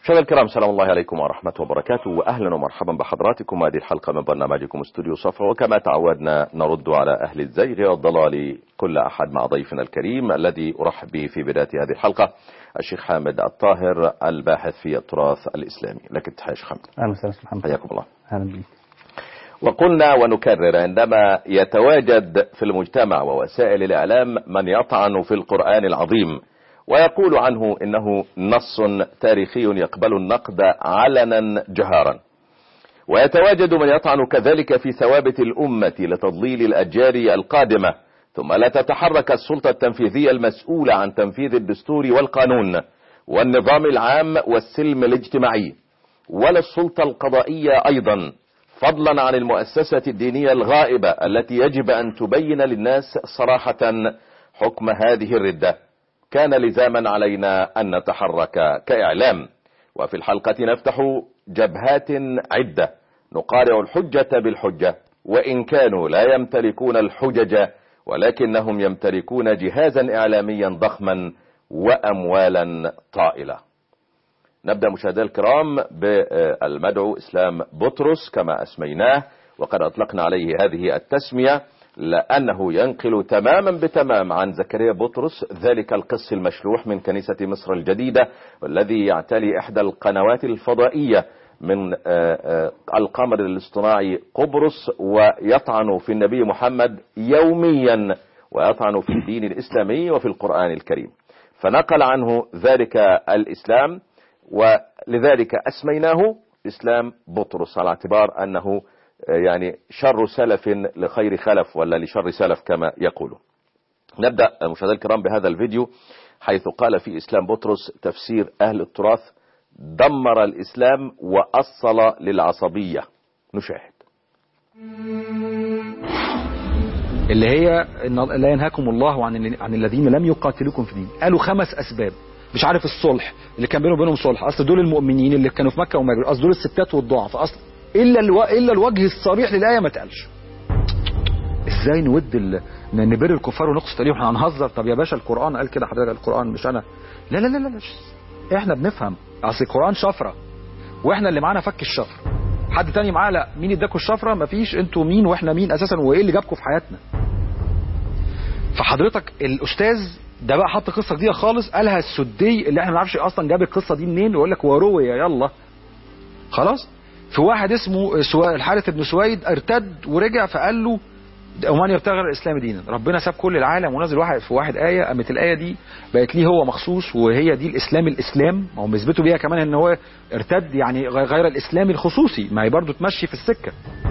مشاهدينا الكرام سلام الله عليكم ورحمة وبركاته وأهلا ومرحبا بحضراتكم هذه الحلقة من برنامجكم استوديو صفا وكما تعودنا نرد على أهل الزيغ والضلال كل أحد مع ضيفنا الكريم الذي أرحب به في بداية هذه الحلقة الشيخ حامد الطاهر الباحث في التراث الإسلامي لك التحية شيخ حامد اهلا وسهلا أستاذ محمد حياكم الله اهلا بك وقلنا ونكرر عندما يتواجد في المجتمع ووسائل الإعلام من يطعن في القرآن العظيم ويقول عنه إنه نص تاريخي يقبل النقد علنا جهارا ويتواجد من يطعن كذلك في ثوابت الأمة لتضليل الأجيال القادمة ثم لا تتحرك السلطة التنفيذية المسؤولة عن تنفيذ الدستور والقانون والنظام العام والسلم الاجتماعي ولا السلطة القضائية أيضا فضلا عن المؤسسة الدينية الغائبة التي يجب أن تبين للناس صراحة حكم هذه الردة كان لزاما علينا أن نتحرك كإعلام وفي الحلقة نفتح جبهات عدة نقارع الحجة بالحجة وإن كانوا لا يمتلكون الحجج ولكنهم يمتلكون جهازا إعلاميا ضخما وأموالا طائلة نبدأ مشاهدينا الكرام بالمدعو إسلام بطرس كما أسميناه وقد أطلقنا عليه هذه التسمية لأنه ينقل تماما بتمام عن زكريا بطرس ذلك القس المشلوح من كنيسة مصر الجديدة والذي يعتلي إحدى القنوات الفضائية من القمر الاصطناعي قبرص ويطعن في النبي محمد يوميا ويطعن في الدين الإسلامي وفي القرآن الكريم فنقل عنه ذلك الإسلام ولذلك أسميناه إسلام بطرس على اعتبار أنه يعني شر سلف لخير خلف ولا لشر سلف كما يقولون نبدأ مشاهدينا الكرام بهذا الفيديو حيث قال في إسلام بطرس تفسير أهل التراث دمر الإسلام وأصل للعصبية نشاهد اللي هي إن لا ينهاكم الله عن عن الذين لم يقاتلوكم في الدين قالوا خمس أسباب مش عارف الصلح اللي كان بينهم وبينهم صلح اصل دول المؤمنين اللي كانوا في مكه ومجر اصل دول الستات والضعف اصل الا الو... الا الوجه الصريح للايه ما اتقالش ازاي نود ال... نبر الكفار ونقصد عليهم احنا هنهزر طب يا باشا القران قال كده حضرتك القران مش انا لا لا لا لا, لا. احنا بنفهم اصل القران شفره واحنا اللي معانا فك الشفر حد تاني معاه لا مين اداكوا الشفره مفيش انتوا مين واحنا مين اساسا وايه اللي جابكم في حياتنا فحضرتك الاستاذ ده بقى حط قصه جديده خالص قالها السدي اللي احنا ما نعرفش اصلا جاب القصه دي منين ويقول لك وروي يلا خلاص في واحد اسمه سوا... الحارث بن سويد ارتد ورجع فقال له ومن يبتغي الاسلام دينا ربنا ساب كل العالم ونزل واحد في واحد ايه قامت الايه دي بقت ليه هو مخصوص وهي دي الاسلام الاسلام ما هم بيثبتوا بيها كمان ان هو ارتد يعني غير الاسلام الخصوصي ما هي برضه تمشي في السكه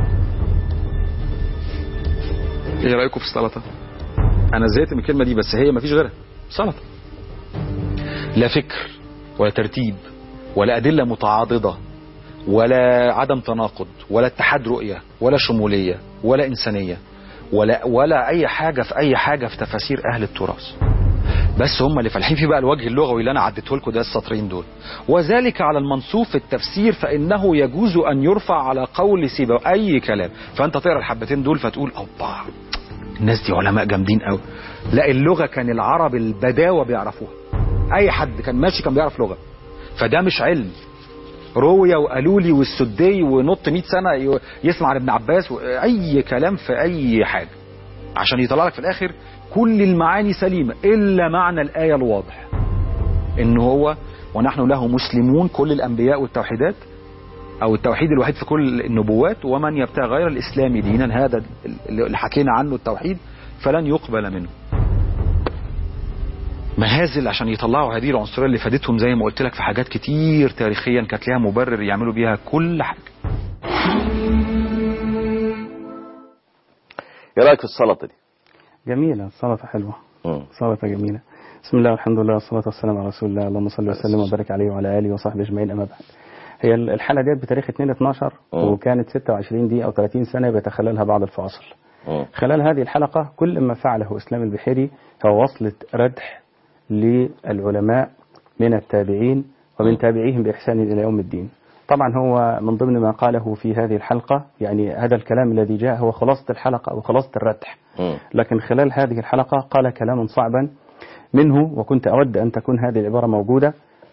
ايه رايكم في السلطه انا زهقت من الكلمه دي بس هي مفيش غيرها سلطه لا فكر ولا ترتيب ولا ادله متعاضده ولا عدم تناقض ولا اتحاد رؤيه ولا شموليه ولا انسانيه ولا ولا اي حاجه في اي حاجه في تفاسير اهل التراث بس هم اللي فالحين في بقى الوجه اللغوي اللي انا عديته لكم ده السطرين دول وذلك على المنصوب في التفسير فانه يجوز ان يرفع على قول سيبا اي كلام فانت تقرا الحبتين دول فتقول اوبا الناس دي علماء جامدين قوي لا اللغه كان العرب البداوه بيعرفوها اي حد كان ماشي كان بيعرف لغه فده مش علم روية وقالوا لي والسدي ونط 100 سنه يسمع عن ابن عباس اي كلام في اي حاجه عشان يطلع لك في الاخر كل المعاني سليمه الا معنى الايه الواضح ان هو ونحن له مسلمون كل الانبياء والتوحيدات او التوحيد الوحيد في كل النبوات ومن يبتغي غير الاسلام دينا هذا اللي حكينا عنه التوحيد فلن يقبل منه مهازل عشان يطلعوا هذه العنصريه اللي فادتهم زي ما قلت لك في حاجات كتير تاريخيا كانت ليها مبرر يعملوا بيها كل حاجه ايه رايك في السلطه دي جميله السلطه حلوه مم. سلطه جميله بسم الله والحمد لله والصلاه والسلام على رسول الله اللهم صل وسلم وبارك عليه وعلى اله وصحبه اجمعين اما بعد هي الحلقه ديت بتاريخ 2 12 مم. وكانت 26 دقيقه او 30 سنه بيتخللها بعض الفواصل مم. خلال هذه الحلقة كل ما فعله إسلام البحيري هو وصلة ردح للعلماء من التابعين ومن تابعيهم بإحسان إلى يوم الدين طبعا هو من ضمن ما قاله في هذه الحلقة يعني هذا الكلام الذي جاء هو خلاصة الحلقة أو خلاصة الردح مم. لكن خلال هذه الحلقة قال كلاما صعبا منه وكنت أود أن تكون هذه العبارة موجودة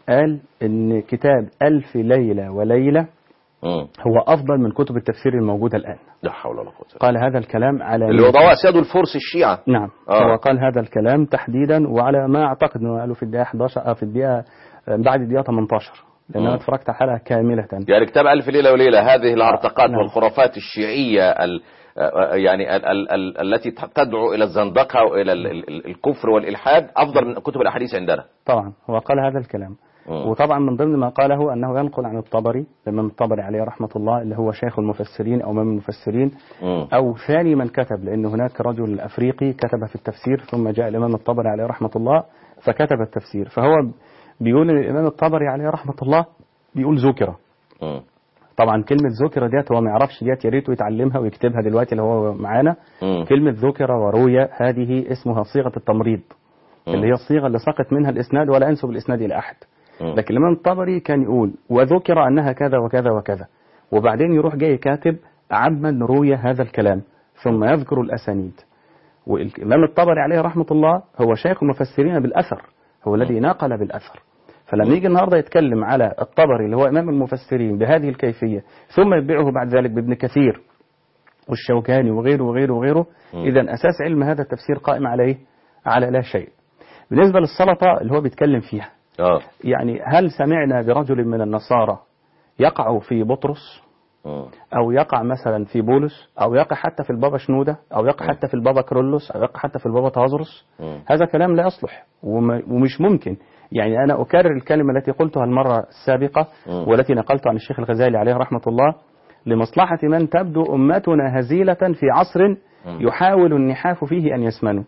قال إن كتاب ألف ليلة وليلة مم. هو أفضل من كتب التفسير الموجودة الآن لا حول ولا قوة إلا قال هذا الكلام على بالله. اللي وضعوه أسياد الفرس الشيعة نعم آه. هو قال هذا الكلام تحديدا وعلى ما أعتقد أنه قالوا في الدقيقة 11 أو في الدقيقة بعد الدقيقة 18 لأن مم. أنا اتفرجت على الحلقة كاملة يعني كتاب ألف ليلة وليلة هذه الارتقاءات نعم. والخرافات الشيعية ال يعني ال ال ال التي تدعو إلى الزندقة وإلى ال ال الكفر والإلحاد أفضل من كتب الأحاديث عندنا طبعا هو قال هذا الكلام مم. وطبعا من ضمن ما قاله أنه ينقل عن الطبري الإمام الطبري عليه رحمة الله اللي هو شيخ المفسرين أو إمام المفسرين مم. أو ثاني من كتب لأن هناك رجل أفريقي كتب في التفسير ثم جاء الإمام الطبري عليه رحمة الله فكتب التفسير فهو بيقول إن الإمام الطبري عليه رحمة الله بيقول ذكر مم. طبعا كلمة ذكر ديت هو ما يعرفش ديت يا ريته يتعلمها ويكتبها دلوقتي اللي هو معانا مم. كلمة ذكر وروي هذه اسمها صيغة التمريض مم. اللي هي الصيغة اللي سقط منها الإسناد ولا أنسب الإسناد إلى أحد مم. لكن الإمام الطبري كان يقول وذكر أنها كذا وكذا وكذا وبعدين يروح جاي كاتب عمن روي هذا الكلام ثم يذكر الأسانيد والإمام الطبري عليه رحمة الله هو شيخ المفسرين بالأثر هو الذي نقل بالأثر فلما يجي النهارده يتكلم على الطبري اللي هو إمام المفسرين بهذه الكيفية ثم يتبعه بعد ذلك بابن كثير والشوكاني وغيره وغيره وغيره مم. إذا أساس علم هذا التفسير قائم على إيه؟ على لا شيء بالنسبة للسلطة اللي هو بيتكلم فيها آه. يعني هل سمعنا برجل من النصارى يقع في بطرس مم. أو يقع مثلا في بولس أو يقع حتى في البابا شنودة أو يقع حتى في البابا كرولوس أو يقع حتى في البابا تازرس مم. هذا كلام لا يصلح وم- ومش ممكن يعني أنا أكرر الكلمة التي قلتها المرة السابقة مم. والتي نقلت عن الشيخ الغزالي عليه رحمة الله لمصلحة من تبدو أمتنا هزيلة في عصر يحاول النحاف فيه أن يسمنوا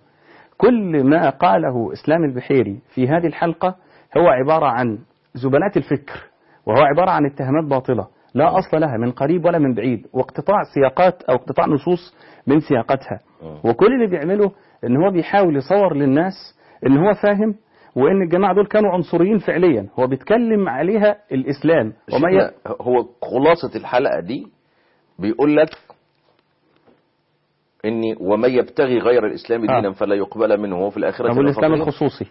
كل ما قاله إسلام البحيري في هذه الحلقة هو عبارة عن زبنات الفكر وهو عبارة عن اتهامات باطلة لا أصل لها من قريب ولا من بعيد واقتطاع سياقات أو اقتطاع نصوص من سياقتها وكل اللي بيعمله ان هو بيحاول يصور للناس ان هو فاهم وان الجماعة دول كانوا عنصريين فعليا هو بيتكلم عليها الإسلام وما ي... شيخنا، هو خلاصة الحلقة دي بيقول لك إني ومن يبتغي غير الإسلام آه. دينا فلا يقبل منه وهو في الآخرة طب من الإسلام الخاسرين. الخصوصي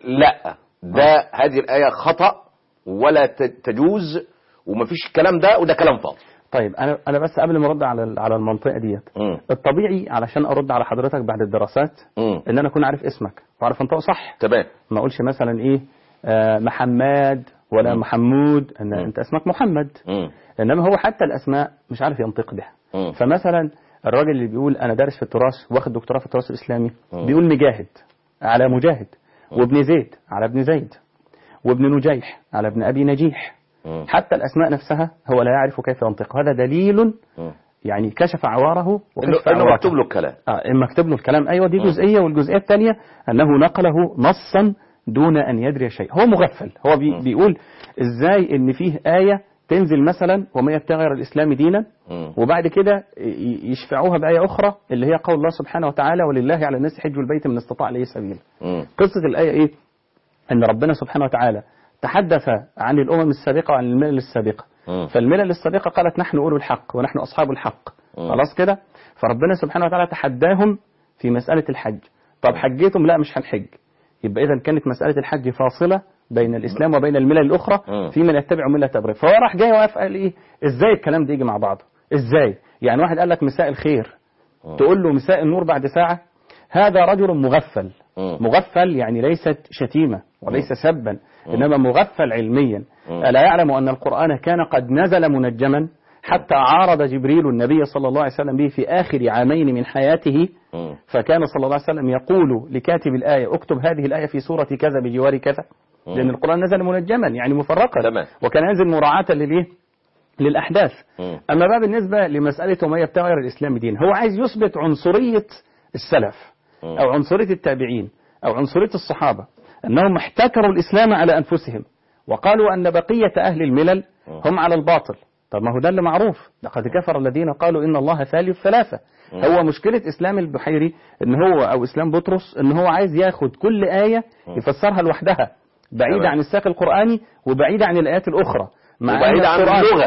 لا ده هذه الآية خطأ ولا ت- تجوز ومفيش الكلام ده وده كلام فاضي طيب انا انا بس قبل ما ارد على على المنطقه ديت مم. الطبيعي علشان ارد على حضرتك بعد الدراسات مم. ان انا اكون عارف اسمك واعرف انطقه صح تمام ما اقولش مثلا ايه آه محمد ولا مم. محمود ان مم. انت اسمك محمد مم. انما هو حتى الاسماء مش عارف ينطق بها مم. فمثلا الراجل اللي بيقول انا دارس في التراث واخد دكتوراه في التراث الاسلامي مم. بيقول مجاهد على مجاهد وابن زيد على ابن زيد وابن نجيح على ابن ابي نجيح مم. حتى الاسماء نفسها هو لا يعرف كيف ينطقها هذا دليل مم. يعني كشف عواره إنه وكشف إنه عوراته مكتوب له الكلام آه إما مكتوب له الكلام أيوة دي مم. جزئية والجزئية الثانية أنه نقله نصا دون أن يدري شيء هو مغفل هو بي مم. بيقول إزاي إن فيه آية تنزل مثلا وما يبتغي غير الإسلام دينا مم. وبعد كده ي- يشفعوها بآية أخرى اللي هي قول الله سبحانه وتعالى ولله على الناس حج البيت من استطاع إليه سبيلا مم. قصة الآية إيه أن ربنا سبحانه وتعالى تحدث عن الأمم السابقة وعن الملل السابقة مم. فالملل السابقة قالت نحن أولو الحق ونحن أصحاب الحق مم. خلاص كده فربنا سبحانه وتعالى تحداهم في مسألة الحج طب حجيتم لا مش هنحج يبقى إذا كانت مسألة الحج فاصلة بين الإسلام وبين الملل الأخرى مم. في من يتبع ملة إبراهيم فهو راح جاي واقف قال إيه إزاي الكلام ده يجي مع بعضه إزاي يعني واحد قال لك مساء الخير مم. تقول له مساء النور بعد ساعة هذا رجل مغفل مم. مغفل يعني ليست شتيمة وليس سبا إنما مغفل علميا مم. ألا يعلم أن القرآن كان قد نزل منجما حتى عارض جبريل النبي صلى الله عليه وسلم به في آخر عامين من حياته مم. فكان صلى الله عليه وسلم يقول لكاتب الآية اكتب هذه الآية في سورة كذا بجوار كذا مم. لأن القرآن نزل منجما يعني مفرقا تمام. وكان ينزل مراعاة للإيه؟ للأحداث مم. أما بقى بالنسبة لمسألة وما يبتغي غير الإسلام دين هو عايز يثبت عنصرية السلف مم. أو عنصرية التابعين أو عنصرية الصحابة أنهم احتكروا الإسلام على أنفسهم وقالوا أن بقية أهل الملل هم على الباطل طب ما هو ده اللي معروف لقد كفر الذين قالوا إن الله ثالث ثلاثة هو مشكلة إسلام البحيري إن هو أو إسلام بطرس إن هو عايز ياخد كل آية يفسرها لوحدها بعيدة تمام. عن السياق القرآني وبعيدة عن الآيات الأخرى مع أن وبعيد عن القرآن- اللغة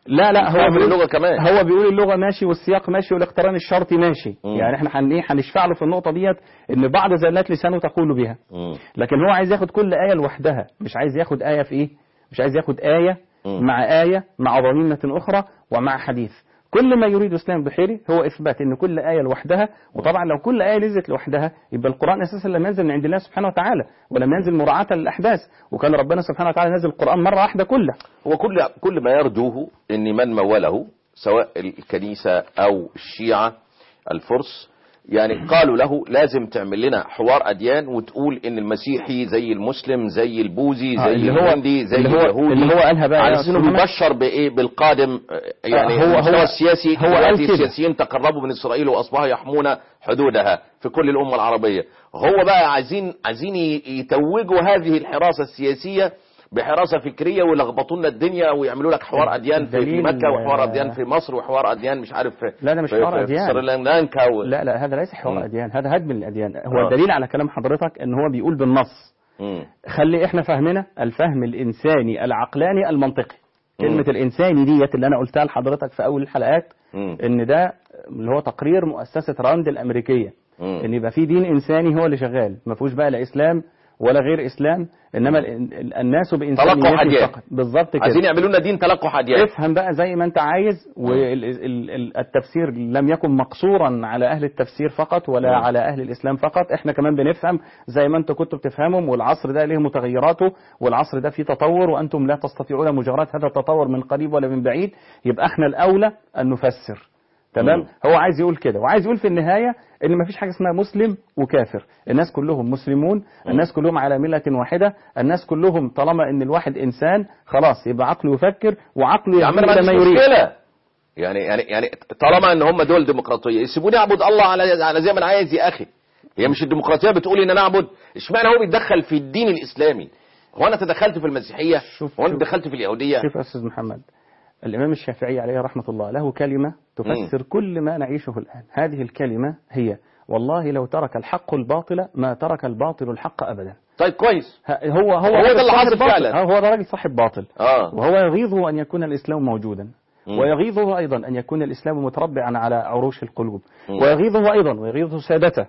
لا لا هو فاهم بيقول اللغة كمان. هو بيقول اللغه ماشي والسياق ماشي والاقتران الشرطي ماشي مم. يعني احنا هن ايه هنشفع له في النقطه ديت ان بعض زلات لسانه تقول بها مم. لكن هو عايز ياخد كل آية لوحدها مش عايز ياخد آية في إيه مش عايز ياخد آية مم. مع آية مع ضميمة أخرى ومع حديث كل ما يريد اسلام بحيري هو إثبات أن كل آية لوحدها وطبعا لو كل آية نزلت لوحدها يبقى القرآن أساسا لم ينزل من عند الله سبحانه وتعالى ولم ينزل مراعاة للأحداث وكان ربنا سبحانه وتعالى نزل القرآن مرة واحدة كله هو كل كل ما يرجوه ان من موله سواء الكنيسه او الشيعه الفرس يعني قالوا له لازم تعمل لنا حوار اديان وتقول ان المسيحي زي المسلم زي البوذي آه، زي اللي هو- الهندي زي اللي هو- اليهودي اللي هو قالها بقى على يا اساس انه أستاذ محمد. بيبشر بايه بالقادم آه، يعني هو- هو المستوى هو- السياسي هو قال دلوقتي كده. السياسيين تقربوا من اسرائيل واصبحوا يحمون حدودها في كل الامه العربيه هو بقى عايزين عايزين ي- يتوجوا هذه الحراسه السياسيه بحراسه فكريه ويلخبطوا لنا الدنيا ويعملوا لك حوار اديان في في الدليل- مكه وحوار اديان في مصر وحوار اديان مش عارف في لا، ده مش في- حوار في- أديان. في سريلانكا و... لا لا هذا ليس حوار مم. أديان هذا هدم الأديان هو آه. الدليل على كلام حضرتك أن هو بيقول بالنص مم. خلي احنا فهمنا الفهم الانساني العقلاني المنطقي كلمة الانساني ديت اللي انا قلتها لحضرتك في اول الحلقات مم. ان ده اللي هو تقرير مؤسسة راند الامريكية مم. ان يبقى في دين انساني هو اللي شغال ما فيهوش بقى لا اسلام ولا غير اسلام انما ال- ال- الناس تلقح بانسانيتهم أديان. فقط بالظبط كده عايزين يعملوا لنا دين تلقح اديان افهم بقى زي ما انت عايز والتفسير لم يكن مقصورا على اهل التفسير فقط ولا مم. على اهل الاسلام فقط احنا كمان بنفهم زي ما انتوا كنتوا بتفهموا والعصر ده له متغيراته والعصر ده فيه تطور وانتم لا تستطيعون مجاراة هذا التطور من قريب ولا من بعيد يبقى احنا الاولى ان نفسر تمام مم. هو عايز يقول كده وعايز يقول في النهاية ان مفيش حاجة اسمها مسلم وكافر الناس كلهم مسلمون الناس كلهم على ملة واحدة الناس كلهم طالما ان الواحد انسان خلاص يبقى عقله يفكر وعقله يا عم يعمل انا ما ما عنديش يريد مشكله يعني يعني يعني طالما ان هم دول ديمقراطيه يسيبوني اعبد الله على على زي ما انا عايز يا اخي هي مش الديمقراطيه بتقول ان انا اعبد اشمعنى هو بيتدخل في الدين الاسلامي هو انا تدخلت في المسيحيه شوف- هو انا شوف. دخلت في اليهوديه شوف يا استاذ محمد الامام الشافعي عليه رحمة الله له كلمة تفسر كل ما نعيشه الان هذه الكلمة هي والله لو ترك الحق الباطل ما ترك الباطل الحق ابدا طيب كويس ه- هو هو هو راجل ده اللي صاحب حصل باطل. فعلا. آه، هو ده راجل صاحب باطل اه وهو يغيظه أن يكون الإسلام موجودا مم. ويغيظه أيضا أن يكون الإسلام متربعا على عروش القلوب مم. ويغيظه أيضا ويغيظه سادته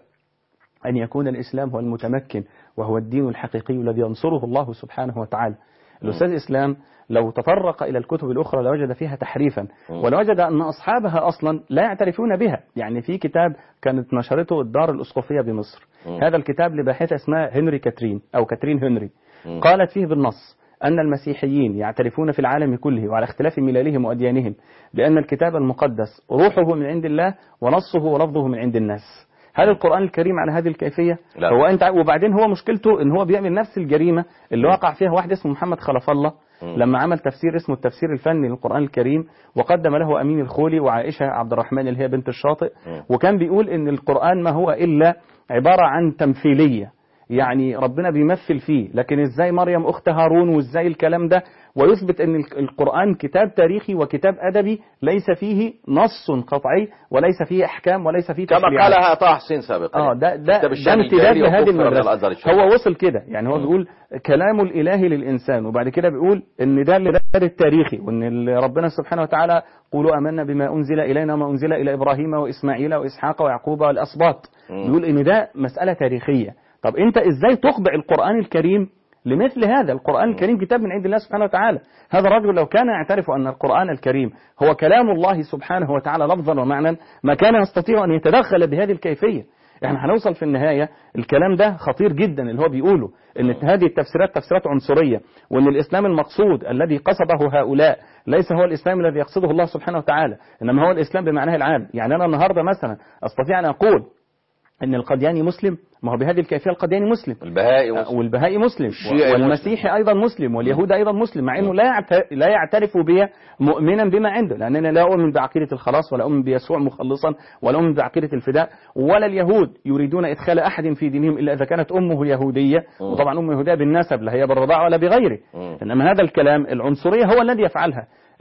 أن يكون الإسلام هو المتمكن وهو الدين الحقيقي الذي ينصره الله سبحانه وتعالى الأستاذ إسلام لو تطرق إلى الكتب الأخرى لوجد فيها تحريفا ولوجد أن أصحابها أصلا لا يعترفون بها يعني في كتاب كانت نشرته الدار الأسقفية بمصر مم. هذا الكتاب لباحثة اسمها هنري كاترين أو كاترين هنري مم. قالت فيه بالنص أن المسيحيين يعترفون في العالم كله وعلى اختلاف ملالهم وأديانهم بأن الكتاب المقدس روحه من عند الله ونصه ولفظه من عند الناس هل القرآن الكريم على هذه الكيفية؟ لا. هو أنت وبعدين هو مشكلته إن هو بيعمل نفس الجريمة اللي وقع فيها واحد اسمه محمد خلف الله مم. لما عمل تفسير اسمه التفسير الفني للقرآن الكريم وقدم له أمين الخولي وعائشة عبد الرحمن اللي هي بنت الشاطئ مم. وكان بيقول إن القرآن ما هو إلا عبارة عن تمثيلية يعني ربنا بيمثل فيه لكن ازاي مريم اخت هارون وازاي الكلام ده ويثبت ان الك- القرآن كتاب تاريخي وكتاب ادبي ليس فيه نص قطعي وليس فيه احكام وليس فيه كما تشريعات. قالها طه حسين سابقا اه ده ده كتاب ده الشام امتداد الجاهلي لهذه وكفر من المدرسه الأزهر الشريف. هو وصل كده يعني هو بيقول كلام الاله للانسان وبعد كده بيقول ان ده اللي ده التاريخي وان اللي ربنا سبحانه وتعالى قولوا امنا بما انزل الينا وما انزل الى ابراهيم واسماعيل واسحاق ويعقوب والاسباط مم. بيقول ان ده مساله تاريخيه طب انت ازاي تخضع القران الكريم لمثل هذا القرآن الكريم كتاب من عند الله سبحانه وتعالى هذا الرجل لو كان يعترف أن القرآن الكريم هو كلام الله سبحانه وتعالى لفظا ومعنى ما كان يستطيع أن يتدخل بهذه الكيفية احنا هنوصل في النهاية الكلام ده خطير جدا اللي هو بيقوله ان هذه التفسيرات تفسيرات عنصرية وان الاسلام المقصود الذي قصده هؤلاء ليس هو الاسلام الذي يقصده الله سبحانه وتعالى انما هو الاسلام بمعناه العام يعني انا النهاردة مثلا استطيع ان اقول ان القدياني مسلم ما هو بهذه الكيفية القدياني مسلم البهائي مسلم. والبهائي مسلم الشيعي والمسيحي ايضا مسلم واليهود ايضا مسلم مع انه لا يعت- لا يعترف بي مؤمنا بما عنده لان انا لا اؤمن بعقيده الخلاص ولا اؤمن بيسوع مخلصا ولا اؤمن بعقيده الفداء ولا اليهود يريدون ادخال احد في دينهم الا اذا كانت امه يهوديه وطبعا امه يهوديه بالنسب لا هي بالرضاعه ولا بغيره مم. انما هذا الكلام العنصريه هو الذي يفعلها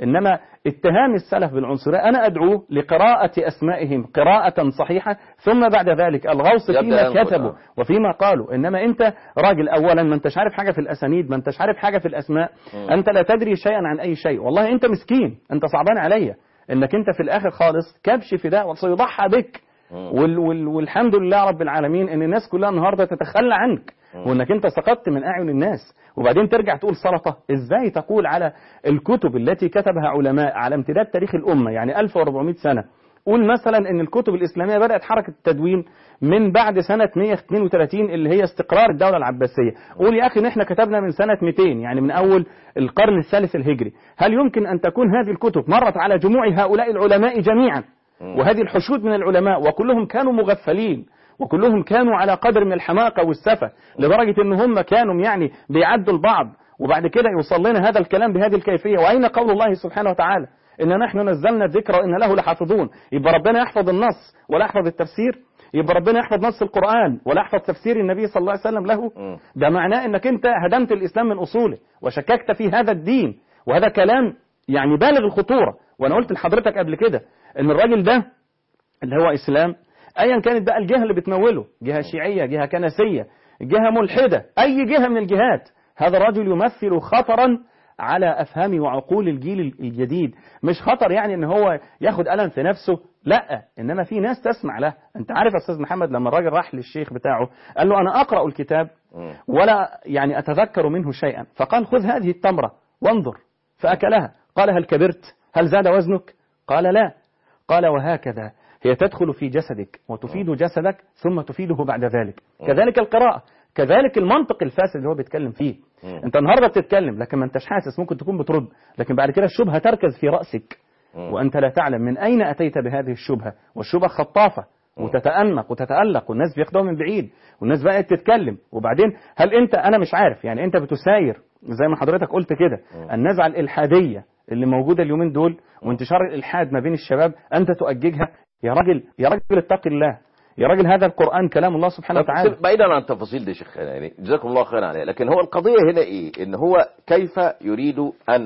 إنما اتهام السلف بالعنصرية أنا أدعو لقراءة أسمائهم قراءة صحيحة ثم بعد ذلك الغوص يبدأ فيما ينقل، كتبوا آه. وفيما قالوا إنما أنت راجل أولا ما أنتش عارف حاجة في الأسانيد ما أنتش عارف حاجة في الأسماء أنت لا تدري شيئا عن أي شيء والله أنت مسكين أنت صعبان عليا إنك أنت في الآخر خالص كبش فداء وسيضحى بك وال وال والحمد لله رب العالمين ان الناس كلها النهارده تتخلى عنك وانك انت سقطت من اعين الناس وبعدين ترجع تقول سلطه ازاي تقول على الكتب التي كتبها علماء على امتداد تاريخ الامه يعني 1400 سنه قول مثلا ان الكتب الاسلاميه بدات حركه التدوين من بعد سنه 132 اللي هي استقرار الدوله العباسيه قول يا اخي ان احنا كتبنا من سنه 200 يعني من اول القرن الثالث الهجري هل يمكن ان تكون هذه الكتب مرت على جموع هؤلاء العلماء جميعا وهذه الحشود من العلماء وكلهم كانوا مغفلين وكلهم كانوا على قدر من الحماقة والسفة لدرجة ان هم كانوا يعني بيعدوا البعض وبعد كده يوصل لنا هذا الكلام بهذه الكيفية وأين قول الله سبحانه وتعالى إن نحن نزلنا الذكر وإن له لحافظون يبقى ربنا يحفظ النص ولا يحفظ التفسير يبقى ربنا يحفظ نص القرآن ولا يحفظ تفسير النبي صلى الله عليه وسلم له مم. ده معناه انك انت هدمت الاسلام من اصوله وشككت في هذا الدين وهذا كلام يعني بالغ الخطورة وانا قلت لحضرتك قبل كده ان الراجل ده اللي هو اسلام ايا كانت بقى الجهه اللي بتموله جهه شيعيه جهه كنسيه جهه ملحده اي جهه من الجهات هذا الرجل يمثل خطرا على افهام وعقول الجيل الجديد مش خطر يعني ان هو ياخد قلم في نفسه لا انما في ناس تسمع له انت عارف يا استاذ محمد لما الراجل راح للشيخ بتاعه قال له انا اقرا الكتاب مم. ولا يعني اتذكر منه شيئا فقال خذ هذه التمره وانظر فاكلها قال هل كبرت هل زاد وزنك قال لا قال وهكذا هي تدخل في جسدك وتفيد جسدك ثم تفيده بعد ذلك كذلك القراءة كذلك المنطق الفاسد اللي هو بيتكلم فيه مم. انت النهارده بتتكلم لكن ما انتش حاسس ممكن تكون بترد لكن بعد كده الشبهة تركز في رأسك مم. وانت لا تعلم من اين اتيت بهذه الشبهة والشبهة خطافة وتتأنق وتتألق والناس بياخدوها من بعيد والناس بقت تتكلم وبعدين هل انت انا مش عارف يعني انت بتساير زي ما حضرتك قلت كده النزعة الإلحادية اللي موجودة اليومين دول وانتشار الإلحاد ما بين الشباب أنت تؤججها يا راجل يا راجل اتق الله يا راجل هذا القرآن كلام الله سبحانه طب وتعالى سيب- بعيدا عن التفاصيل دي شيخ يعني جزاكم الله خيرا عليها لكن هو القضية هنا ايه ان هو كيف يريد ان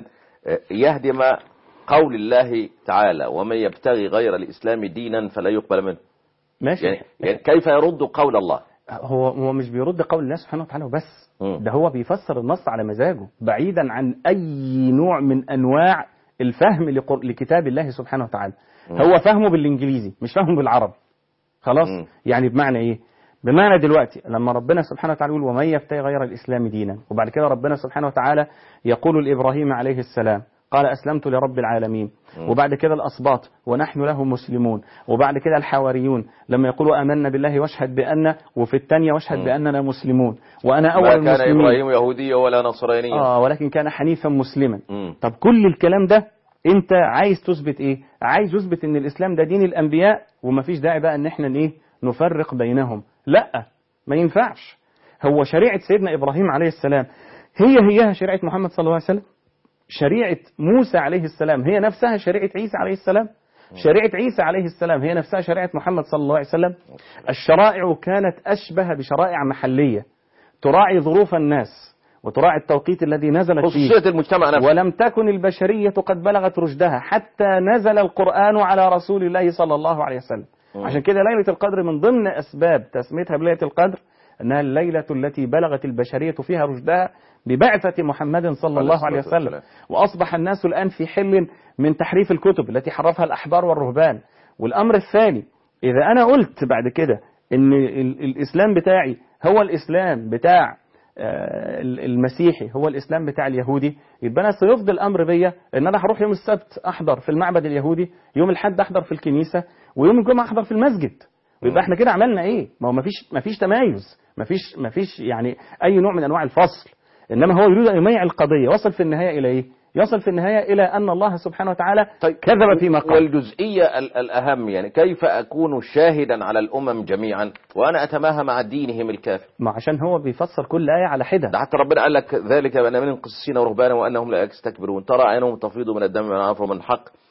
يهدم قول الله تعالى ومن يبتغي غير الاسلام دينا فلا يقبل منه ماشي يعني, يعني كيف يرد قول الله هو هو مش بيرد قول الله سبحانه وتعالى وبس مم. ده هو بيفسر النص على مزاجه بعيدا عن أي نوع من أنواع الفهم لقر- لكتاب الله سبحانه وتعالى هو فهمه بالإنجليزي مش فهمه بالعربي خلاص مم. يعني بمعنى إيه بمعنى دلوقتي لما ربنا سبحانه وتعالى يقول ومن يبتغي غير الإسلام دينا وبعد كده ربنا سبحانه وتعالى يقول لإبراهيم عليه السلام قال أسلمت لرب العالمين وبعد كده الأسباط ونحن له مسلمون وبعد كده الحواريون لما يقولوا آمنا بالله واشهد بأن وفي الثانية واشهد بأننا مسلمون وأنا أول ما كان المسلمين ابراهيم يهوديا ولا نصرانيا آه ولكن كان حنيفا مسلما مم. طب كل الكلام ده انت عايز تثبت ايه عايز تثبت ان الاسلام ده دين الانبياء ومفيش داعي بقى ان احنا ايه نفرق بينهم لا ما ينفعش هو شريعة سيدنا ابراهيم عليه السلام هي هيها شريعة محمد صلى الله عليه وسلم شريعة موسى عليه السلام هي نفسها شريعة عيسى عليه السلام شريعة عيسى عليه السلام هي نفسها شريعة محمد صلى الله عليه وسلم الشرائع كانت أشبه بشرائع محلية تراعي ظروف الناس وتراعي التوقيت الذي نزلت فيه خصوصية المجتمع نفسه ولم تكن البشرية قد بلغت رشدها حتى نزل القرآن على رسول الله صلى الله عليه وسلم عشان كده ليلة القدر من ضمن أسباب تسميتها بليلة القدر أنها الليلة التي بلغت البشرية فيها رشدها ببعثة محمد صلى الله عليه الصلاة وسلم والسلام. وأصبح الناس الآن في حل من تحريف الكتب التي حرفها الأحبار والرهبان والأمر الثاني إذا أنا قلت بعد كده إن ال- الإسلام بتاعي هو الإسلام بتاع آه، ال- المسيحي هو الإسلام بتاع اليهودي يبقى أنا سيفضل الأمر بيا إن أنا هروح يوم السبت أحضر في المعبد اليهودي يوم الحد أحضر في الكنيسة ويوم الجمعة أحضر في المسجد ويبقى احنا كده عملنا ايه ما هو مفيش مفيش تمايز مفيش مفيش يعني اي نوع من انواع الفصل انما هو يريد ان يميع القضيه وصل في النهايه الى ايه يصل في النهايه الى ان الله سبحانه وتعالى طيب كذب فيما قال والجزئية ال- الأهم يعني كيف أكون شاهدا على الأمم جميعا وأنا أتماهى مع دينهم الكافر ما عشان هو بيفسر كل ايه على حده ده حتى ربنا قال لك ذلك بأن منهم قسيسين ورهبانا وأنهم لا يستكبرون ترى عينهم تفيض من الدم من عرفوا من الحق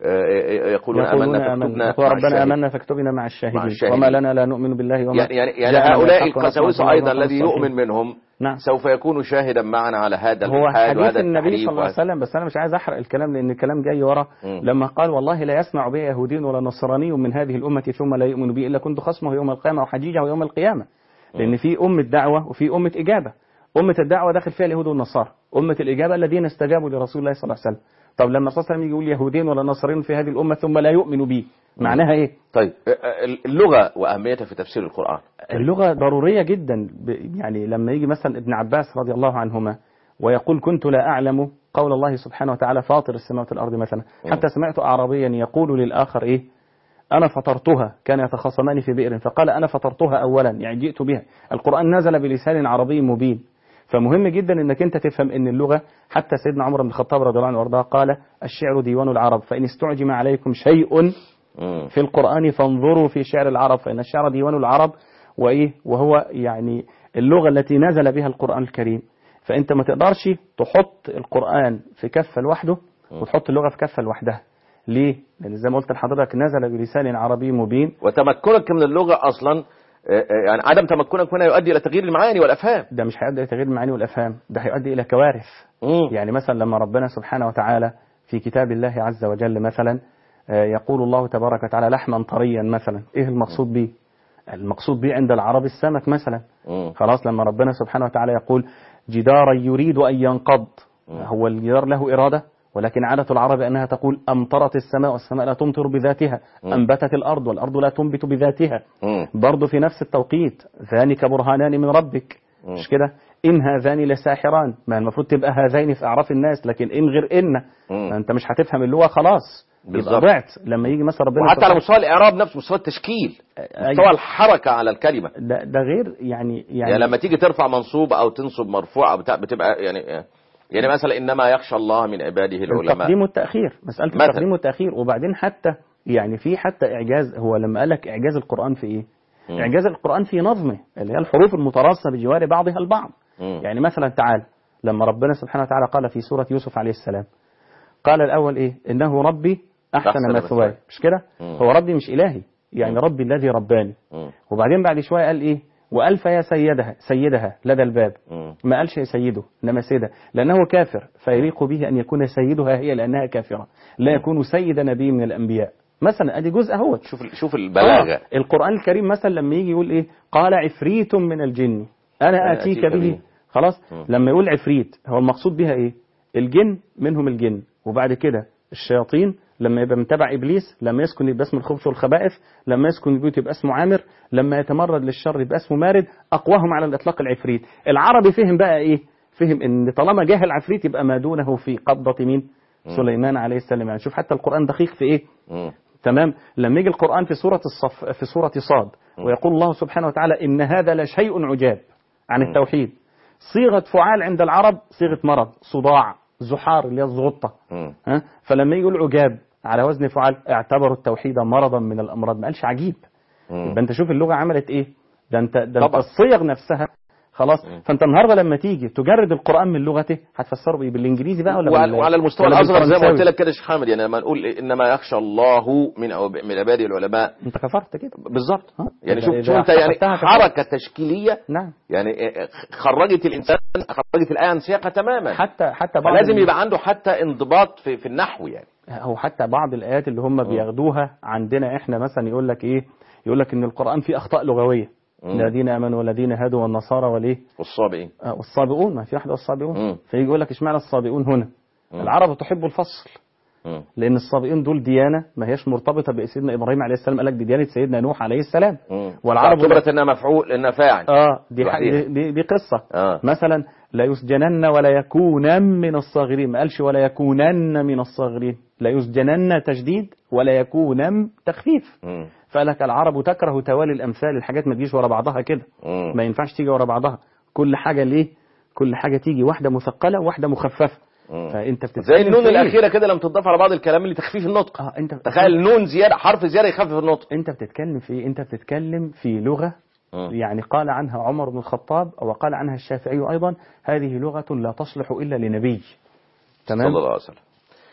آه، يقولون يقولون آمنا آمنا فاكتبنا مع ربنا الشاهدين. آمنا فاكتبنا مع الشاهدين, مع الشاهدين. وما لنا لا نؤمن بالله وما يعني يعني, يعني جاءنا من هؤلاء الحق ونحن القساوسة نتبع أيضا الله الذي الصالحين. يؤمن منهم نعم سوف يكون شاهدا معنا على هذا هو الإلحاد حديث وهذا النبي التحريف صلى الله عليه وهذا- وسلم بس انا مش عايز احرق الكلام لان الكلام جاي ورا مم. لما قال والله لا يسمع بي يهودي ولا نصراني من هذه الامه ثم لا يؤمن بي الا كنت خصمه يوم القيامه وحجيجه يوم القيامه لان في امه دعوه وفي امه اجابه امه الدعوه داخل فيها اليهود والنصارى امه الاجابه الذين استجابوا لرسول الله صلى الله عليه وسلم طب لما الرسول صلى الله عليه وسلم يجي يقول يهودين ولا نصرين في هذه الامه ثم لا يؤمن بي معناها ايه طيب آه، اللغة وأهميتها في تفسير القرآن اللغة ضرورية جدا ب- يعني لما يجي مثلا ابن عباس رضي الله عنهما ويقول كنت لا أعلم قول الله سبحانه وتعالى فاطر السماوات والأرض مثلا حتى سمعت أعرابيا يقول للآخر إيه أنا فطرتها كان يتخاصمان في بئر فقال أنا فطرتها أولا يعني جئت بها القرآن نزل بلسان عربي مبين فمهم جدا انك انت تفهم ان اللغه حتى سيدنا عمر بن الخطاب رضي الله عنه وارضاه قال الشعر ديوان العرب فان استعجم عليكم شيء مم. في القرآن فانظروا في شعر العرب فإن الشعر ديوان العرب وإيه وهو يعني اللغة التي نزل بها القرآن الكريم فأنت ما تقدرش تحط القرآن في كفة لوحده وتحط اللغة في كفة لوحدها ليه؟ لأن زي ما قلت لحضرتك نزل بلسان عربي مبين وتمكنك من اللغة أصلا آه، آه، يعني عدم تمكنك منها يؤدي إلى تغيير المعاني والأفهام ده مش هيؤدي إلى تغيير المعاني والأفهام ده هيؤدي إلى كوارث مم. يعني مثلا لما ربنا سبحانه وتعالى في كتاب الله عز وجل مثلا آه، يقول الله تبارك وتعالى لحما طريا مثلا ايه المقصود به المقصود به عند العرب السمك مثلا مم. خلاص لما ربنا سبحانه وتعالى يقول جدارا يريد أن ينقض هو الجدار له إرادة ولكن عادة العرب أنها تقول أمطرت السماء والسماء لا تمطر بذاتها أنبتت الأرض والأرض لا تنبت بذاتها مم. برضه في نفس التوقيت ذلك برهانان من ربك مش كده إن هذان لساحران ما المفروض تبقى هذين في أعراف الناس لكن إن غير إن مم. ما أنت مش هتفهم اللغة خلاص يبقى بالظبط. ضعت لما يجي مثلا ربنا وحتى على سبحانه- مستوى الإعراب نفسه مستوى التشكيل أيوة. مستوى الحركة على الكلمة ده, ده غير يعني يعني, يعني لما تيجي ترفع منصوب أو تنصب مرفوع أو بتاع بتبقى يعني يعني مثلا إنما يخشى الله من عباده العلماء التقديم والتأخير مسألة مثلا. التقديم والتأخير وبعدين حتى يعني في حتى إعجاز هو لما قال لك إعجاز القرآن في إيه؟ مم. إعجاز القرآن في نظمه اللي هي الحروف المتراصة بجوار بعضها البعض مم. يعني مثلا تعال لما ربنا سبحانه وتعالى قال في سورة يوسف عليه السلام قال الأول إيه إنه ربي أحسن أحسن مثواي مثواي. مش كده مم. هو ربي مش إلهي يعني ربي الذي رباني مم. وبعدين بعد شوية قال إيه وألف يا سيدها سيدها لدى الباب مم. ما قالش سيده إنما سيدها لأنه كافر فيليق به أن يكون سيدها هي لأنها كافرة لا يكون سيد نبي من الأنبياء مثلا أدي جزء أهو شوف شوف البلاغة آه. القرآن الكريم مثلا لما يجي يقول إيه قال عفريت من الجن أنا آتيك آتيك به به. خلاص مم. لما يقول عفريت هو المقصود بها إيه الجن منهم الجن وبعد كده الشياطين لما يبقى متابع إبليس لما يسكن يبقى اسمه الخبث والخبائث لما يسكن البيوت يبقى اسمه عامر لما يتمرد للشر يبقى اسمه مارد أقواهم على الإطلاق العفريت العربي فهم بقى إيه فهم ان طالما جاه العفريت يبقى ما دونه في قبضة مين سليمان عليه السلام يعني شوف حتى القرآن دقيق في ايه مم. تمام لما يجي القرآن في سورة الصف في سورة صاد ويقول الله سبحانه وتعالى إن هذا لشيء عجاب عن التوحيد صيغة فعال عند العرب صيغة مرض صداع زحار اللي هي الزغطة مم. ها فلما يجي يقول عجاب على وزن فعال اعتبروا التوحيد مرضا من الأمراض ما قالش عجيب مم. يبقى انت شوف اللغة عملت ايه ده انت ده انت طبعا. الصيغ نفسها خلاص فانت النهارده لما تيجي تجرد القرآن من لغته هتفسره بايه بالانجليزي بقى ولا وعلى, بال- وعلى المستوى ولا الاصغر زي ما قلت بالفرنساوي؟ لك كده يا شيخ حامد يعني لما نقول انما يخشى الله من أو- من عباده العلماء انت كفرت كده بالظبط ها؟ يعني إذا- شوف إذا شوف انت يعني حسبتها كفرت. حركه تشكيليه نعم يعني خرجت الانسان خرجت الايه عن سياقها تماما حتى حتى بعض فلازم ال- يبقى عنده حتى انضباط في, في النحو يعني هو حتى بعض الايات اللي هم بياخدوها عندنا احنا مثلا يقول لك ايه يقول لك ان القران فيه اخطاء لغويه مم. الذين امنوا والذين هادوا والنصارى والايه والصابئين آه، والصابئون ما في واحده والصابئون مم. فيجي يقول لك اشمعنى الصابئون هنا مم. العرب تحب الفصل مم. لان الصابئين دول ديانه ما هيش مرتبطه بسيدنا ابراهيم عليه السلام قال لك دي ديانه سيدنا نوح عليه السلام مم. والعرب اعتبرت انها مفعول انها فاعل اه دي, ح- لوحديها. دي, دي, دي قصه اه مثلا لا يسجنن ولا يكونن من الصاغرين ما قالش ولا يكونن من الصاغرين لا يسجنن تجديد ولا يكونن تخفيف مم. فقالك العرب تكره توالي الامثال الحاجات ما تجيش ورا بعضها كده مم. ما ينفعش تيجي ورا بعضها كل حاجه ليه كل حاجه تيجي واحده مثقله وواحده مخففه مم. فانت بتتكلم زي النون في إيه؟ الاخيره كده لما تضاف على بعض الكلام اللي تخفيف النطق اه انت تخيل نون زياده حرف زياده يخفف النطق انت بتتكلم في إيه؟ انت بتتكلم في لغه مم. يعني قال عنها عمر بن الخطاب وقال عنها الشافعي ايضا هذه لغه لا تصلح الا لنبي صلى تمام الله عليه وسلم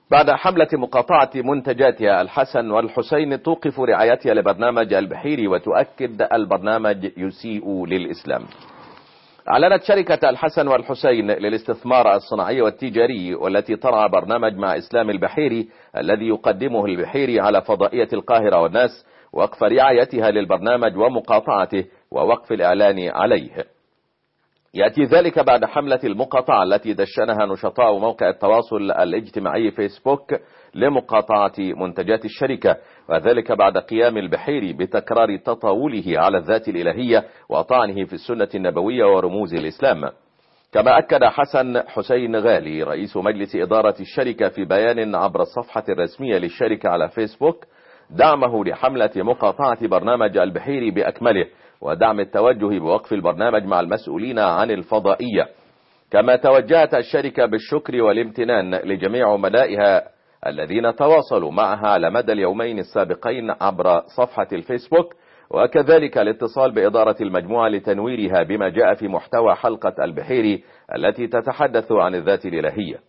بعد حملة مقاطعة منتجاتها الحسن والحسين توقف رعايتها لبرنامج البحيري وتؤكد البرنامج يسيء للإسلام أعلنت شركة الحسن والحسين للاستثمار الصناعي والتجاري والتي ترعى برنامج مع إسلام البحيري الذي يقدمه البحيري على فضائية القاهرة والناس وقف رعايتها للبرنامج ومقاطعته ووقف الإعلان عليه يأتي ذلك بعد حملة المقاطعة التي دشنها نشطاء موقع التواصل الاجتماعي فيسبوك لمقاطعة منتجات الشركة وذلك بعد قيام البحيري بتكرار تطاوله على الذات الإلهية وطعنه في السنة النبوية ورموز الإسلام كما أكد حسن حسين غالي رئيس مجلس إدارة الشركة في بيان عبر الصفحة الرسمية للشركة على فيسبوك دعمه لحملة مقاطعة برنامج البحيري بأكمله ودعم التوجه بوقف البرنامج مع المسؤولين عن الفضائية كما توجهت الشركة بالشكر والامتنان لجميع عملائها الذين تواصلوا معها على مدى اليومين السابقين عبر صفحة الفيسبوك وكذلك الاتصال بإدارة المجموعة لتنويرها بما جاء في محتوى حلقة البحيري التي تتحدث عن الذات الإلهية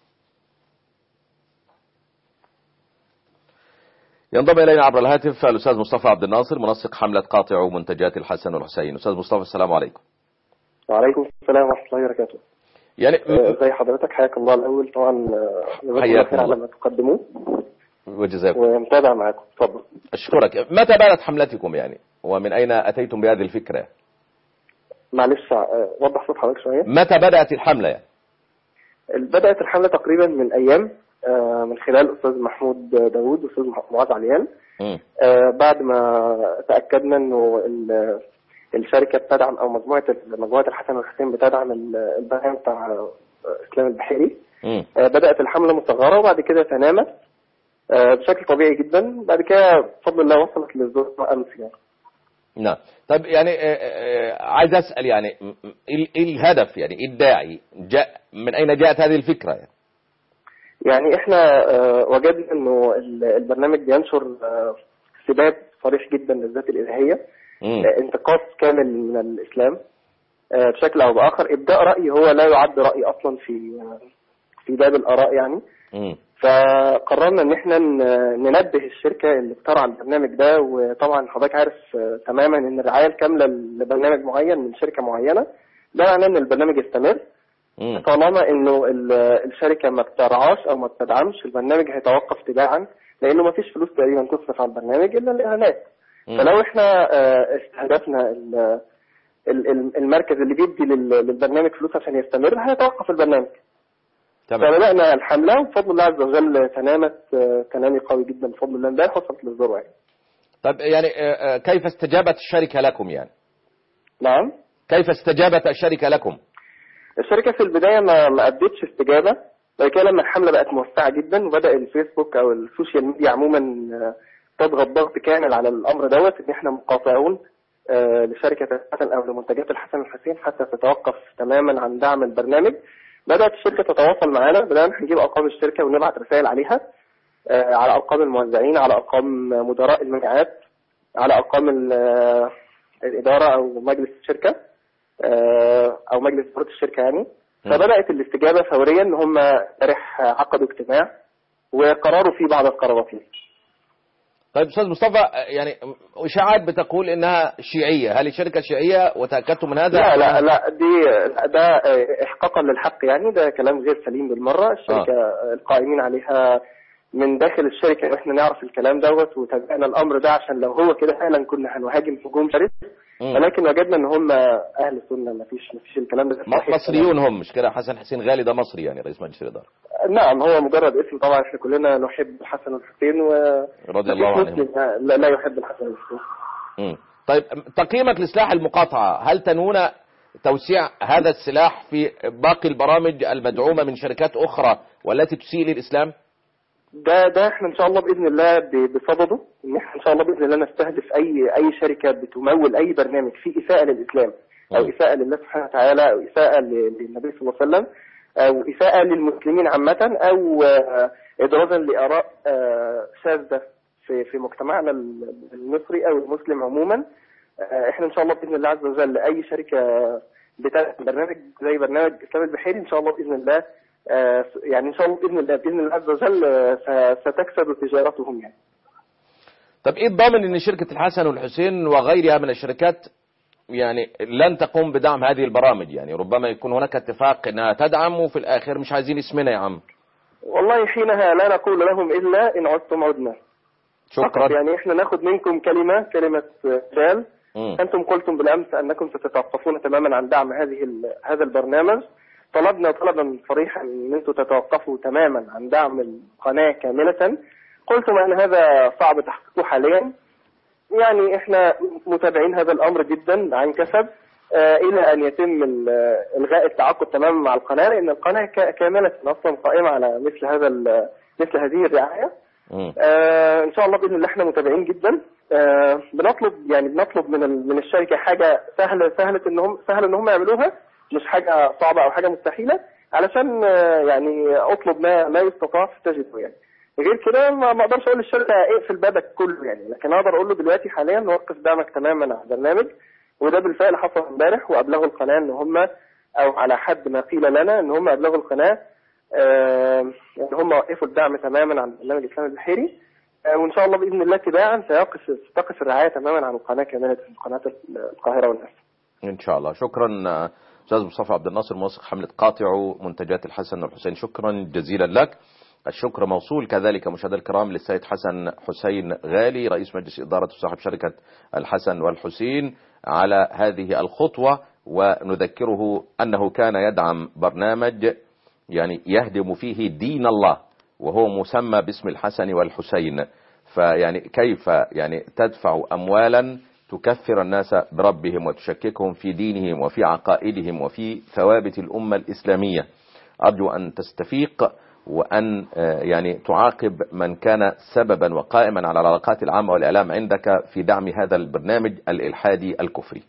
ينضم إلينا عبر الهاتف الأستاذ مصطفى عبد الناصر منسق حملة قاطع منتجات الحسن والحسين أستاذ مصطفى السلام عليكم وعليكم السلام ورحمة الله وبركاته يعني آه، زي حضرتك حياك الله الأول طبعا آه، جزاكم الله حياكم خير الله. على ما تقدموه وجزاكم ومتابع معاكم اتفضل أشكرك متى بدأت حملتكم يعني ومن أين أتيتم بهذه الفكرة معلش آه، وضح صوت حضرتك شوية متى بدأت الحملة يعني بدأت الحملة تقريبا من أيام آه، من خلال أستاذ محمود داوود وأستاذ معاذ عليان مم. آه، بعد ما تأكدنا إنه ال- الشركة بتدعم أو مجموعة مجموعة الحسن والحسين بتدعم ال- البرنامج بتاع آه، إسلام البحيري مم. آه، بدأت الحملة مصغرة وبعد كده تنامت آه، بشكل طبيعي جدا بعد كده بفضل الله وصلت للزور أمس يعني نعم طب يعني آه، آه، عايز أسأل يعني م- م- إيه إيه الهدف يعني إيه الداعي جاء من أين جاءت هذه الفكرة يعني يعني احنا آه، وجدنا انه ال- البرنامج بينشر آه، سباب صريح جدا للذات الالهيه مم. آه، انتقاص كامل من الاسلام آه، بشكل او باخر ابداء راي هو لا يعد راي اصلا في آه، في باب الاراء يعني مم. فقررنا ان احنا ن- ننبه الشركه اللي بترعى البرنامج ده وطبعا حضرتك عارف آه، تماما ان الرعايه الكامله لبرنامج معين من شركه معينه ده معناه ان البرنامج يستمر مم. طالما انه ال- الشركه ما بترعاش او ما بتدعمش البرنامج هيتوقف تباعا لانه ما فيش فلوس تقريبا تصرف على البرنامج الا الاعلانات مم. فلو احنا آه، استهدفنا ال- ال- ال- المركز اللي بيدي لل- للبرنامج فلوس عشان يستمر هيتوقف البرنامج تمام فبدانا الحمله وبفضل الله عز وجل تنامت آه، تنامي قوي جدا بفضل الله امبارح وصلت للذروه يعني. طب يعني آه، آه، كيف استجابت الشركة لكم يعني نعم كيف استجابت الشركة لكم الشركه في البدايه ما ما ادتش استجابه بعد كده لما الحمله بقت موسعه جدا وبدا الفيسبوك او السوشيال ميديا عموما آه، تضغط ضغط كامل على الامر دوت ان احنا مقاطعون آه، لشركه الحسن او لمنتجات الحسن والحسين حتى تتوقف تماما عن دعم البرنامج بدات الشركه تتواصل معانا بدانا نجيب ارقام الشركه ونبعت رسائل عليها آه، على ارقام الموزعين على ارقام مدراء المبيعات على ارقام ال- آه، الاداره او مجلس الشركه آه، او مجلس اداره الشركه يعني مم. فبدات الاستجابه فوريا ان هم امبارح عقدوا اجتماع وقرروا فيه بعض القرارات يعني. طيب استاذ مصطفى آه، يعني اشاعات بتقول انها شيعيه هل الشركه شيعيه وتاكدتم من هذا لا لا لا دي ده آه، احقاقا للحق يعني ده كلام غير سليم بالمره الشركه آه. القائمين عليها من داخل الشركه واحنا نعرف الكلام دوت وتابعنا الامر ده عشان لو هو كده فعلا كنا هنهاجم هجوم شرس مم. ولكن وجدنا ان هم اهل سنه ما فيش ما فيش الكلام ده م- مصريون هم مش كده حسن حسين غالي ده مصري يعني رئيس مجلس الاداره نعم هو مجرد اسم طبعا احنا كلنا نحب الحسن والحسين و رضي الله مفيش عنهم مسلم لا, لا يحب الحسن والحسين مم. طيب تقييمك لسلاح المقاطعه هل تنوون توسيع هذا السلاح في باقي البرامج المدعومه من شركات اخرى والتي تسيء للاسلام؟ ده ده احنا ان شاء الله باذن الله ب- بصدده ان احنا ان شاء الله باذن الله نستهدف اي اي شركه بتمول اي برنامج فيه اساءه للاسلام او مم. اساءه لله سبحانه وتعالى او اساءه ل- للنبي صلى الله عليه وسلم او اساءه للمسلمين عامه او آه، ادرازا لاراء آه، شاذه في في مجتمعنا ال- المصري او المسلم عموما آه، احنا ان شاء الله باذن الله عز وجل اي شركه بتاعت برنامج زي برنامج اسلام البحيري ان شاء الله باذن الله آه، يعني ان شاء الله باذن الله باذن الله عز وجل آه، س- ستكسب تجارتهم يعني طب ايه الضامن ان شركة الحسن والحسين وغيرها من الشركات يعني لن تقوم بدعم هذه البرامج يعني ربما يكون هناك اتفاق انها تدعم وفي الاخر مش عايزين اسمنا يا عم والله حينها لا نقول لهم الا ان عدتم عدنا فقط شكرا يعني احنا ناخذ منكم كلمه كلمه رسال مم. انتم قلتم بالامس انكم ستتوقفون تماما عن دعم هذه ال- هذا البرنامج طلبنا طلبا صريحا ان انتم تتوقفوا تماما عن دعم القناه كامله قلتم ان هذا صعب تحقيقه حاليا يعني احنا متابعين هذا الامر جدا عن كسب آه، الى ان يتم ال- الغاء التعاقد تماما مع القناه لان القناه ك- كامله اصلا قائمه على مثل هذا ال- مثل هذه الرعايه مم. آه ان شاء الله باذن الله احنا متابعين جدا آه بنطلب يعني بنطلب من ال- من الشركه حاجه سهله سهله ان هم سهل ان هم يعملوها مش حاجه صعبه او حاجه مستحيله علشان آه يعني اطلب ما ما يستطاع فتجده يعني غير كده ما ما اقدرش اقول للشركه اقفل بابك كله يعني لكن اقدر اقول له دلوقتي حاليا وقف دعمك تماما على البرنامج وده بالفعل حصل امبارح وابلغوا القناه ان هم او على حد ما قيل لنا ان هم ابلغوا القناه آه، ان هم وقفوا الدعم تماما عن برنامج الاسلام البحيري آه، وان شاء الله باذن الله تباعا سيقف ستقف الرعايه تماما عن القناه كامله قناه القاهره والناس. ان شاء الله شكرا آه، استاذ مصطفى عبد الناصر موثق حملة قاطع منتجات الحسن والحسين شكرا جزيلا لك الشكر موصول كذلك مشاهدينا الكرام للسيد حسن حسين غالي رئيس مجلس إدارة وصاحب شركة الحسن والحسين على هذه الخطوة ونذكره أنه كان يدعم برنامج يعني يهدم فيه دين الله وهو مسمى باسم الحسن والحسين فيعني كيف يعني تدفع أموالا تكفر الناس بربهم وتشككهم في دينهم وفي عقائدهم وفي ثوابت الأمة الإسلامية أرجو أن تستفيق وأن آه، يعني تعاقب من كان سببا وقائما على العلاقات العامة والإعلام عندك في دعم هذا البرنامج الإلحادي الكفري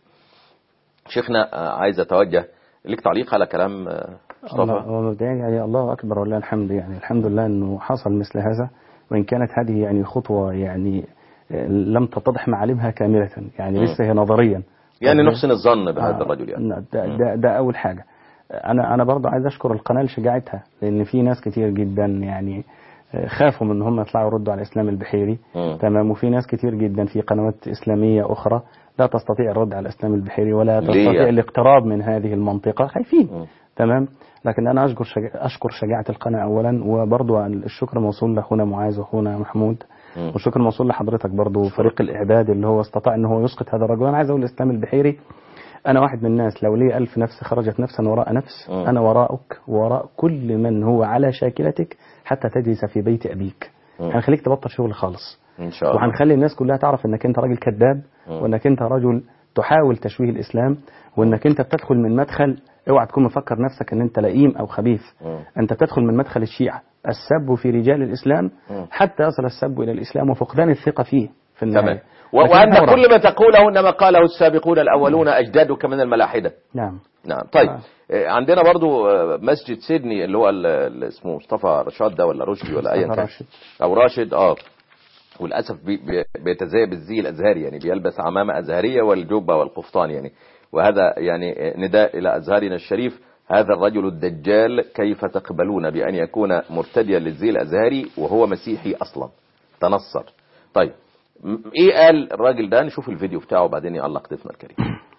شيخنا آه، عايز أتوجه لك تعليق على كلام آه، الله مصطفى هو مبدئيا يعني الله اكبر ولله الحمد يعني الحمد لله انه حصل مثل هذا وان كانت هذه يعني خطوه يعني آه، لم تتضح معالمها كامله يعني مم. لسه هي نظريا يعني طب- نحسن الظن بهذا آه، الرجل يعني ده, ده, ده اول حاجه انا انا برضه عايز اشكر القناه لشجاعتها لان في ناس كتير جدا يعني آه، خافوا من ان هم يطلعوا يردوا على الاسلام البحيري مم. تمام وفي ناس كتير جدا في قنوات اسلاميه اخرى لا تستطيع الرد على الاسلام البحيري ولا ليه تستطيع يعني؟ الاقتراب من هذه المنطقه خايفين مم. تمام لكن انا اشكر شجاع اشكر شجاعه القناه اولا وبرضه الشكر موصول لاخونا معاذ واخونا محمود مم. والشكر موصول لحضرتك برضه فريق الاعداد اللي هو استطاع ان هو يسقط هذا الرجل انا عايز اقول الاسلام البحيري انا واحد من الناس لو لي ألف نفس خرجت نفسا وراء نفس مم. انا وراءك وراء كل من هو على شاكلتك حتى تجلس في بيت ابيك مم. هنخليك تبطل شغل خالص إن شاء الله وهنخلي الناس كلها تعرف انك انت راجل كذاب مم. وانك انت رجل تحاول تشويه الاسلام وانك انت بتدخل من مدخل اوعى تكون مفكر نفسك ان انت لئيم او خبيث مم. انت بتدخل من مدخل الشيعة السب في رجال الاسلام مم. حتى يصل السب الى الاسلام وفقدان الثقة فيه في النهاية تمام و- لكن وأنت ثورة. كل ما تقوله إنما قاله السابقون الأولون أجدادك من الملاحدة نعم نعم طيب آه. آه. عندنا برضو آه، مسجد سيدني اللي هو ال- ال- اسمه مصطفى رشاد ده ولا رشدي ولا ايا مصطفى كان راشد. او راشد اه وللاسف بي- بي- بيتزايا بالزي الازهري يعني بيلبس عمامه ازهريه والجبه والقفطان يعني وهذا يعني نداء الى ازهرنا الشريف هذا الرجل الدجال كيف تقبلون بان يكون مرتديا للزي الازهري وهو مسيحي اصلا تنصر طيب م- ايه قال الراجل ده نشوف الفيديو بتاعه وبعدين يعلق ضيفنا الكريم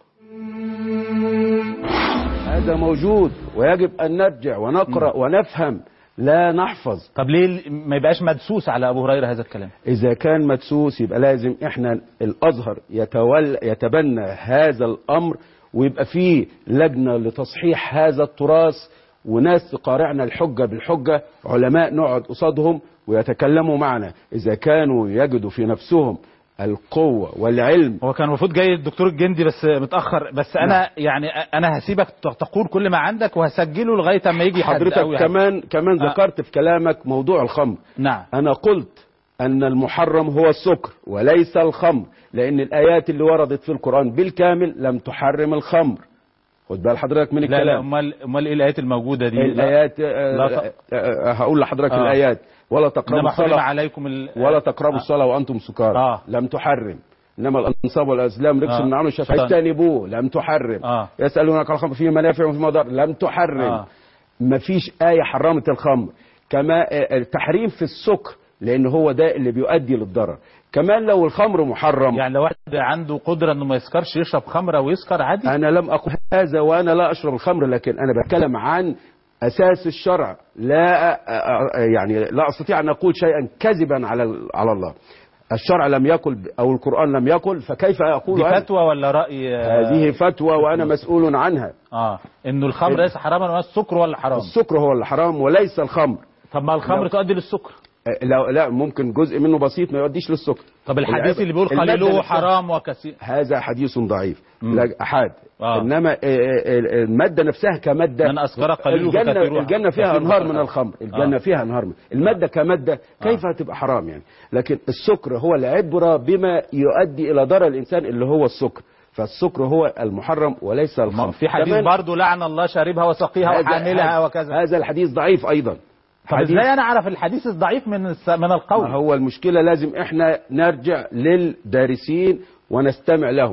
هذا موجود ويجب أن نرجع ونقرأ ونفهم لا نحفظ طب ليه ما يبقاش مدسوس على ابو هريره هذا الكلام إذا كان مدسوس يبقى لازم إحنا الأزهر يتولى يتبنى هذا الأمر ويبقى فيه لجنة لتصحيح هذا التراث وناس تقارعنا الحجة بالحجة علماء نقعد قصادهم ويتكلموا معنا إذا كانوا يجدوا في نفسهم القوة والعلم هو كان المفروض جاي الدكتور الجندي بس متاخر بس انا يعني انا هسيبك تقول كل ما عندك وهسجله لغايه اما يجي حد حضرتك أو يعني. كمان كمان آه. ذكرت في كلامك موضوع الخمر نعم أنا قلت أن المحرم هو السكر وليس الخمر لأن الآيات اللي وردت في القرآن بالكامل لم تحرم الخمر خد بال حضرتك من لا لا الكلام امال امال ايه الايات الموجوده دي الآيات آه، لا ت- آه، آه، هقول لحضرتك آه. الآيات ولا تقربوا انما حرم الصلاة عليكم ال... ولا تقربوا آه. الصلاة وأنتم سكارى آه. لم تحرم إنما الأنصاب والأزلام رجس آه. من عمل الشيطان شيطان. فاجتنبوه لم تحرم آه. يسألونك عن الخمر فيه منافع وفيه مضار لم تحرم آه. مفيش آية حرمت الخمر كما آه، التحريم في السكر لأن هو ده اللي بيؤدي للضرر كمان لو الخمر محرم يعني لو واحد عنده قدره انه ما يسكرش يشرب خمره ويسكر عادي أنا لم أقل هذا وأنا لا أشرب الخمر لكن أنا بتكلم عن أساس الشرع لا أ- أ- يعني لا أستطيع أن أقول شيئا كذبا على ال- على الله الشرع لم يقل ب- أو القرآن لم يقل فكيف أقول دي أنا؟ فتوى ولا راي آه، هذه فتوى وأنا مسؤول عنها اه انه الخمر ليس حراما ولا السكر ولا حرام السكر هو الحرام وليس الخمر طب ما الخمر لو- تؤدي للسكر أه، لا لا ممكن جزء منه بسيط ما يؤديش للسكر طب الحديث العبء- اللي بيقول المادة قليله نفسها- حرام وكثير هذا حديث ضعيف مم. لا احاد آه. انما آه، آه، الماده نفسها كماده من أسكر قليله الجنه فكثيره- الجنه فيها كثيره انهار من فكثيره. الخمر الجنه آه. فيها انهار من الماده كماده كيف هتبقى حرام يعني لكن السكر هو العبره بما يؤدي الى ضرر الانسان اللي هو السكر فالسكر هو المحرم وليس الخمر في حديث كمان برضه لعن الله شاربها وسقيها هذا- وحاملها هذا- وكذا هذا الحديث ضعيف ايضا طب حديث- ازاي انا اعرف الحديث الضعيف من الس- من ما القول هو المشكلة لازم احنا نرجع للدارسين ونستمع لهم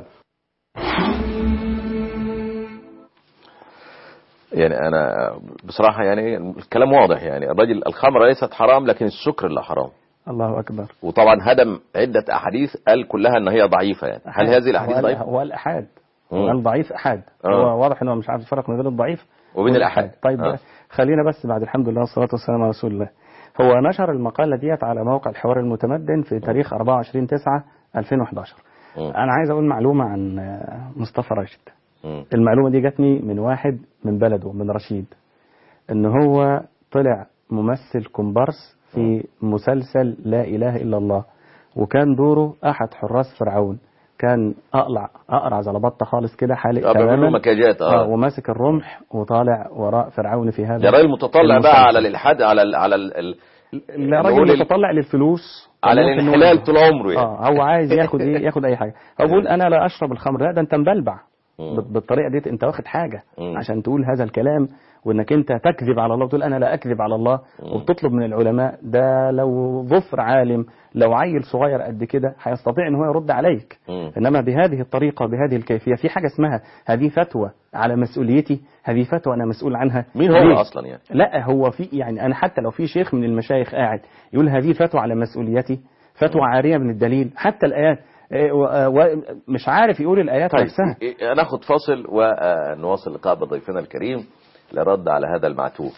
يعني انا بصراحه يعني الكلام واضح يعني الراجل الخمر ليست حرام لكن السكر اللي حرام الله أكبر وطبعا هدم عده احاديث قال كلها ان هي ضعيفه يعني هل هذه الاحاديث هو- ضعيفه؟ هو الأحاد مم. هو الضعيف أحاد آه. هو واضح إنه مش عارف الفرق ما بين الضعيف وبين والأحاد. الأحاد. طيب آه. خلينا بس بعد الحمد لله والصلاة والسلام على رسول الله هو نشر المقالة ديت على موقع الحوار المتمدن في تاريخ 24 9 2011 مم. أنا عايز أقول معلومة عن آه، مصطفى راشد مم. المعلومة دي جاتني من واحد من بلده من رشيد ان هو طلع ممثل كومبارس في مسلسل لا اله الا الله وكان دوره احد حراس فرعون كان اقلع اقرع زلبطه خالص كده حالق اه بيعملوا تماما مكياجات آه اه وماسك الرمح وطالع وراء فرعون في هذا ده راجل متطلع المسلسل. بقى على الالحاد على ال على ال ال لا نقول راجل ال- متطلع للفلوس على وممكن نقول- الانحلال طول عمره يعني اه هو عايز ياخد ايه ياخد اي حاجه هو بيقول انا لا اشرب الخمر لا ده انت مبلبع مم. بال- بالطريقه ديت انت واخد حاجه مم. عشان تقول هذا الكلام وانك انت تكذب على الله وتقول انا لا اكذب على الله وبتطلب من العلماء ده لو ظفر عالم لو عيل صغير قد كده هيستطيع ان هو يرد عليك مم. انما بهذه الطريقه بهذه الكيفيه في حاجه اسمها هذه فتوى على مسؤوليتي هذه فتوى انا مسؤول عنها مين هو ليه؟ اصلا يعني؟ لا هو في يعني انا حتى لو في شيخ من المشايخ قاعد يقول هذه فتوى على مسؤوليتي فتوى عاريه من الدليل حتى الايات إيه، و- آه، و- مش عارف يقول الايات طيب نفسها إيه، ناخد فاصل ونواصل اللقاء بضيفنا الكريم لرد على هذا المعتوه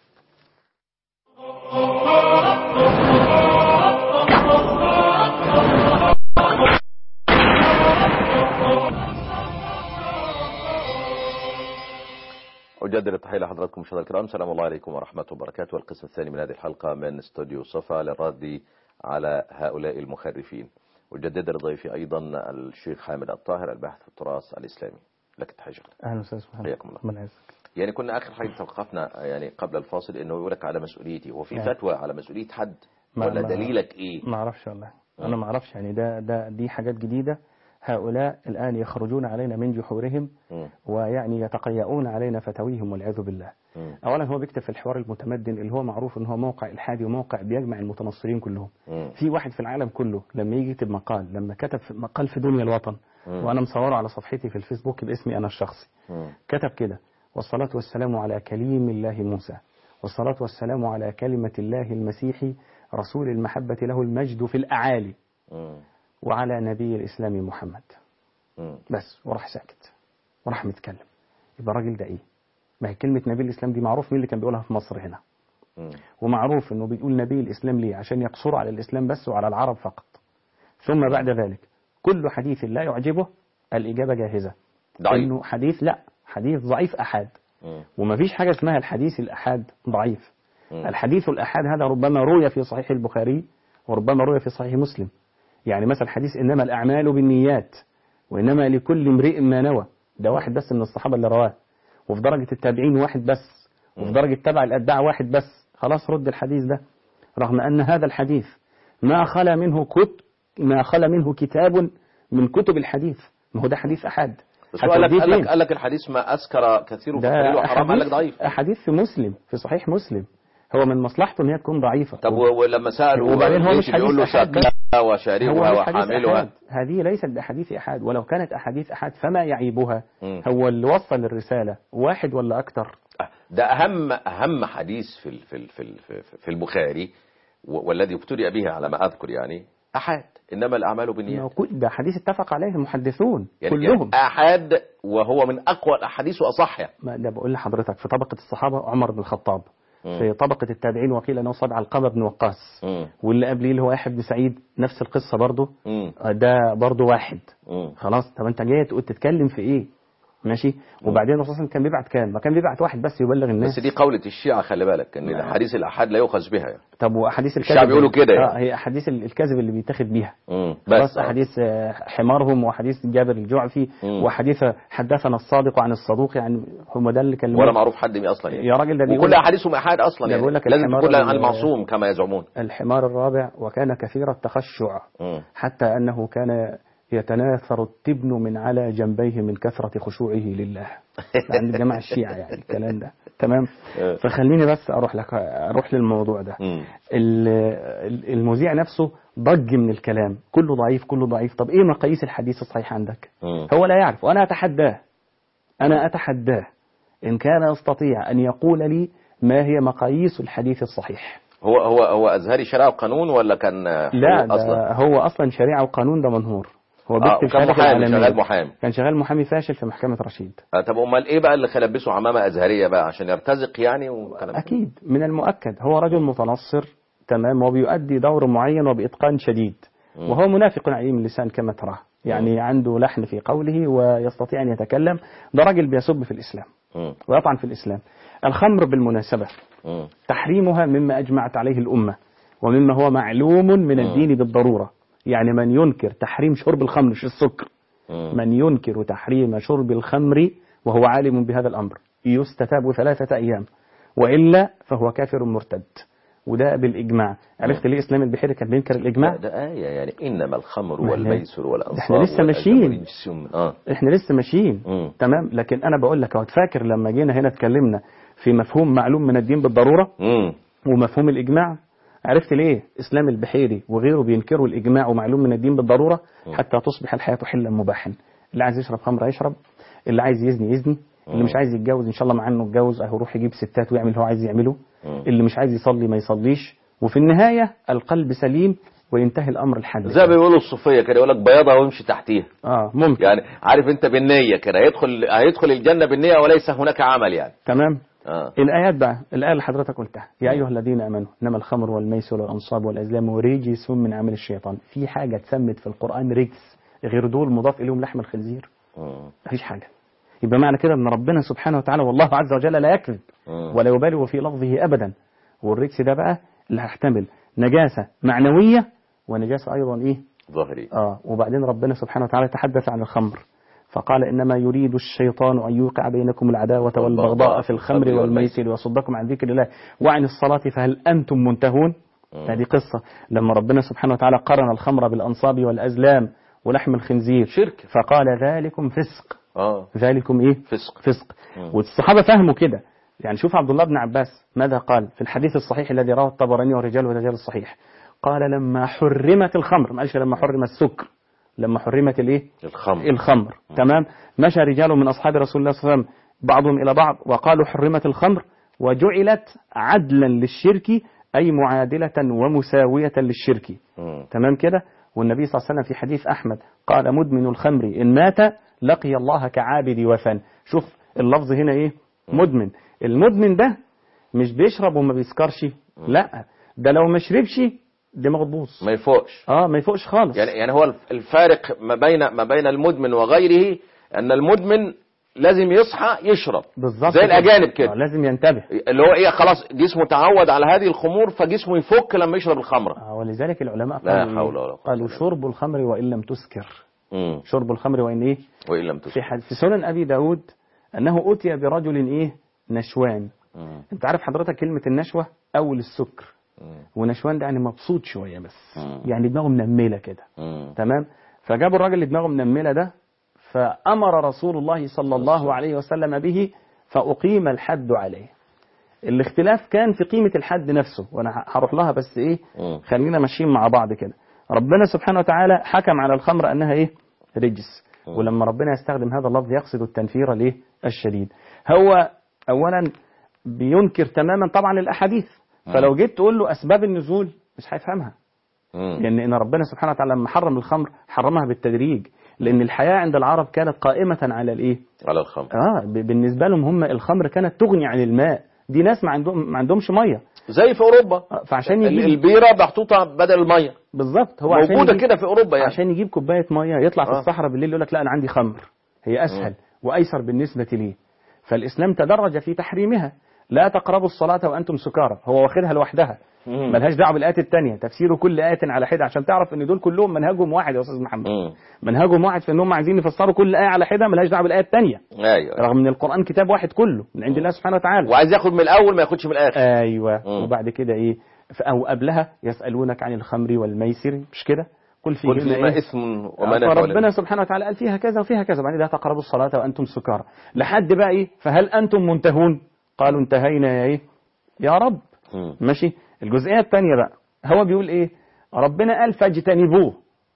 أجدد التحية لحضراتكم مشاهدينا الكرام السلام الله عليكم ورحمة الله وبركاته القسم الثاني من هذه الحلقة من استوديو صفا للرد على هؤلاء المخرفين أجدد لضيفي أيضا الشيخ حامد الطاهر الباحث في التراث الإسلامي لك التحية شيخ اهلا استاذ محمد حياكم الله. ربنا يعزك يعني كنا آخر حاجة توقفنا يعني قبل الفاصل إنه يقول لك على مسؤوليتي وفي يعني. فتوى على مسؤولية حد ما- ولا ما- دليلك إيه؟ ما اعرفش والله انا ما اعرفش يعني ده ده دي حاجات جديده هؤلاء الان يخرجون علينا من جحورهم مم. ويعني يتقيؤون علينا فتاويهم والعياذ بالله مم. اولا هو بيكتب في الحوار المتمدن اللي هو معروف ان هو موقع الحادي وموقع بيجمع المتنصرين كلهم مم. في واحد في العالم كله لما يجي يكتب مقال لما كتب في- مقال في دنيا الوطن مم. وانا مصوره على صفحتي في الفيسبوك باسمي انا الشخصي مم. كتب كده والصلاة والسلام على كليم الله موسى والصلاة والسلام على كلمة الله المسيح رسول المحبة له المجد في الأعالي مم. وعلى نبي الإسلام محمد مم. بس وراح ساكت وراح متكلم يبقى الراجل ده إيه ما هي كلمة نبي الإسلام دي معروف مين اللي كان بيقولها في مصر هنا مم. ومعروف انه بيقول نبي الاسلام ليه عشان يقصروا على الاسلام بس وعلى العرب فقط ثم بعد ذلك كل حديث لا يعجبه الاجابه جاهزه ضعيف. انه حديث لا حديث ضعيف احاد مم. وما فيش حاجه اسمها الحديث الاحاد ضعيف مم. الحديث الاحاد هذا ربما روي في صحيح البخاري وربما روي في صحيح مسلم يعني مثلا حديث انما الاعمال بالنيات وانما لكل امرئ ما نوى ده واحد بس من الصحابه اللي رواه وفي درجه التابعين واحد بس وفي درجه تبع الاتباع واحد بس خلاص رد الحديث ده رغم ان هذا الحديث ما خلا منه كت ما خلا منه كتاب من كتب الحديث ما هو ده حديث احاد بس هو قال لك هتوديه قال لك فين؟ قال لك الحديث ما أسكر كثير ده فقليل وحرام قال لك أحاديث- ضعيف أحاديث في مسلم في صحيح مسلم هو من مصلحته ان هي تكون ضعيفة طب و- ولما سألوا وبعدين هو ليش مش حديث بيقول له أحاد بس. ساقيها هو وشاربها مش حديث وحاملها أحاد هذه ليست بأحاديث أحاد ولو كانت أحاديث أحاد فما يعيبها مم. هو اللي وصل الرسالة واحد ولا أكتر ده اهم اهم حديث في ال- في ال- في ال- في- في البخاري و- والذي ابتدأ به على ما اذكر يعني احاد انما الاعمال بالنيات إنه كل- ده حديث اتفق عليه المحدثون يعني كلهم يعني احاد وهو من اقوى الاحاديث واصحها ما ده بقول لحضرتك في طبقة الصحابة عمر بن الخطاب مم. في طبقة التابعين وقيل أنه صعب علقمة بن وقاص مم. واللي قبليه اللي هو يحيى بن سعيد نفس القصة برضه مم. ده برضه واحد مم. خلاص طب انت جاي تقول تتكلم في ايه ماشي وبعدين الرسول صلى الله عليه وسلم كان بيبعت كام ما كان بيبعت واحد بس يبلغ الناس بس دي قولة الشيعة خلي بالك ان احاديث الاحاد لا يؤخذ بها يعني. طب واحاديث الكذب الشعب يقولوا كده يعني. اه هي احاديث ال- الكذب اللي بيتاخد بيها مم. خلاص بس آه. احاديث آه، حمارهم واحاديث جابر الجعفي مم. وحديث حدثنا الصادق عن الصدوق يعني هم ده اللي كان ولا معروف حد مين اصلا يعني. يا راجل ده بيقول وكل احاديثهم احاد اصلا ده يعني بيقول لك لازم الحمار تكون عن ال- المعصوم كما يزعمون الحمار الرابع وكان كثير التخشع مم. حتى أنه كان يتناثر التبن من على جنبيه من كثرة خشوعه لله عند جماعة الشيعة يعني الكلام ده تمام آه. فخليني بس أروح لك أروح للموضوع ده مم. ال- ال- المذيع نفسه ضج من الكلام كله ضعيف كله ضعيف طب إيه مقاييس الحديث الصحيح عندك مم. هو لا يعرف وأنا أتحداه أنا أتحداه إن كان يستطيع أن يقول لي ما هي مقاييس الحديث الصحيح هو هو هو ازهري شرع وقانون ولا كان آه، لا اصلا ده هو اصلا شريعه وقانون ده منهور هو آه، بيكتب وكان شهاده محامي العالمية. شغال محامي كان شغال محامي فاشل في محكمه رشيد آه، طب امال ايه بقى اللي خلبسه عمامه ازهريه بقى عشان يرتزق يعني وكلام ده؟ اكيد من المؤكد هو رجل متنصر تمام وبيؤدي دور معين وباتقان شديد مم. وهو منافق عليم اللسان كما تراه يعني عنده لحن في قوله ويستطيع ان يتكلم ده راجل بيسب في الاسلام مم. ويطعن في الاسلام الخمر بالمناسبه مم. تحريمها مما أجمعت عليه الأمة ومما هو معلوم من مم. الدين بالضرورة يعني من ينكر تحريم شرب الخمر مش السكر مم. من ينكر تحريم شرب الخمر وهو عالم بهذا الأمر يستتاب ثلاثة أيام وإلا فهو كافر مرتد وده بالإجماع عرفت ليه إسلام البحيري كان بينكر الإجماع لا، ده آية يعني إنما الخمر ما هي- والميسر والأنصار ده احنا لسه والأزلام ماشيين. رجس من- اه احنا لسه ماشيين مم. تمام لكن أنا بقول لك اهوت فاكر لما جينا هنا اتكلمنا في مفهوم معلوم من الدين بالضرورة مم. ومفهوم الإجماع عرفت ليه إسلام البحيري وغيره بينكروا الإجماع ومعلوم من الدين بالضرورة حتى تصبح الحياة حلا مباحا اللي عايز يشرب خمر يشرب اللي عايز يزني يزني اللي مش عايز يتجوز إن شاء الله مع إنه يتجوز أهو يروح يجيب ستات ويعمل اللي هو عايز يعمله مم. اللي مش عايز يصلي ما يصليش وفي النهاية القلب سليم وينتهي الأمر الحد زي ما بيقولوا الصوفية كده يقول لك بياضها وامشي تحتيها آه ممكن يعني عارف انت بالنية كده هيدخل هيدخل الجنة بالنية وليس هناك عمل يعني تمام اه الآيات بقى الآية اللي حضرتك قلتها يا أيها الذين آمنوا إنما الخمر والميسر والأنصاب والأزلام رجس من عمل الشيطان في حاجة اتسمت في القرآن رجس غير دول مضاف إليهم لحم الخنزير مم. مفيش حاجة يبقى معنى كده ان ربنا سبحانه وتعالى والله عز وجل لا يكذب مم. ولا يبالغ في لفظه ابدا والرجس ده بقى اللي هيحتمل نجاسه معنويه ونجاسه ايضا ايه ظهري اه وبعدين ربنا سبحانه وتعالى تحدث عن الخمر فقال انما يريد الشيطان ان يوقع بينكم العداوه والبغضاء في الخمر والميسر ويصدكم عن ذكر الله وعن الصلاه فهل انتم منتهون هذه قصه لما ربنا سبحانه وتعالى قرن الخمر بالانصاب والازلام ولحم الخنزير شرك فقال ذلكم فسق اه ذلكم ايه فسق فسق مم. والصحابه فهموا كده يعني شوف عبد الله بن عباس ماذا قال في الحديث الصحيح الذي رواه الطبراني ورجاله رجال الصحيح قال لما حرمت الخمر ما قالش لما حرم السكر لما حرمت الايه الخمر الخمر تمام مشى رجال من اصحاب رسول الله صلى الله عليه وسلم بعضهم الى بعض وقالوا حرمت الخمر وجعلت عدلا للشرك اي معادله ومساويه للشرك مم. تمام كده والنبي صلى الله عليه وسلم في حديث أحمد قال مدمن الخمر إن مات لقي الله كعابد وثن شوف اللفظ هنا إيه مدمن المدمن ده مش بيشرب وما بيسكرش لا ده لو ما شربش دماغه تبوظ ما يفوقش اه ما يفوقش خالص يعني يعني هو الفارق ما بين ما بين المدمن وغيره ان المدمن لازم يصحى يشرب بالظبط زي الاجانب كده آه لازم ينتبه اللي هو ايه خلاص جسمه تعود على هذه الخمور فجسمه يفك لما يشرب الخمره آه ولذلك العلماء لا قالوا إيه؟ حول ولا قوة قالوا إلا شرب الخمر وإن لم تسكر مم. شرب الخمر وإن إيه وان لم في تسكر حد في سنن أبي داود أنه أتي برجل إيه نشوان مم. انت عارف حضرتك كلمة النشوة أول السكر مم. ونشوان ده يعني مبسوط شوية بس مم. يعني دماغه منملة كده مم. تمام فجابوا الراجل اللي دماغه منملة ده فأمر رسول الله صلى الله عليه وسلم به فأقيم الحد عليه الاختلاف كان في قيمة الحد نفسه وأنا ه- هروح لها بس إيه مم. خلينا ماشيين مع بعض كده ربنا سبحانه وتعالى حكم على الخمر أنها إيه رجس ولما ربنا يستخدم هذا اللفظ يقصد التنفير ليه الشديد هو أولا بينكر تماما طبعا الاحاديث فلو جيت تقول له اسباب النزول مش هيفهمها مم. لان ان ربنا سبحانه وتعالى لما حرم الخمر حرمها بالتدريج لان الحياه عند العرب كانت قائمه على الايه على الخمر اه ب- بالنسبه لهم هم الخمر كانت تغني عن الماء دي ناس ما عندهم ما عندهمش ميه زي في اوروبا آه، فعشان ال- يجيب البيره محطوطه بدل الميه بالظبط هو عشان موجوده يجيب- كده في اوروبا يعني عشان يجيب كوبايه ميه يطلع في آه. الصحراء بالليل يقول لك لا انا عندي خمر هي اسهل وايسر بالنسبه لي فالاسلام تدرج في تحريمها لا تقربوا الصلاه وانتم سكارى هو واخدها لوحدها مم. ملهاش دعوه بالايات الثانيه تفسير كل ايه على حده عشان تعرف ان دول كلهم منهجهم واحد يا استاذ محمد مم. منهجهم واحد في انهم عايزين يفسروا كل ايه على حده ملهاش دعوه بالايه الثانيه ايوه رغم ان القران كتاب واحد كله من عند الله سبحانه وتعالى وعايز ياخد من الاول ما ياخدش من الاخر ايوه مم. وبعد كده ايه ف- او قبلها يسالونك عن الخمر والميسر مش كده قل قل فيهما فيما إيه؟ اثم ومنافع فربنا للناس. سبحانه وتعالى قال فيها كذا وفيها كذا بعدين لا تقربوا الصلاة وأنتم سكارى لحد بقى إيه فهل أنتم منتهون قالوا انتهينا يا إيه يا رب مم. ماشي الجزئية الثانية بقى هو بيقول إيه ربنا قال فاجتنبوه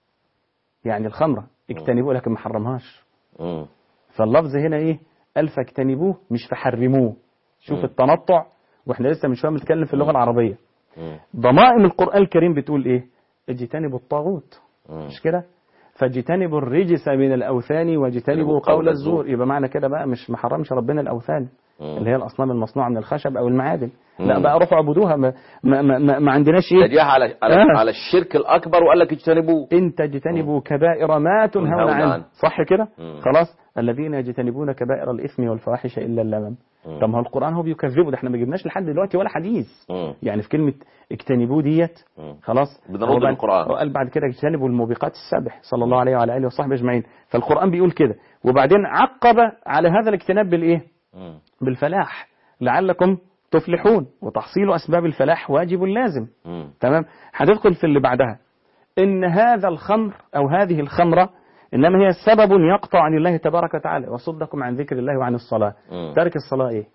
يعني الخمرة اجتنبوه لكن ما حرمهاش مم. فاللفظ هنا إيه قال فاجتنبوه مش فحرموه شوف مم. التنطع واحنا لسه من شويه بنتكلم في اللغه العربيه مم. ضمائم القران الكريم بتقول ايه اجتنبوا الطاغوت مم. مش كده فاجتنبوا الرجس من الاوثان واجتنبوا قول الزور يبقى معنى كده بقى مش ما حرمش ربنا الاوثان مم. اللي هي الاصنام المصنوعه من الخشب او المعادن مم. لا بقى روحوا اعبدوها ما, ما, ما, ما, ما عندناش ايه تجاه على على, آه. على الشرك الاكبر وقال لك اجتنبوه ان تجتنبوا كبائر ما تنهون تنهون عنه عنه. صح كده مم. خلاص الذين يجتنبون كبائر الاثم والفواحش الا اللمم مم. طب ما هو القران هو بيكذبه ده احنا ما جبناش لحد دلوقتي ولا حديث مم. يعني في كلمه اجتنبوه ديت مم. خلاص بنرد هو بعد- بالقرآن. هو قال بعد كده اجتنبوا الموبقات السبع صلى الله عليه وعلى اله وصحبه اجمعين فالقران بيقول كده وبعدين عقب على هذا الاجتناب بالايه مم. بالفلاح لعلكم تفلحون وتحصيل اسباب الفلاح واجب لازم مم. تمام هتدخل في اللي بعدها ان هذا الخمر او هذه الخمره انما هي سبب يقطع عن الله تبارك وتعالى وصدكم عن ذكر الله وعن الصلاه مم. ترك الصلاه ايه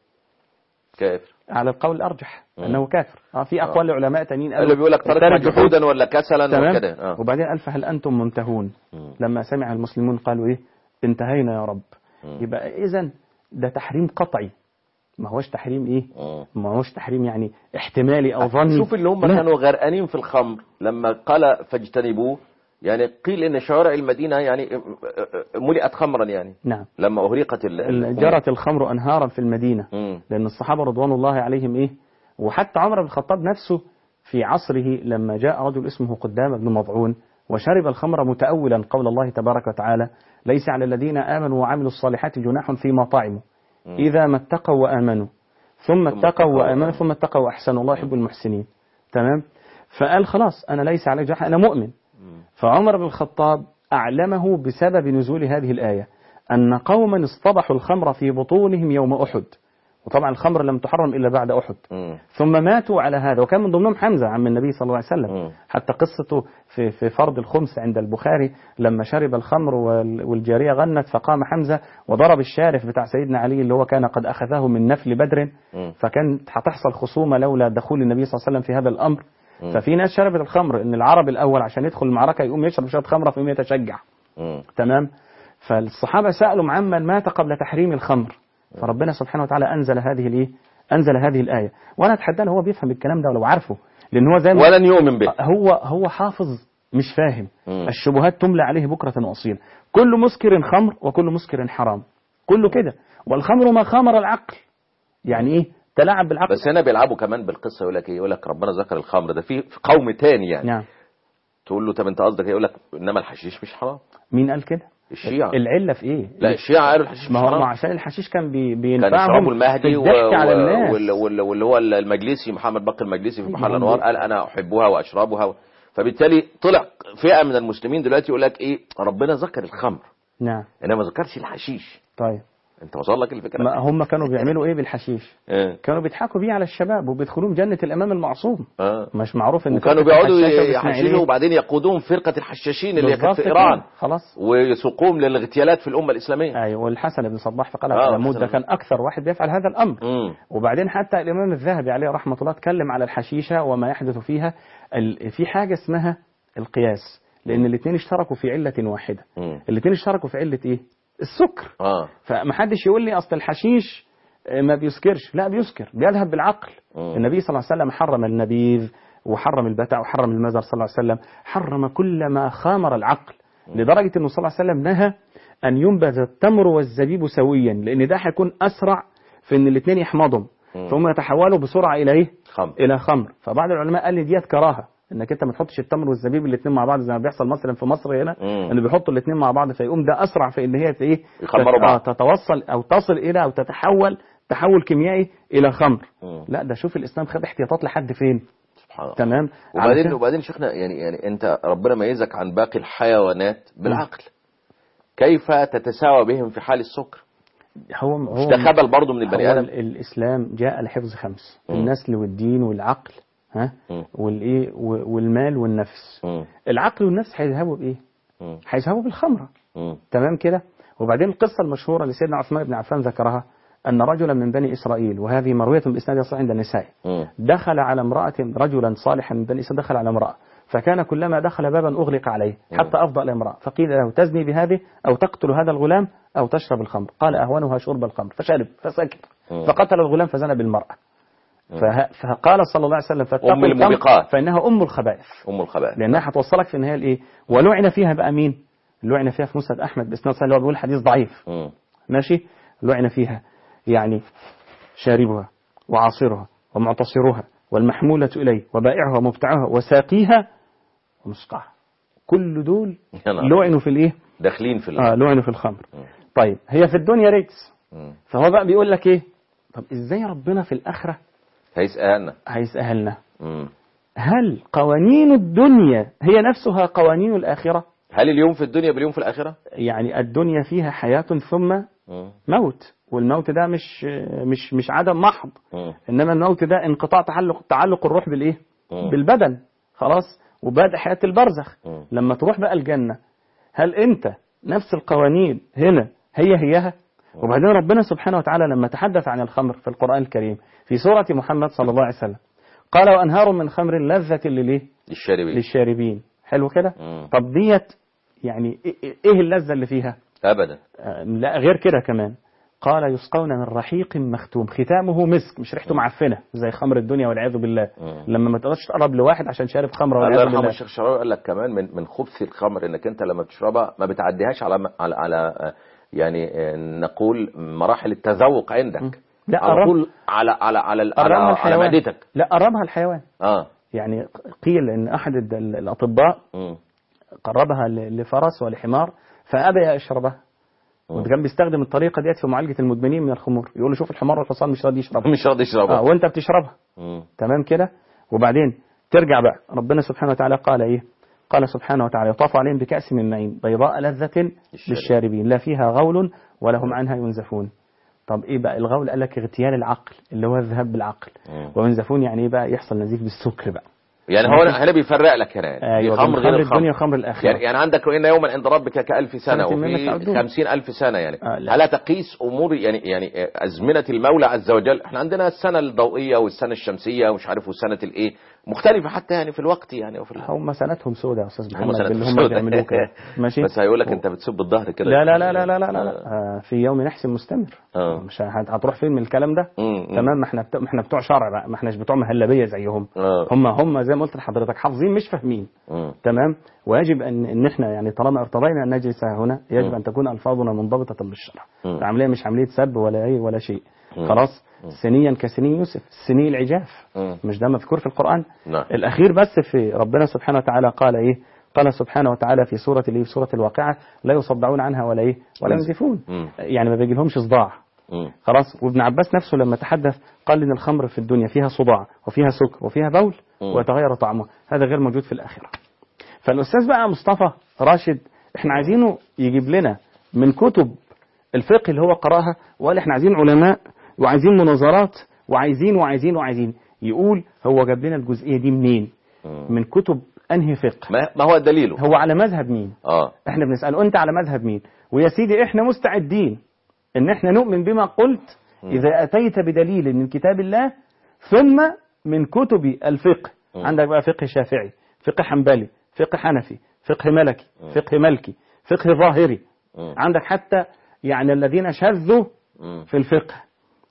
كافر على القول الارجح مم. انه كافر اه في اقوال لعلماء تانيين اللي بيقول لك ترك ترك جحود جحودا ولا كسلا تمام وكده اه وبعدين قال فهل انتم منتهون مم. لما سمع المسلمون قالوا ايه انتهينا يا رب مم. يبقى اذا ده تحريم قطعي ما هوش تحريم ايه مم. ما هوش تحريم يعني احتمالي او ظني شوف اللي هم لا. كانوا غرقانين في الخمر لما قال فاجتنبوه يعني قيل ان شوارع المدينه يعني ملئت خمرا يعني نعم لما اهرقت ال- ال- جرت الخمر انهارا في المدينه مم. لان الصحابه رضوان الله عليهم ايه وحتى عمر بن الخطاب نفسه في عصره لما جاء رجل اسمه قدام بن مضعون وشرب الخمر متأولا قول الله تبارك وتعالى ليس على الذين آمنوا وعملوا الصالحات جناح فيما طعموا إذا ما اتقوا وآمنوا ثم اتقوا اتقوا وآمنوا وآمنوا. ثم اتقوا وأحسنوا الله يحب المحسنين تمام فقال خلاص أنا ليس علي جناح أنا مؤمن فعمر بن الخطاب أعلمه بسبب نزول هذه الآية أن قوما اصطبحوا الخمر في بطونهم يوم أحد وطبعا الخمر لم تحرم إلا بعد أحد مم. ثم ماتوا على هذا وكان من ضمنهم حمزة عم النبي صلى الله عليه وسلم مم. حتى قصته في في فرض الخمس عند البخاري لما شرب الخمر وال- والجارية غنت فقام حمزة وضرب الشارف بتاع سيدنا علي اللي هو كان قد أخذه من نفل بدر مم. فكانت هتحصل خصومة لولا دخول النبي صلى الله عليه وسلم في هذا الأمر مم. ففي ناس شربت الخمر ان العرب الاول عشان يدخل المعركه يقوم يشرب شويه خمره فيقوم يتشجع مم. تمام فالصحابه سالوا عمن مات قبل تحريم الخمر فربنا سبحانه وتعالى انزل هذه الايه انزل هذه الايه وانا اتحدى له هو بيفهم الكلام ده ولو عارفه لان هو زي ما ولن يؤمن به هو هو حافظ مش فاهم مم. الشبهات تملى عليه بكره واصيلا كل مسكر خمر وكل مسكر حرام كله كده والخمر ما خمر العقل يعني ايه تلاعب بالعقل بس هنا بيلعبوا كمان بالقصه يقول لك ايه يقول لك ربنا ذكر الخمر ده في في قوم تاني يعني نعم تقول له طب انت قصدك ايه يقول لك انما الحشيش مش حرام مين قال كده الشيعة العله في ايه لا الشيعة قالوا الحشيش ما مش هو ما حرام عشان الحشيش كان بي كان بينفعهم يشربوا المهدي في و... الضحك على الناس وال... وال... واللي هو المجلسي محمد بكر المجلسي في محل هم الانوار بي- قال انا احبها واشربها فبالتالي طلع فئه من المسلمين دلوقتي يقول لك ايه ربنا ذكر الخمر نعم انما ما ذكرش الحشيش طيب انت وصل لك الفكره ما هم كانوا بيعملوا ايه بالحشيش اه كانوا بيضحكوا بيه على الشباب وبيدخلوهم جنة الإمام المعصوم اه مش معروف إن وكانوا فرقة بيقعدوا الحشاشة يحششوا والإسماعيلية وبعدين يقودون فرقه الحشاشين اللي هي كانت بالظبط في كده. ايران خلاص ويسوقوهم للاغتيالات في الامه الاسلاميه أيوة والحسن بن صباح في آه، قلعة العمود الحسن ده بن- كان أكثر واحد بيفعل هذا الأمر امم وبعدين حتى الإمام الذهبي عليه رحمة الله اتكلم على الحشيشة وما يحدث فيها ال- في حاجة اسمها القياس لأن الاثنين اشتركوا في علة واحدة امم الاثنين اشتركوا في علة إيه؟ السكر اه فمحدش يقول لي أصل الحشيش آه، ما بيسكرش لا بيسكر بيذهب بالعقل مم. النبي صلى الله عليه وسلم حرم النبيذ وحرم البتع وحرم المزر صلى الله عليه وسلم حرم كل ما خامر العقل لدرجة أنه صلى الله عليه وسلم نهى أن ينبذ التمر والزبيب سويا لأن ده هيكون أسرع في أن الاثنين يحمضهم مم. ثم يتحولوا بسرعة إلى إيه؟ خمر إلى خمر فبعض العلماء قال لي ديت كراهة انك انت ما تحطش التمر والزبيب الاثنين مع بعض زي ما بيحصل مثلا في مصر هنا مم. ان بيحطوا الاثنين مع بعض فيقوم ده اسرع في ان هي ت- ايه يخمروا تت- بعض. آه، تتوصل او تصل الى او تتحول تحول كيميائي الى خمر مم. لا ده شوف الاسلام خد احتياطات لحد فين سبحان الله تمام وبعدين علشان- وبعدين شيخنا يعني يعني انت ربنا ميزك عن باقي الحيوانات بالعقل كيف تتساوى بهم في حال السكر هو مش هو ده خبل برضه من البني هو ادم ال- الاسلام جاء لحفظ خمس مم. النسل والدين والعقل ها مم. والايه و- والمال والنفس مم. العقل والنفس هيذهبوا بايه مم. هيذهبوا بالخمره مم. تمام كده وبعدين القصة المشهورة اللي سيدنا عثمان بن عفان ذكرها أن رجلا من بني إسرائيل وهذه مروية بإسناد صحيح عند النسائي مم. دخل على امرأة رجلا صالحا من بني إسرائيل دخل على امرأة فكان كلما دخل بابا أغلق عليه حتى أفضى إلى امرأة فقيل له تزني بهذه أو تقتل هذا الغلام أو تشرب الخمر قال أهونها شرب الخمر فشرب فسكت مم. فقتل الغلام فزنى بالمرأة فه- فقال صلى الله عليه وسلم فاتقوا أم الخمر الموبقات. فإنها أم الخبائث ام الخبائث لانها هتوصلك في النهايه لايه ولعن فيها بقى مين لعن فيها في مسند احمد باسناد صحيح اللي هو بيقول حديث ضعيف مم. ماشي لعن فيها يعني شاربها وعاصرها ومعتصرها والمحمولة إليه وبائعها ومبتعها وساقيها ومسقعها كل دول يا نهار. لعنوا في الايه داخلين في ال- اه لعنوا في الخمر طيب هي في الدنيا رجس مم. فهو بقى بيقول لك ايه طب ازاي ربنا في الاخره هيسألنا هيسألنا مم. هل قوانين الدنيا هي نفسها قوانين الآخرة هل اليوم في الدنيا باليوم في الآخرة يعني الدنيا فيها حياة ثم مم. موت والموت ده مش مش مش عدم محض مم. انما الموت ده انقطاع تعلق تعلق الروح بالايه مم. بالبدن خلاص وبدء حياة البرزخ مم. لما تروح بقى الجنة هل انت نفس القوانين هنا هي هيها وبعدين ربنا سبحانه وتعالى لما تحدث عن الخمر في القرآن الكريم في سورة محمد صلى الله عليه وسلم قال وأنهار من خمر لذة للإيه للشاربين للشاربين حلو كده مم. طب ديت يعني إيه- ايه اللذة اللي فيها أبدا آه، لا غير كده كمان قال يسقون من رحيق مختوم ختامه مسك مش ريحته معفنه زي خمر الدنيا والعياذ بالله مم. لما ما تقدرش تقرب لواحد عشان شارب خمره الله والعياذ يرحمه بالله الشيخ شراوي قال لك كمان من من خبث الخمر انك انت لما بتشربها ما بتعديهاش على على على آه، يعني آه، نقول مراحل التذوق عندك لا على قرب طول على على على ال- على, قربها على الحيوان معدتك لا قربها الحيوان اه يعني قيل ان احد الد- الاطباء مم. قربها ل- لفرس ولحمار فابى يشربها مم. وكان بيستخدم الطريقه ديت في معالجه المدمنين من الخمور يقول له شوف الحمار والحصان مش راضي يشربها مش راضي يشربها اه وانت بتشربها مم. تمام كده وبعدين ترجع بقى ربنا سبحانه وتعالى قال ايه قال سبحانه وتعالى يطاف عليهم بكأس من معين بيضاء لذة للشاربين لا فيها غول ولا هم عنها ينزفون طب ايه بقى الغول قال لك اغتيال العقل اللي هو الذهاب بالعقل مم. وينزفون يعني ايه بقى يحصل نزيف بالسكر بقى يعني هو هنا بيفرق لك هنا يعني ايوه في خمر بين غير خمر الدنيا الخمر وخمر الاخره يعني, يعني عندك وإن يوما عند ربك كألف سنة سنة مما وفي تعدون. خمسين ألف سنة يعني آه، لا. ألا تقيس أمور يعني يعني أزمنة المولى عز وجل احنا عندنا السنة الضوئية والسنة الشمسية ومش عارف والسنة الإيه مختلفة حتى يعني في الوقت يعني وفي ال- هم سنتهم سودة يا استاذ هم محمد سنتهم باللي هم سودة. بيعملوه كده ماشي بس هيقول لك أنت بتسب الظهر كده لا لا لا لا لا لا, لا, لا. آه في يوم نحس مستمر آه. مش هت- هتروح فين من الكلام ده مم، مم. تمام ما احنا بتوع ما احنا بتوع شرع بقى ما احناش بتوع مهلبيه زيهم آه. هم هم زي ما قلت لحضرتك حافظين مش فاهمين مم. تمام ويجب ان ان احنا يعني طالما ارتضينا ان نجلس هنا يجب مم. ان تكون الفاظنا منضبطه بالشرع مم. العمليه مش عمليه سب ولا اي ولا شيء مم. خلاص سنيا كسني يوسف سني العجاف مم. مش ده مذكور في القران نعم. الاخير بس في ربنا سبحانه وتعالى قال ايه قال سبحانه وتعالى في سوره اللي في سوره الواقعه لا يصدعون عنها ولا ايه ولا ينزفون مم. يعني ما بيجيلهمش صداع مم. خلاص وابن عباس نفسه لما تحدث قال ان الخمر في الدنيا فيها صداع وفيها سكر وفيها بول مم. ويتغير طعمه هذا غير موجود في الاخره فالاستاذ بقى مصطفى راشد احنا عايزينه يجيب لنا من كتب الفقه اللي هو قراها وقال احنا عايزين علماء وعايزين مناظرات وعايزين وعايزين وعايزين يقول هو جاب لنا الجزئيه دي منين مم. من كتب انهي فقه ما ما هو دليله هو على مذهب مين اه احنا بنساله انت على مذهب مين ويا سيدي احنا مستعدين ان احنا نؤمن بما قلت اذا اتيت بدليل من كتاب الله ثم من كتب الفقه مم. عندك بقى فقه شافعي فقه حنبلي فقه حنفي فقه ملكي فقه ملكي فقه ظاهري مم. عندك حتى يعني الذين شذوا مم. في الفقه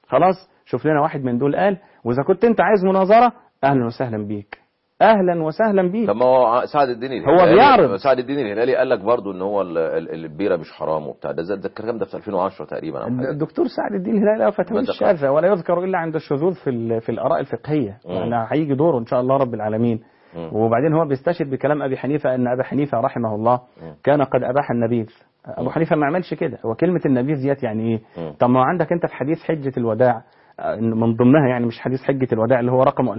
خلاص شوف لنا واحد من دول قال واذا كنت انت عايز مناظره اهلا وسهلا بيك اهلا وسهلا بيك طب ما هو سعد الدين هو الهلالي بيعرض. سعد الدين الهلالي قال لك برضه ان هو ال- ال- البيره مش حرام وبتاع ده ده الكلام ده في 2010 تقريبا أو حاجة. الدكتور سعد الدين الهلالي له فتاوى ماذا الشاذة ولا يذكر إلا عند الشذوذ في ال- في الآراء الفقهية مم. يعني هيجي دوره إن شاء الله رب العالمين مم. وبعدين هو بيستشهد بكلام أبي حنيفة أن أبا حنيفة رحمه الله مم. كان قد أباح النبيذ أبو حنيفة ما عملش كده هو كلمة النبيذ ديت يعني إيه مم. طب ما هو عندك أنت في حديث حجة الوداع آه، من ضمنها يعني مش حديث حجة الوداع اللي هو رقمه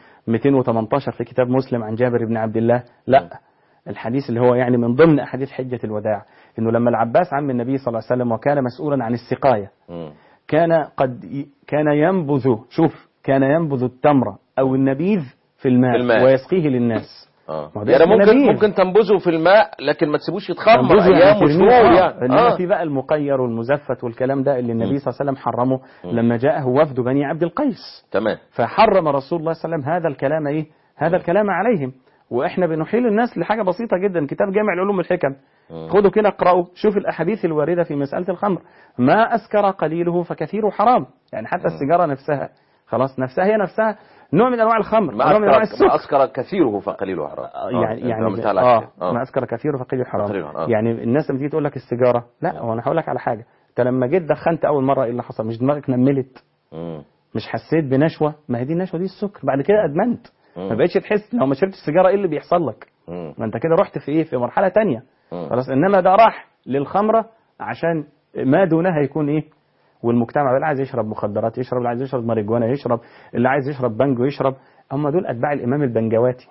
2218 في كتاب مسلم عن جابر بن عبد الله لا الحديث اللي هو يعني من ضمن أحاديث حجة الوداع إنه لما العباس عم النبي صلى الله عليه وسلم وكان مسؤولا عن السقاية مم. كان قد ي- كان ينبذ شوف كان ينبذ التمر او النبيذ في الماء, في الماء. ويسقيه للناس اه ما هو ده يعني اسمه ممكن نبيذ. ممكن تنبذه في الماء لكن ما تسيبوش يتخمر ينبذه يعني ايام ترميه، وشهور آه. يعني انما اه في بقى المقير والمزفت والكلام ده اللي النبي صلى الله عليه وسلم حرمه مم. لما جاءه وفد بني عبد القيس تمام فحرم رسول الله صلى الله عليه وسلم هذا الكلام ايه هذا الكلام عليهم واحنا بنحيل الناس لحاجه بسيطه جدا كتاب جامع العلوم والحكم مم. خدوا كده اقرأوا شوف الأحاديث الواردة في مسألة الخمر ما أسكر قليله فكثيره حرام يعني حتى السيجارة نفسها خلاص نفسها هي نفسها نوع من أنواع الخمر ما نوع من أنواع أسكر, ما السكر أسكر كثيره فقليله حرام آه، آه، يعني يعني بتاع اه العكس. ما أسكر كثيره فقليله حرام فقليله حرام. يعني الناس لما تيجي تقول لك السيجارة لا هو أنا هقول لك على حاجة أنت لما جيت دخنت أول مرة إيه اللي حصل مش دماغك نملت مم. مش حسيت بنشوة ما هي دي النشوة دي السكر بعد كده أدمنت ما مم. بقتش تحس لو ما شربتش السيجارة إيه اللي بيحصل لك مم. ما انت كده رحت في ايه في مرحله تانية مم. خلاص انما ده راح للخمره عشان ما دونها يكون ايه والمجتمع بقى اللي عايز يشرب مخدرات يشرب اللي عايز يشرب ماريجوانا يشرب اللي عايز يشرب بانجو يشرب هم دول اتباع الامام البنجواتي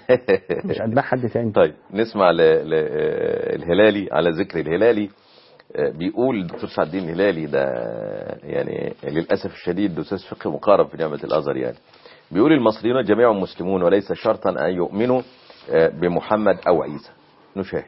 مش اتباع حد تاني طيب نسمع ل... ل... الهلالي على ذكر الهلالي آه، بيقول الدكتور سعد الدين الهلالي ده يعني للاسف الشديد استاذ فقه مقارب في جامعه الازهر يعني بيقول المصريون جميعهم مسلمون وليس شرطا ان يؤمنوا آه، بمحمد او عيسى نشاهد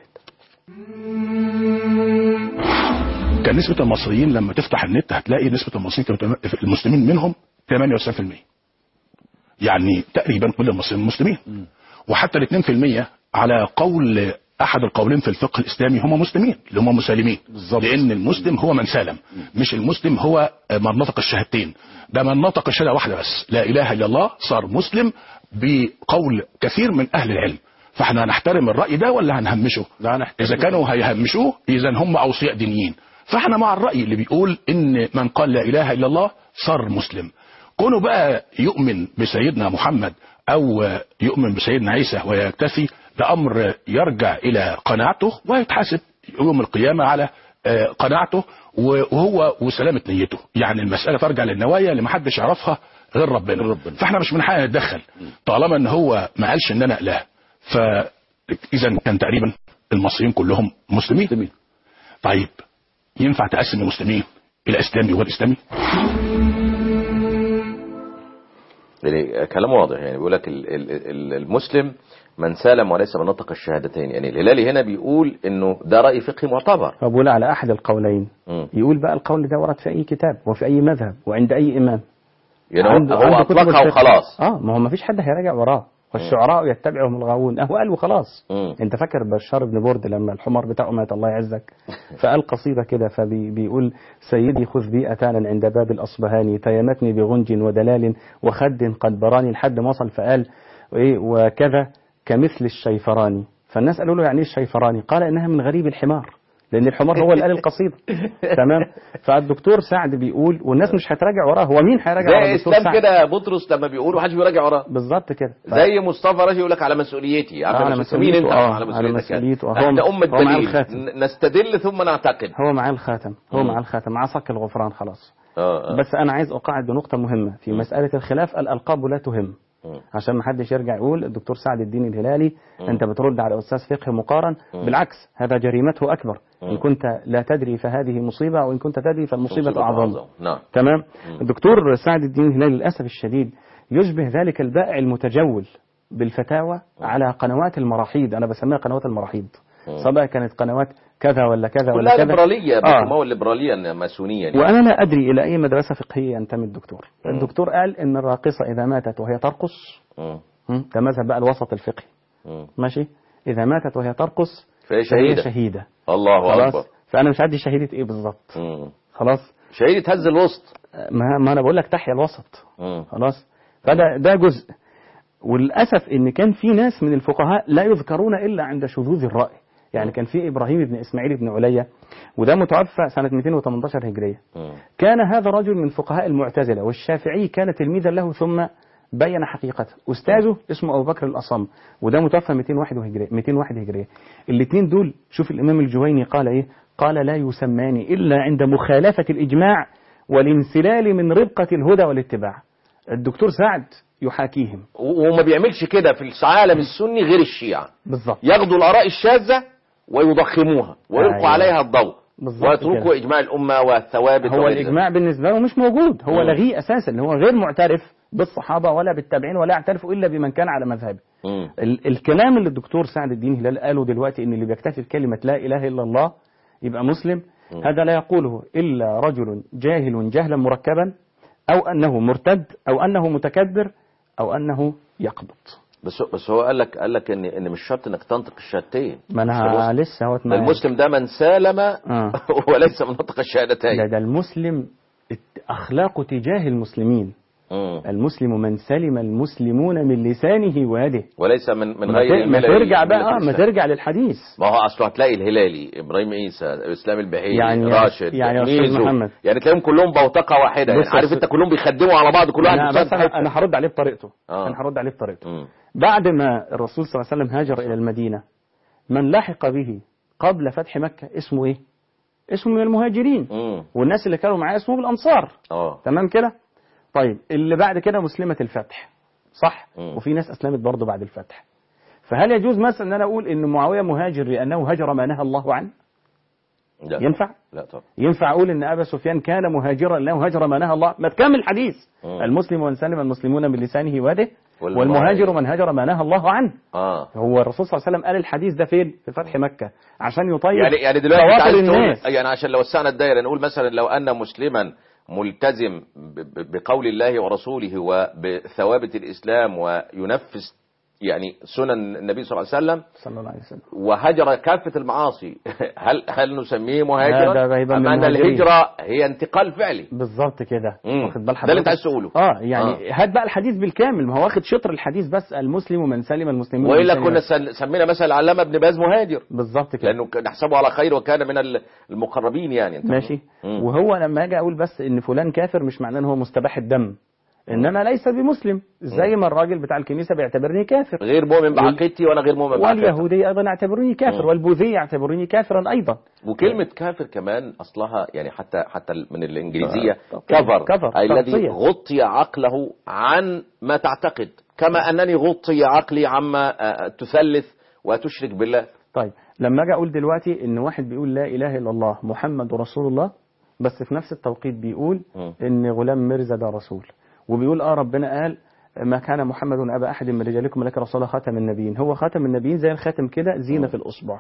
كان نسبة المصريين لما تفتح النت هتلاقي نسبة المصريين كانوا تم- المسلمين منهم 98% يعني تقريبا كل المصريين مسلمين وحتى ال 2% على قول احد القولين في الفقه الاسلامي هم مسلمين اللي هم مسالمين لان المسلم هو من سالم مش المسلم هو من نطق الشهادتين ده من نطق الشهاده واحده بس لا اله الا الله صار مسلم بقول كثير من اهل العلم فاحنا هنحترم الراي ده ولا هنهمشه لا نحترم اذا كانوا هيهمشوه اذا هم اوصياء دينيين فاحنا مع الراي اللي بيقول ان من قال لا اله الا الله صار مسلم كونه بقى يؤمن بسيدنا محمد او يؤمن بسيدنا عيسى ويكتفي ده امر يرجع الى قناعته ويتحاسب يوم القيامه على آه، قناعته وهو وسلامه نيته يعني المساله ترجع للنوايا اللي محدش يعرفها غير ربنا, ربنا. فاحنا مش من حقنا نتدخل طالما ان هو ما قالش ان انا اله فاذا كان تقريبا المصريين كلهم مسلمين مسلمين. طيب ينفع تقسم المسلمين الى اسلامي وغير اسلامي يعني كلام واضح يعني بيقول لك ال- ال- ال- المسلم من سالم وليس من نطق الشهادتين يعني الهلالي هنا بيقول انه ده راي فقهي معتبر فبقول على احد القولين مم. يقول بقى القول ده ورد في اي كتاب وفي اي مذهب وعند اي امام يعني هو- عنده- هو عنده كتب اطلقها الفقه. وخلاص اه ما هو ما فيش حد هيراجع وراه والشعراء يتبعهم الغاوون اهو قال وخلاص مم. انت فاكر بشار بن برد لما الحمار بتاعه مات الله يعزك فقال قصيده كده فبيقول سيدي خذ بي اتانا عند باب الاصبهاني تيمتني بغنج ودلال وخد قد براني لحد ما وصل فقال ايه وكذا كمثل الشيفراني فالناس قالوا له يعني ايه الشيفراني قال انها من غريب الحمار لان الحمار هو اللي قال القصيده تمام فالدكتور سعد بيقول والناس مش هتراجع وراه هو مين هيراجع ورا زي الدكتور اسلام سعد كده بطرس لما بيقول محدش بيراجع وراه بالظبط كده ف- زي مصطفى راشد يقول لك على مسؤوليتي عارف آه، على مسؤولية- مين انت مسؤوليته، آه، على على مسؤوليتك يعني. مسؤوليته، آه، هو- احنا امه هو مع دليل الخاتم. ن- نستدل ثم نعتقد هو معاه الخاتم هو مم. معاه الخاتم معاه صك الغفران خلاص اه آه. بس انا عايز اقاعد بنقطه مهمه في مساله الخلاف الالقاب لا تهم مم. عشان ما حدش يرجع يقول الدكتور سعد الدين الهلالي مم. انت بترد على استاذ فقه مقارن مم. بالعكس هذا جريمته اكبر مم. ان كنت لا تدري فهذه مصيبه وان كنت تدري فالمصيبه اعظم نعم تمام مم. الدكتور سعد الدين الهلالي للاسف الشديد يشبه ذلك البائع المتجول بالفتاوى على قنوات المراحيض انا بسميها قنوات المراحيض مم. سواء كانت قنوات كذا ولا كذا ولا كلها كذا ليبراليه آه. ما هو الليبراليه ماسونيه يعني. وانا لا ادري الى اي مدرسه فقهيه ينتمي الدكتور الدكتور قال ان الراقصه اذا ماتت وهي ترقص مم. م، ده مذهب بقى الوسط الفقهي مم. ماشي اذا ماتت وهي ترقص فهي فهي شهيده شهيده الله خلاص اكبر فانا مش عندي شهيده ايه بالظبط مم. خلاص شهيده هز الوسط ما, ما انا بقول لك تحيا الوسط مم. خلاص فده ده جزء وللاسف ان كان في ناس من الفقهاء لا يذكرون الا عند شذوذ الراي يعني كان في ابراهيم بن اسماعيل بن عليا وده متوفى سنه 218 هجريه مم. كان هذا رجل من فقهاء المعتزله والشافعي كان تلميذا له ثم بين حقيقته استاذه اسمه ابو بكر الاصم وده متوفى 201 هجريه 201 هجريه الاثنين دول شوف الامام الجويني قال ايه قال لا يسمان الا عند مخالفه الاجماع والانسلال من ربقه الهدى والاتباع الدكتور سعد يحاكيهم و- وما بيعملش كده في العالم السني غير الشيعة بالظبط ياخدوا الآراء الشاذة ويضخموها ويلقوا أيوة. عليها الضوء بالظبط ويتركوا كده. إجماع الأمة والثوابت هو وغير ذلك. الإجماع بالنسبة له مش موجود هو مم. لغيه أساسا اللي هو غير معترف بالصحابة ولا بالتابعين ولا يعترف إلا بمن كان على مذهبه مم. ال- الكلام اللي الدكتور سعد الدين هلال قاله دلوقتي ان اللي بيكتفي بكلمه لا اله الا الله يبقى مسلم هذا لا يقوله الا رجل جاهل جهلا مركبا او انه مرتد او انه متكبر او انه يقبط بس بس هو قال لك قال لك ان ان مش شرط انك تنطق الشهادتين ما مش انا المسلم. لسه هو ده المسلم ده من سالم آه. وليس من نطق ده, الشهادتين ده المسلم الت- اخلاقه تجاه المسلمين مم. المسلم من سلم المسلمون من لسانه ويده وليس من من ما غير ت- ما الملل ترجع بقى ملة آه، ما الإسلام. ترجع للحديث ما هو اصله هتلاقي الهلالي ابراهيم عيسى اسلام البحيري يعني- راشد يعني يا أستاذ ميزو محمد. يعني تلاقيهم كلهم بوتقه واحده يعني بص يا عارف أستاذ- انت كلهم بيخدموا على بعض كل واحد انا بيساعد بس في انا حتة. أنا هرد عليه بطريقته آه. انا هرد عليه بطريقته مم. بعد ما الرسول صلى الله عليه وسلم هاجر إلى المدينة من لحق به قبل فتح مكة اسمه إيه؟ اسمه من المهاجرين مم. والناس اللي كانوا معاه اسمهم الأنصار اه تمام كده؟ طيب اللي بعد كده مسلمة الفتح صح؟ مم. وفي ناس أسلمت برضه بعد الفتح فهل يجوز مثلا أن أنا أقول إن معاوية مهاجر لأنه هجر ما نهى الله عنه؟ لا ينفع؟ لا طبعا ينفع أقول إن أبا سفيان كان مهاجرا لأنه هجر ما نهى الله؟ ما تكمل الحديث مم. المسلم من سلم المسلمون من لسانه ويده والمهاجر. والمهاجر من هجر ما نهى الله عنه اه هو الرسول صلى الله عليه وسلم قال الحديث ده فين؟ في فتح مكة عشان يطيب يعني يعني دلوقتي انت خواطر عايز تقول الناس يعني عشان لو وسعنا الدايره نقول مثلا لو ان مسلما ملتزم ب- ب- بقول الله ورسوله وبثوابت الاسلام وينفذ يعني سنن النبي صلى الله عليه وسلم صلى الله عليه وسلم وهجر كافة المعاصي هل هل نسميه مهاجرا هذا هيبقى أم من أن المهاجرين. الهجرة هي انتقال فعلي بالظبط كده مم. واخد بال ده اللي انت حضرتك؟ عايز تقوله اه يعني هات بقى الحديث بالكامل ما هو واخد شطر الحديث بس المسلم من سلم المسلمون من وإلا لسانه كنا سن- سمينا مثلا العلامة ابن باز مهاجر بالظبط كده لأنه كان نحسبه على خير وكان من ال- المقربين يعني انت ماشي مم. وهو لما اجي اقول بس ان فلان كافر مش معناه ان هو مستباح الدم انما ليس بمسلم زي ما الراجل بتاع الكنيسه بيعتبرني كافر غير مؤمن بعقيدتي وأنا غير مؤمن بعقيدتي واليهودي ايضا يعتبروني كافر مم. والبوذي يعتبروني كافرا ايضا وكلمة كافر كمان أصلها يعني حتى حتى من الإنجليزية آه، كفر كفر، أي الذي تغطية. غطي عقله عن ما تعتقد كما أنني غطي عقلي عما آه، تثلث وتشرك بالله طيب لما اجي اقول دلوقتي ان واحد بيقول لا اله الا الله محمد رسول الله بس في نفس التوقيت بيقول مم. ان غلام مرزا ده رسول وبيقول اه ربنا قال ما كان محمد ابا احد من رجالكم ولكن رسول خاتم النبيين هو خاتم النبيين زي الخاتم كده زينه في الاصبع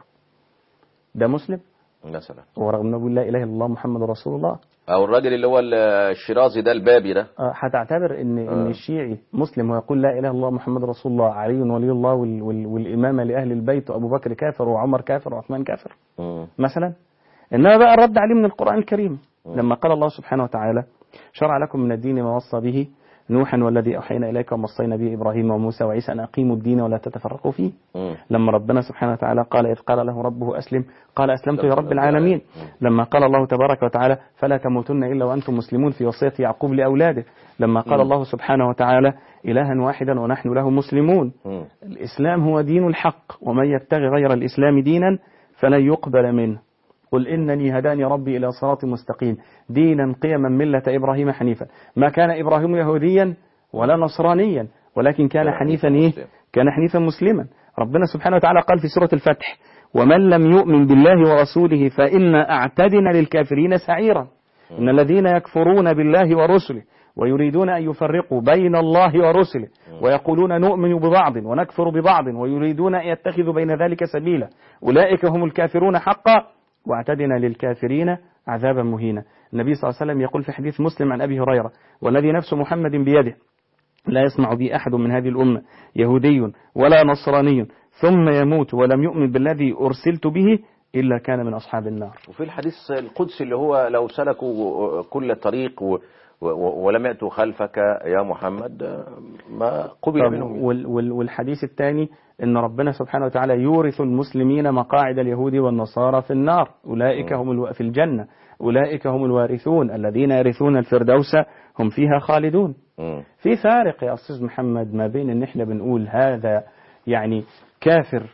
ده مسلم مثلا ورغم انه بيقول لا اله الا الله محمد رسول الله او الراجل اللي هو الشيرازي ده البابي ده آه، هتعتبر ان ان آه. الشيعي مسلم ويقول لا اله الا الله محمد رسول الله علي ولي الله وال وال والامامه لاهل البيت وابو بكر كافر وعمر كافر وعثمان كافر مم. مثلا انما بقى الرد عليه من القران الكريم لما قال الله سبحانه وتعالى شرع لكم من الدين ما وصى به نوحا والذي اوحينا اليك ووصينا به ابراهيم وموسى وعيسى ان اقيموا الدين ولا تتفرقوا فيه مم. لما ربنا سبحانه وتعالى قال إذ قال له ربه أسلم قال أسلمت لرب العالمين لما قال الله تبارك وتعالى فلا تموتن إلا وأنتم مسلمون في وصية يعقوب لأولاده لما قال الله سبحانه وتعالى إلها واحدا ونحن له مسلمون مم. الإسلام هو دين الحق ومن يبتغي غير الإسلام دينا فلن يقبل منه قل إنني هداني ربي إلى صراط مستقيم دينا قيما ملة إبراهيم حنيفا ما كان إبراهيم يهوديا ولا نصرانيا ولكن كان كان حنيفا حنيفاً إيه مسلما. كان حنيفا مسلما ربنا سبحانه وتعالى قال في سورة الفتح ومن لم يؤمن بالله ورسوله فإنا أعتدنا للكافرين سعيرا إن الذين يكفرون بالله ورسله ويريدون أن يفرقوا بين الله ورسله ويقولون نؤمن ببعض ونكفر ببعض ويريدون أن يتخذوا بين ذلك سبيلا أولئك هم الكافرون حقا واعتدنا للكافرين عذابا مهينا النبي صلى الله عليه وسلم يقول في حديث مسلم عن أبي هريرة والذي نفس محمد بيده لا يسمع بي أحد من هذه الأمة يهودي ولا نصراني ثم يموت ولم يؤمن بالذي أرسلت به إلا كان من أصحاب النار وفي الحديث القدسي اللي هو لو سلكوا كل طريق و- و- و- ولم يأتوا خلفك يا محمد آه، ما قبل طب منهم وال وال والحديث الثاني ان ربنا سبحانه وتعالى يورث المسلمين مقاعد اليهود والنصارى في النار اولئك هم الو... في الجنه اولئك هم الوارثون الذين يرثون الفردوس هم فيها خالدون مم. في فارق يا استاذ محمد ما بين ان احنا بنقول هذا يعني كافر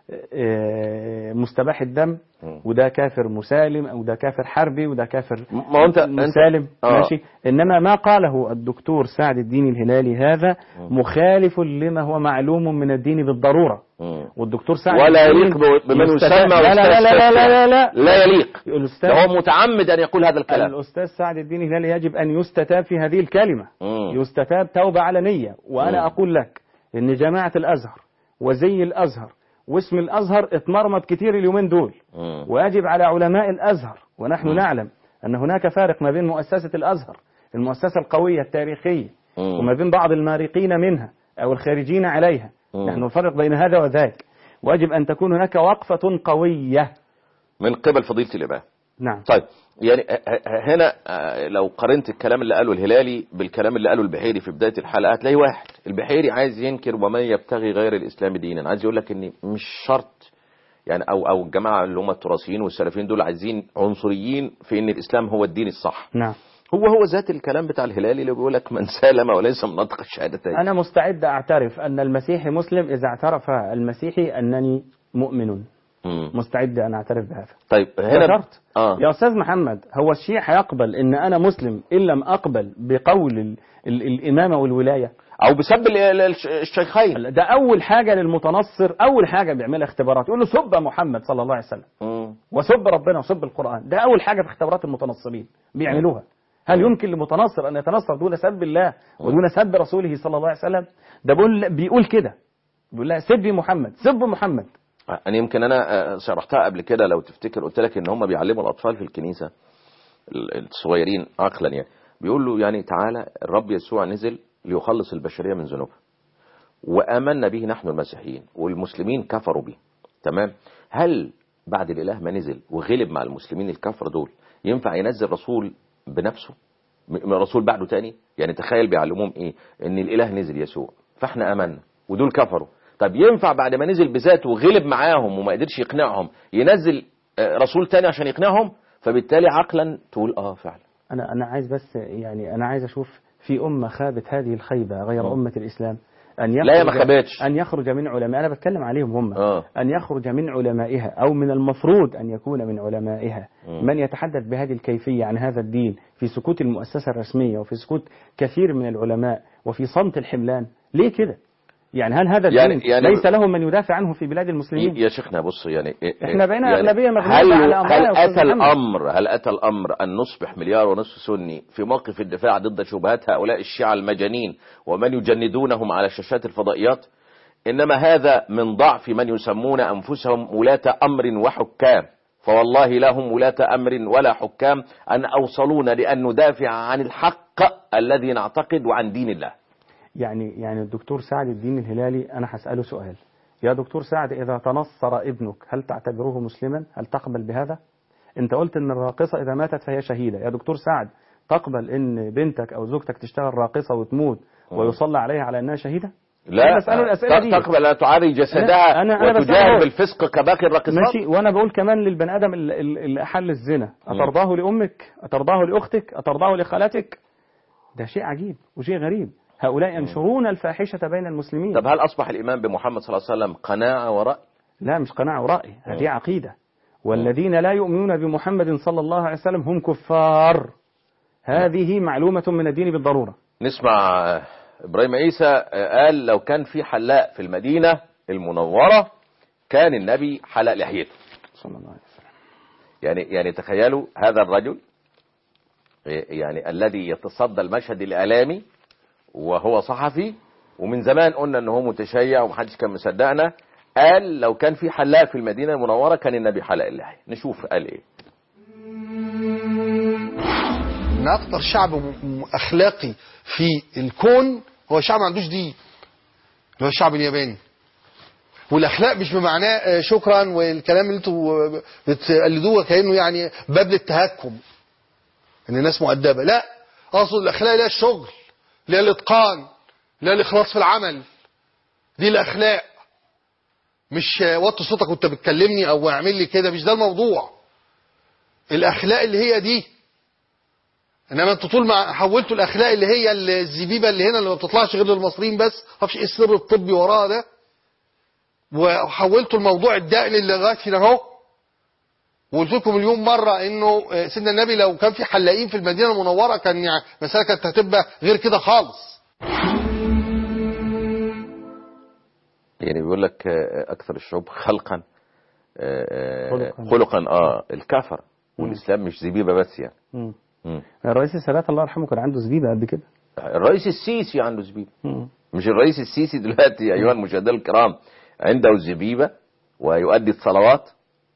آه، مستباح الدم مم. وده كافر مسالم او ده كافر حربي وده كافر ما هو انت انت مسالم آه. ماشي انما ما قاله الدكتور سعد الدين الهلالي هذا مخالف لما هو معلوم من الدين بالضروره مم. والدكتور سعد ولا الدين يليق ب- بمن يستفاد- يسمى لا لا لا لا لا لا لا لا يليق الاستاذ ده هو متعمد ان يقول هذا الكلام الأستاذ سعد الدين الهلالي يجب أن يستتاب في هذه الكلمة مم. يستتاب توبة علنية وأنا مم. أقول لك إن جماعة الأزهر وزي الأزهر واسم الأزهر اتمرمط كتير اليومين دول مم. ويجب على علماء الأزهر ونحن نعلم أن هناك فارق ما بين مؤسسة الأزهر المؤسسة القوية التاريخية مم. وما بين بعض المارقين منها أو الخارجين عليها مم. نحن نفرق بين هذا وذاك ويجب أن تكون هناك وقفة قوية من قبل فضيلة الإمام نعم طيب يعني ه- ه- هنا آه، لو قارنت الكلام اللي قاله الهلالي بالكلام اللي قاله البحيري في بداية الحلقة هتلاقي واحد البحيري عايز ينكر ومن يبتغي غير الإسلام دينا عايز يقول لك ان مش شرط يعني او او الجماعة اللي هم التراثيين والسلفيين دول عايزين عنصريين في ان الإسلام هو الدين الصح نعم هو هو ذات الكلام بتاع الهلالي اللي بيقول لك من سالم وليس من نطق الشهادتين أنا مستعد أعترف أن المسيحي مسلم إذا اعترف المسيحي أنني مؤمن مم. مستعد أن أعترف بهذا طيب ده هنا شرط اه يا أستاذ محمد هو الشيعي هيقبل أن أنا مسلم إن لم أقبل بقول ال ال الإمامة والولاية او بسب ال- ال- الش- الشيخين ده أول حاجة للمتنصر أول حاجة بيعملها اختبارات يقول له سب محمد صلى الله عليه وسلم مم. وسب ربنا وسب القرآن ده أول حاجة في اختبارات المتنصرين بيعملوها هل يمكن لمتنصر أن يتنصر دون سب الله ودون سب رسوله صلى الله عليه وسلم ده بيقول بيقول كده بيقول لها سبي محمد سب محمد انا يمكن انا آه، شرحتها قبل كده لو تفتكر قلت لك ان هم بيعلموا الاطفال في الكنيسه ال- الصغيرين عقلا يعني بيقول له يعني تعالى الرب يسوع نزل ليخلص البشريه من ذنوبها وامنا به نحن المسيحيين والمسلمين كفروا به تمام هل بعد الاله ما نزل وغلب مع المسلمين الكفر دول ينفع ينزل رسول بنفسه م- رسول بعده تاني يعني تخيل بيعلموهم ايه ان الاله نزل يسوع فاحنا امنا ودول كفروا طب ينفع بعد ما نزل بذاته وغلب معاهم وما قدرش يقنعهم ينزل آه، رسول تاني عشان يقنعهم فبالتالي عقلا تقول اه فعلا أنا أنا عايز بس يعني أنا عايز أشوف في أمة خابت هذه الخيبة غير مم. أمة الإسلام أن يخرج لا، هي ما خابتش. أن يخرج من علماء أنا بتكلم عليهم هم اه أن يخرج من علمائها أو من المفروض أن يكون من علمائها مم. من يتحدث بهذه الكيفية عن هذا الدين في سكوت المؤسسة الرسمية وفي سكوت كثير من العلماء وفي صمت الحملان ليه كده؟ يعني هل هذا يعني- الدين يعني- ليس له من يدافع عنه في بلاد المسلمين؟ يا شيخنا بص يعني إحنا بقينا يعني أغلبية مغلوبة هل على أمرنا هل يا أستاذ أتى محمد. الأمر هل أتى الأمر أن نصبح مليار ونصف سني في موقف الدفاع ضد شبهات هؤلاء الشيعة المجانين ومن يجندونهم على شاشات الفضائيات إنما هذا من ضعف من يسمون أنفسهم ولاة أمر وحكام فوالله لا هم ولاة أمر ولا حكام أن أوصلونا لأن ندافع عن الحق الذي نعتقد وعن دين الله يعني يعني الدكتور سعد الدين الهلالي أنا هسأله سؤال يا دكتور سعد إذا تنصر ابنك هل تعتبره مسلما؟ هل تقبل بهذا؟ أنت قلت إن الراقصة إذا ماتت فهي شهيدة يا دكتور سعد تقبل إن بنتك أو زوجتك تشتغل راقصة وتموت ويصلى عليها على أنها شهيدة؟ لا أنا بسأله الأسئلة دي. تقبل أن تعري جسدها أنا- أنا وتجاهر بسأله. بالفسق كباقي الراقصات ماشي وأنا بقول كمان للبني آدم ال- ال- اللي أحل الزنا أترضاه لأمك؟ أترضاه لأختك؟ أترضاه لخالتك؟ ده شيء عجيب وشيء غريب هؤلاء ينشرون الفاحشة بين المسلمين طب هل أصبح الإيمان بمحمد صلى الله عليه وسلم قناعة ورأي لا مش قناعة ورأي هذه عقيدة والذين لا يؤمنون بمحمد صلى الله عليه وسلم هم كفار هذه معلومة من الدين بالضرورة نسمع آه، إبراهيم عيسى آه، قال لو كان في حلاق في المدينة المنورة كان النبي حلق لحيته صلى الله عليه وسلم يعني يعني تخيلوا هذا الرجل آه، يعني الذي يتصدى المشهد الإعلامي وهو صحفي ومن زمان قلنا ان هو متشيع ومحدش كان مصدقنا قال لو كان في حلاق في المدينة المنورة كان النبي حلق اللحية نشوف قال ايه ان اكتر شعب م- م- اخلاقي في الكون هو شعب ما عندوش دين اللي هو الشعب الياباني والاخلاق مش بمعناه آه، شكرا والكلام اللي انتوا آه، بتقلدوه كانه يعني باب للتهكم ان الناس مؤدبه لا اقصد الاخلاق اللي هي الشغل اللي هي الاتقان اللي هي الاخلاص في العمل دي الاخلاق مش وطي صوتك وانت بتكلمني او اعمل لي كده مش ده الموضوع الاخلاق اللي هي دي انما انتوا طول ما حولتوا الاخلاق اللي هي الزبيبه اللي هنا اللي ما بتطلعش غير للمصريين بس معرفش ايه السر الطبي وراها ده وحولتوا الموضوع الدقن اللي لغايه هنا اهو وقلت لكم مليون مره انه آه، سيدنا النبي لو كان في حلاقين في المدينه المنوره كان يعني مساله كانت هتبقى غير كده خالص يعني بيقول لك آه، اكثر الشعوب خلقا آه، آه، خلقاً. خلقا اه الكفر والاسلام مش زبيبه بس يعني مم. مم. الرئيس السادات الله يرحمه كان عنده زبيبه قد كده الرئيس السيسي عنده زبيبه مم. مش الرئيس السيسي دلوقتي ايها المشاهدين الكرام عنده زبيبه ويؤدي الصلوات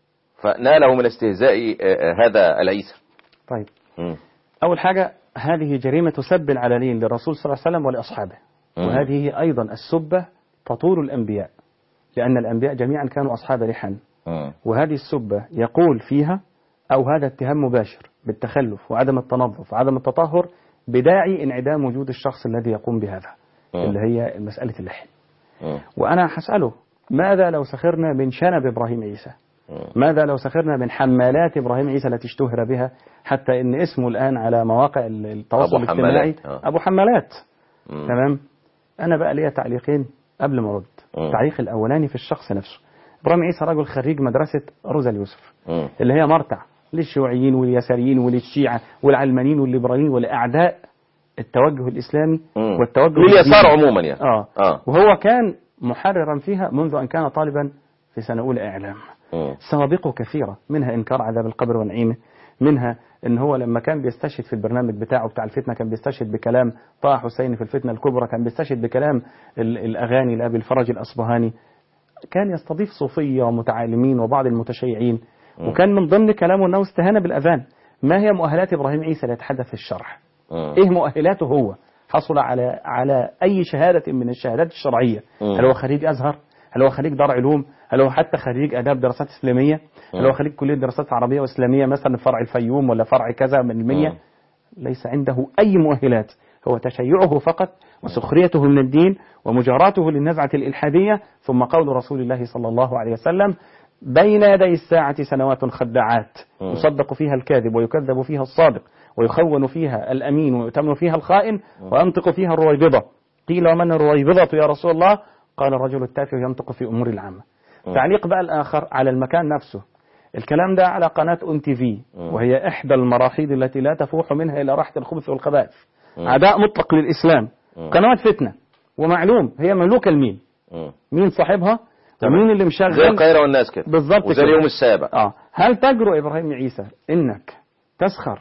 فناله من استهزاء آه، آه، هذا العيسى طيب مم. أول حاجة هذه جريمة سب علني للرسول صلى الله عليه وسلم ولأصحابه مم. وهذه هي أيضا السبة تطول الأنبياء لأن الأنبياء جميعا كانوا أصحاب لحن مم. وهذه السبة يقول فيها أو هذا اتهام مباشر بالتخلف وعدم التنظف وعدم التطهر بداعي انعدام وجود الشخص الذي يقوم بهذا مم. اللي هي مسألة اللحن مم. وأنا هسأله ماذا لو سخرنا من شنب إبراهيم عيسى مم. ماذا لو سخرنا من حمالات إبراهيم عيسى التي اشتهر بها حتى إن اسمه الآن على مواقع ال- التواصل أبو الاجتماعي حمالات، آه. أبو حمالات مم. تمام أنا بقى ليا تعليقين قبل ما أرد مم. التعليق الأولاني في الشخص نفسه إبراهيم عيسى رجل خريج مدرسة روزا اليوسف مم. اللي هي مرتع للشيوعيين واليساريين وللشيعة والعلمانيين والليبراليين والأعداء التوجه الإسلامي مم. والتوجه لليسار الديني. عموما يعني آه. اه وهو كان محررا فيها منذ أن كان طالبا في سنة أولى إعلام مم. سوابقه كثيرة منها إنكار عذاب القبر ونعيمه منها إن هو لما كان بيستشهد في البرنامج بتاعه بتاع الفتنة كان بيستشهد بكلام طه حسين في الفتنة الكبرى كان بيستشهد بكلام ال- الأغاني لأبي الفرج الأصبهاني كان يستضيف صوفية ومتعالمين وبعض المتشيعين وكان من ضمن كلامه أنه استهان بالأذان ما هي مؤهلات إبراهيم عيسى ليتحدث في الشرح مم. ايه مؤهلاته هو حصل على على اي شهاده من الشهادات الشرعيه مم. هل هو خريج ازهر هل هو خريج دار علوم هل هو حتى خريج اداب دراسات اسلاميه هل هو خريج كليه دراسات عربيه واسلاميه مثلا فرع الفيوم ولا فرع كذا من المنيا مم. ليس عنده اي مؤهلات هو تشيعه فقط وسخريته من الدين ومجاراته للنزعه الالحاديه ثم قول رسول الله صلى الله عليه وسلم بين يدي الساعة سنوات خداعات مم. يصدق فيها الكاذب ويكذب فيها الصادق ويخون فيها الأمين ويؤتمن فيها الخائن وينطق فيها الرويبضة قيل ومن الرويبضة يا رسول الله قال الرجل التافه ينطق في أمور العامة تعليق بقى الآخر على المكان نفسه الكلام ده على قناة أون تي في وهي إحدى المراحيض التي لا تفوح منها إلى راحة الخبث والخبائث عداء مطلق للإسلام قنوات فتنة ومعلوم هي مملوكة لمين مم. مين صاحبها تمام. ومين اللي زي مشغل القاهرة والناس كده بالظبط وزي كده. اليوم السابع اه هل تجرؤ ابراهيم عيسى انك تسخر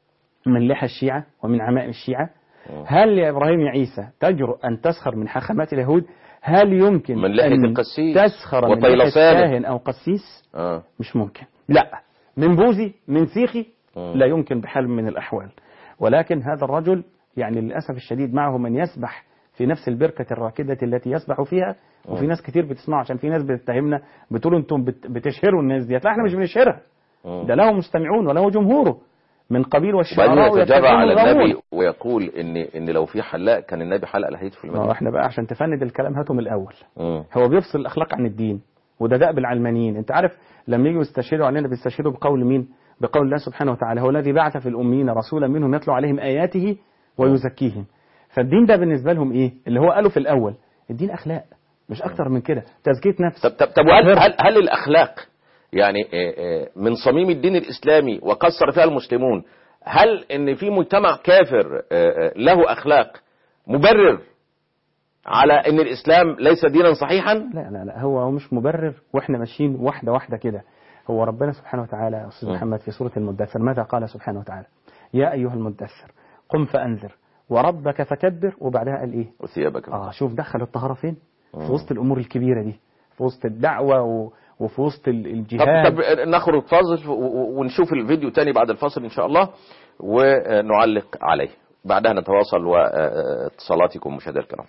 من لحى الشيعة ومن عمائم الشيعة هل يا ابراهيم عيسى تجرؤ ان تسخر من حاخامات اليهود هل يمكن من لحية أن القسيس تسخر من لحية وطيلسان. كاهن او قسيس اه مش ممكن لا من بوذي من سيخي مم. لا يمكن بحال من الأحوال ولكن هذا الرجل يعني للأسف الشديد معه من يسبح في نفس البركة الراكدة التي يسبح فيها وفي ناس كتير بتسمعه عشان في ناس بتتهمنا بتقول انتم بت- بتشهروا الناس ديت لا احنا مش بنشهرها مم. ده له مستمعون وله جمهوره من قبيل وبعدين والشعراء يتجرأ على يتبعون النبي ويقول ان ان لو في حلاق كان النبي حلق لحيته في ما هو المدينة احنا بقى عشان تفند الكلام هاته من الأول مم. هو بيفصل الأخلاق عن الدين وده دأب العلمانيين انت عارف لما يجوا يستشهدوا علينا بيستشهدوا بقول مين بقول الله سبحانه وتعالى هو الذي بعث في الأميين رسولا منهم يتلو عليهم آياته ويزكيهم فالدين ده بالنسبة لهم ايه اللي هو قالوا في الأول الدين أخلاق مش أكتر من كده تزكية نفس طب طب طب وهل هل, هل الاخلاق يعني آه، آه، من صميم الدين الاسلامي وقصر فيها المسلمون هل ان في مجتمع كافر آه، آه، له اخلاق مبرر على ان الاسلام ليس دينا صحيحا لا لا لا هو هو مش مبرر واحنا ماشيين واحدة واحدة كده هو ربنا سبحانه وتعالى يا أستاذ م. محمد في سورة المدثر ماذا قال سبحانه وتعالى يا أيها المدثر قم فأنذر وربك فكبر وبعدها قال إيه وثيابك اه شوف دخل الطهارة فين في مم. وسط الامور الكبيرة دي في وسط الدعوة و... وفي وسط ال- طب, الجهاد طب نخرج فاصل و- و- ونشوف الفيديو تاني بعد الفاصل ان شاء الله ونعلق عليه بعدها نتواصل واتصالاتكم مشاهدينا الكرام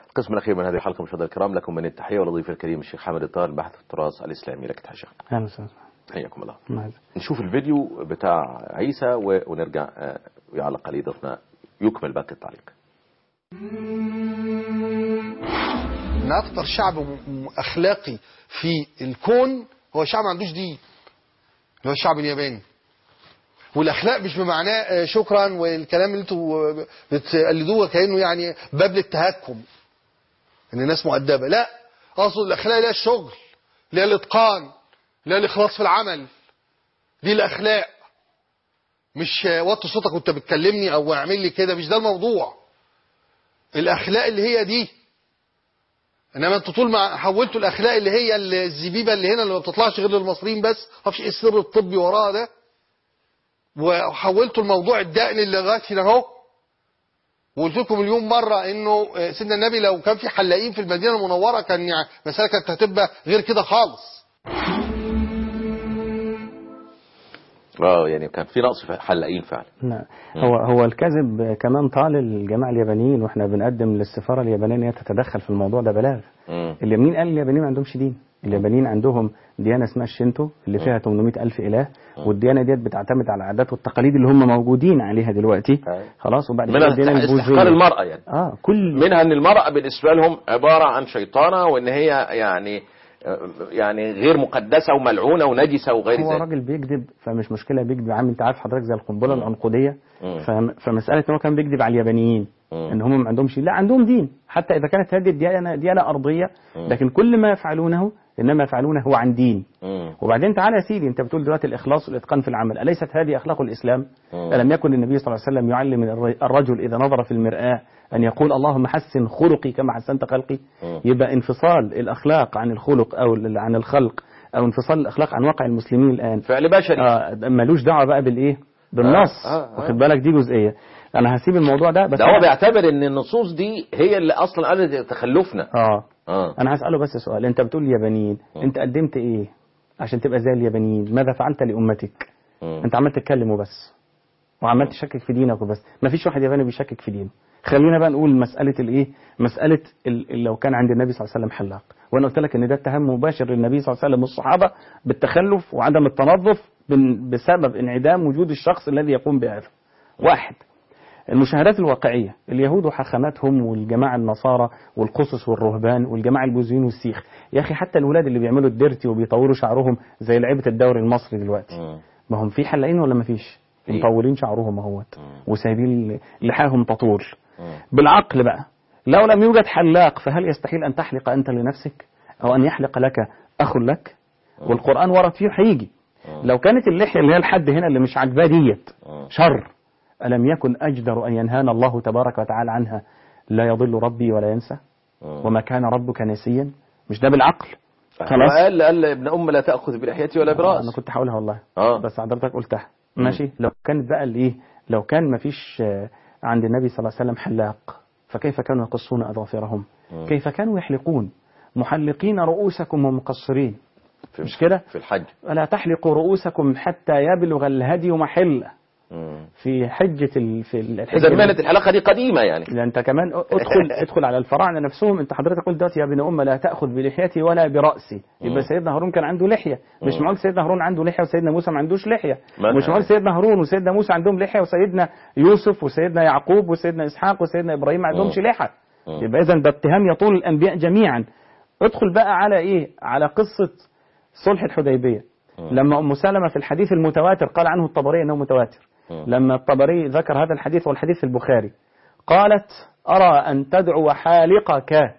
القسم الأخير من هذه الحلقة مشاهدينا الكرام لكم من التحية والضيف الكريم الشيخ حامد الطاهر الباحث في التراث الإسلامي لك تحية شيخ اهلا وسهلا حياكم الله معاذ. نشوف الفيديو بتاع عيسى و- ونرجع آه، يعلق عليه ضيفنا يكمل باقي التعليق ان اكتر شعب م- م- اخلاقي في الكون هو شعب ما عندوش دين اللي هو الشعب الياباني والاخلاق مش بمعناه آه، شكرا والكلام اللي انتوا آه، بتقلدوه كانه يعني باب للتهكم ان الناس مؤدبه لا اقصد الاخلاق اللي هي الشغل اللي هي الاتقان اللي هي الاخلاص في العمل دي الاخلاق مش آه، وطي صوتك وانت بتكلمني او اعمل لي كده مش ده الموضوع الاخلاق اللي هي دي انما انتوا طول ما حولتوا الاخلاق اللي هي الزبيبه اللي هنا اللي ما بتطلعش غير للمصريين بس ما اعرفش ايه السر الطبي وراها ده وحولتوا الموضوع الدقن اللي لغايه هنا اهو وقلت لكم مليون مره انه آه، سيدنا النبي لو كان في حلاقين في المدينه المنوره كان يعني مساله كانت هتبقى غير كده خالص اه يعني كان في نقص في حلاقين فعلا نعم هو هو الكذب كمان طال الجماعه اليابانيين واحنا بنقدم للسفاره اليابانيه ان هي تتدخل في الموضوع ده بلاغ مم. اليابانيين قال اليابانيين ما عندهمش دين اليابانيين عندهم ديانه اسمها الشينتو اللي فيها 800 الف اله والديانه ديت بتعتمد على العادات والتقاليد اللي هم موجودين عليها دلوقتي أيوة. خلاص وبعد كده منها الديانه استحقار البوذيه المرأة يعني اه كل منها ان المرأة بالنسبة لهم عبارة عن شيطانة وان هي يعني يعني غير مقدسة وملعونة ونجسة وغير هو ذلك راجل بيكذب فمش مشكله بيكذب عم انت عارف حضرتك زي القنبله العنقوديه مم. فم- فمساله ان هو كان بيكذب على اليابانيين مم. ان هم ما عندهمش لا عندهم دين حتى اذا كانت هذه الديانه ديانه ارضيه مم. لكن كل ما يفعلونه انما يفعلونه هو عن دين مم. وبعدين تعالى يا سيدي انت بتقول دلوقتي الاخلاص والاتقان في العمل اليست هذه اخلاق الاسلام مم. الم يكن النبي صلى الله عليه وسلم يعلم الر- الرجل اذا نظر في المراه ان يقول اللهم حسن خلقي كما حسنت خلقي مم. يبقى انفصال الاخلاق عن الخلق او ال- عن الخلق او انفصال الاخلاق عن واقع المسلمين الان فعل بشري آه ملوش دعوه بقى بالايه بالنص آه، آه، آه. واخد بالك دي جزئيه انا هسيب الموضوع ده بس ده هو أنا- بيعتبر ان النصوص دي هي اللي اصلا قالت تخلفنا اه اه انا هساله بس سؤال انت بتقول اليابانيين انت قدمت ايه عشان تبقى زي اليابانيين ماذا فعلت لامتك مم. انت عمال تتكلم وبس وعمال تشكك في دينك وبس ما فيش واحد ياباني بيشكك في دينه خلينا بقى نقول مساله الايه مساله ال- ال- لو كان عند النبي صلى الله عليه وسلم حلاق وانا قلت لك ان ده اتهام مباشر للنبي صلى الله عليه وسلم والصحابه بالتخلف وعدم التنظف بن- بسبب انعدام وجود الشخص الذي يقوم بهذا واحد المشاهدات الواقعية اليهود وحاخاماتهم والجماعة النصارى والقصص والرهبان والجماعة البوذيين والسيخ يا أخي حتى الولاد اللي بيعملوا الديرتي وبيطوروا شعرهم زي لعيبة الدوري المصري دلوقتي مم. ما هم في حلاقين ولا ما فيش في. مطولين شعرهم اهوت وسايبين لحاهم تطول مم. بالعقل بقى لو لم يوجد حلاق فهل يستحيل أن تحلق أنت لنفسك أو أن يحلق لك أخ لك والقرآن ورد فيه هيجي لو كانت اللحية اللي هي الحد هنا اللي مش عاجباه ديت شر ألم يكن أجدر أن ينهانا الله تبارك وتعالى عنها لا يضل ربي ولا ينسى وما كان ربك نسيا مش ده بالعقل خلاص قال قال ابن ام لا تاخذ بلحيتي ولا براس انا كنت هقولها والله اه بس حضرتك قلتها ماشي لو كانت بقى الايه لو كان ما فيش آه، عند النبي صلى الله عليه وسلم حلاق فكيف كانوا يقصون اظافرهم كيف كانوا يحلقون محلقين رؤوسكم ومقصرين في- مش كده في الحج ألا تحلقوا رؤوسكم حتى يبلغ الهدي محله مم. في حجة ال... في الحجة اذا مهنه الحلاقه دي قديمه يعني ده انت كمان ادخل ادخل على الفراعنه نفسهم انت حضرتك قلت دلوقتي يا ابن ام لا تاخذ بلحيتي ولا براسي يبقى سيدنا هارون كان عنده لحيه مش معقول سيدنا هارون عنده لحيه وسيدنا موسى ما عندوش لحيه ما- مش معقول سيدنا هارون وسيدنا موسى عندهم لحيه وسيدنا يوسف وسيدنا يعقوب وسيدنا اسحاق وسيدنا ابراهيم ما عندهمش لحى يبقى اذا ده اتهام يطول الانبياء جميعا ادخل بقى على ايه على قصه صلح الحديبيه لما ام سلمه في الحديث المتواتر قال عنه الطبري انه متواتر لما الطبري ذكر هذا الحديث والحديث في البخاري قالت أرى أن تدعو حالقك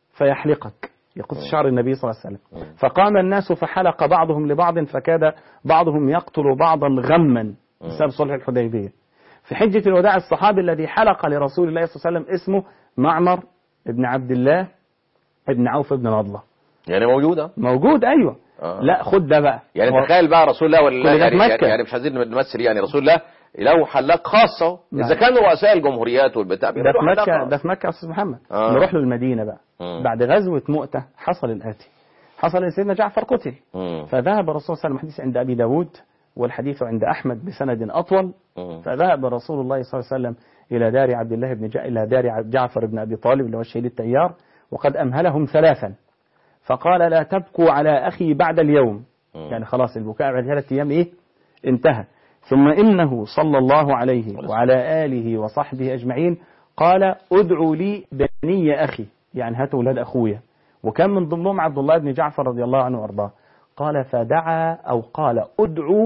فيحلقك يقص شعر النبي صلى الله عليه وسلم فقام الناس فحلق بعضهم لبعض فكاد بعضهم يقتل بعضا غما بسبب صلح الحديبية في حجة الوداع الصحابي الذي حلق لرسول الله صلى الله عليه وسلم اسمه معمر ابن عبد الله ابن عوف ابن نضلة يعني موجوده موجود أيوة آه. لا خد ده بقى يعني هو- تخيل بقى رسول الله ولا كل ده يعني, في يعني, مكة. يعني مش عايزين نمثل يعني رسول الله له حلاق خاصه نعم. اذا كانوا رؤساء الجمهوريات والبتاع ده في بيعملوا حلاق مكة خاص. ده في مكة يا أستاذ محمد آه. نروح له المدينة بقى مم. بعد غزوة مؤتة حصل الآتي حصل أن سيدنا جعفر قتل مم. فذهب الرسول صلى الله عليه وسلم الحديث عند أبي داود والحديث عند أحمد بسند أطول مم. فذهب رسول الله صلى الله عليه وسلم إلى دار عبد الله بن جا... إلى دار عبد- جعفر بن أبي طالب اللي هو الشهيد التيار وقد أمهلهم ثلاثا فقال لا تبكوا على أخي بعد اليوم يعني خلاص البكاء بعد ثلاثة أيام إيه انتهى ثم إنه صلى الله عليه وعلى آله وصحبه أجمعين قال ادعوا لي بني أخي يعني هاتوا أولاد أخويا وكان من ضمنهم عبد الله بن جعفر رضي الله عنه وأرضاه قال فدعا أو قال ادعوا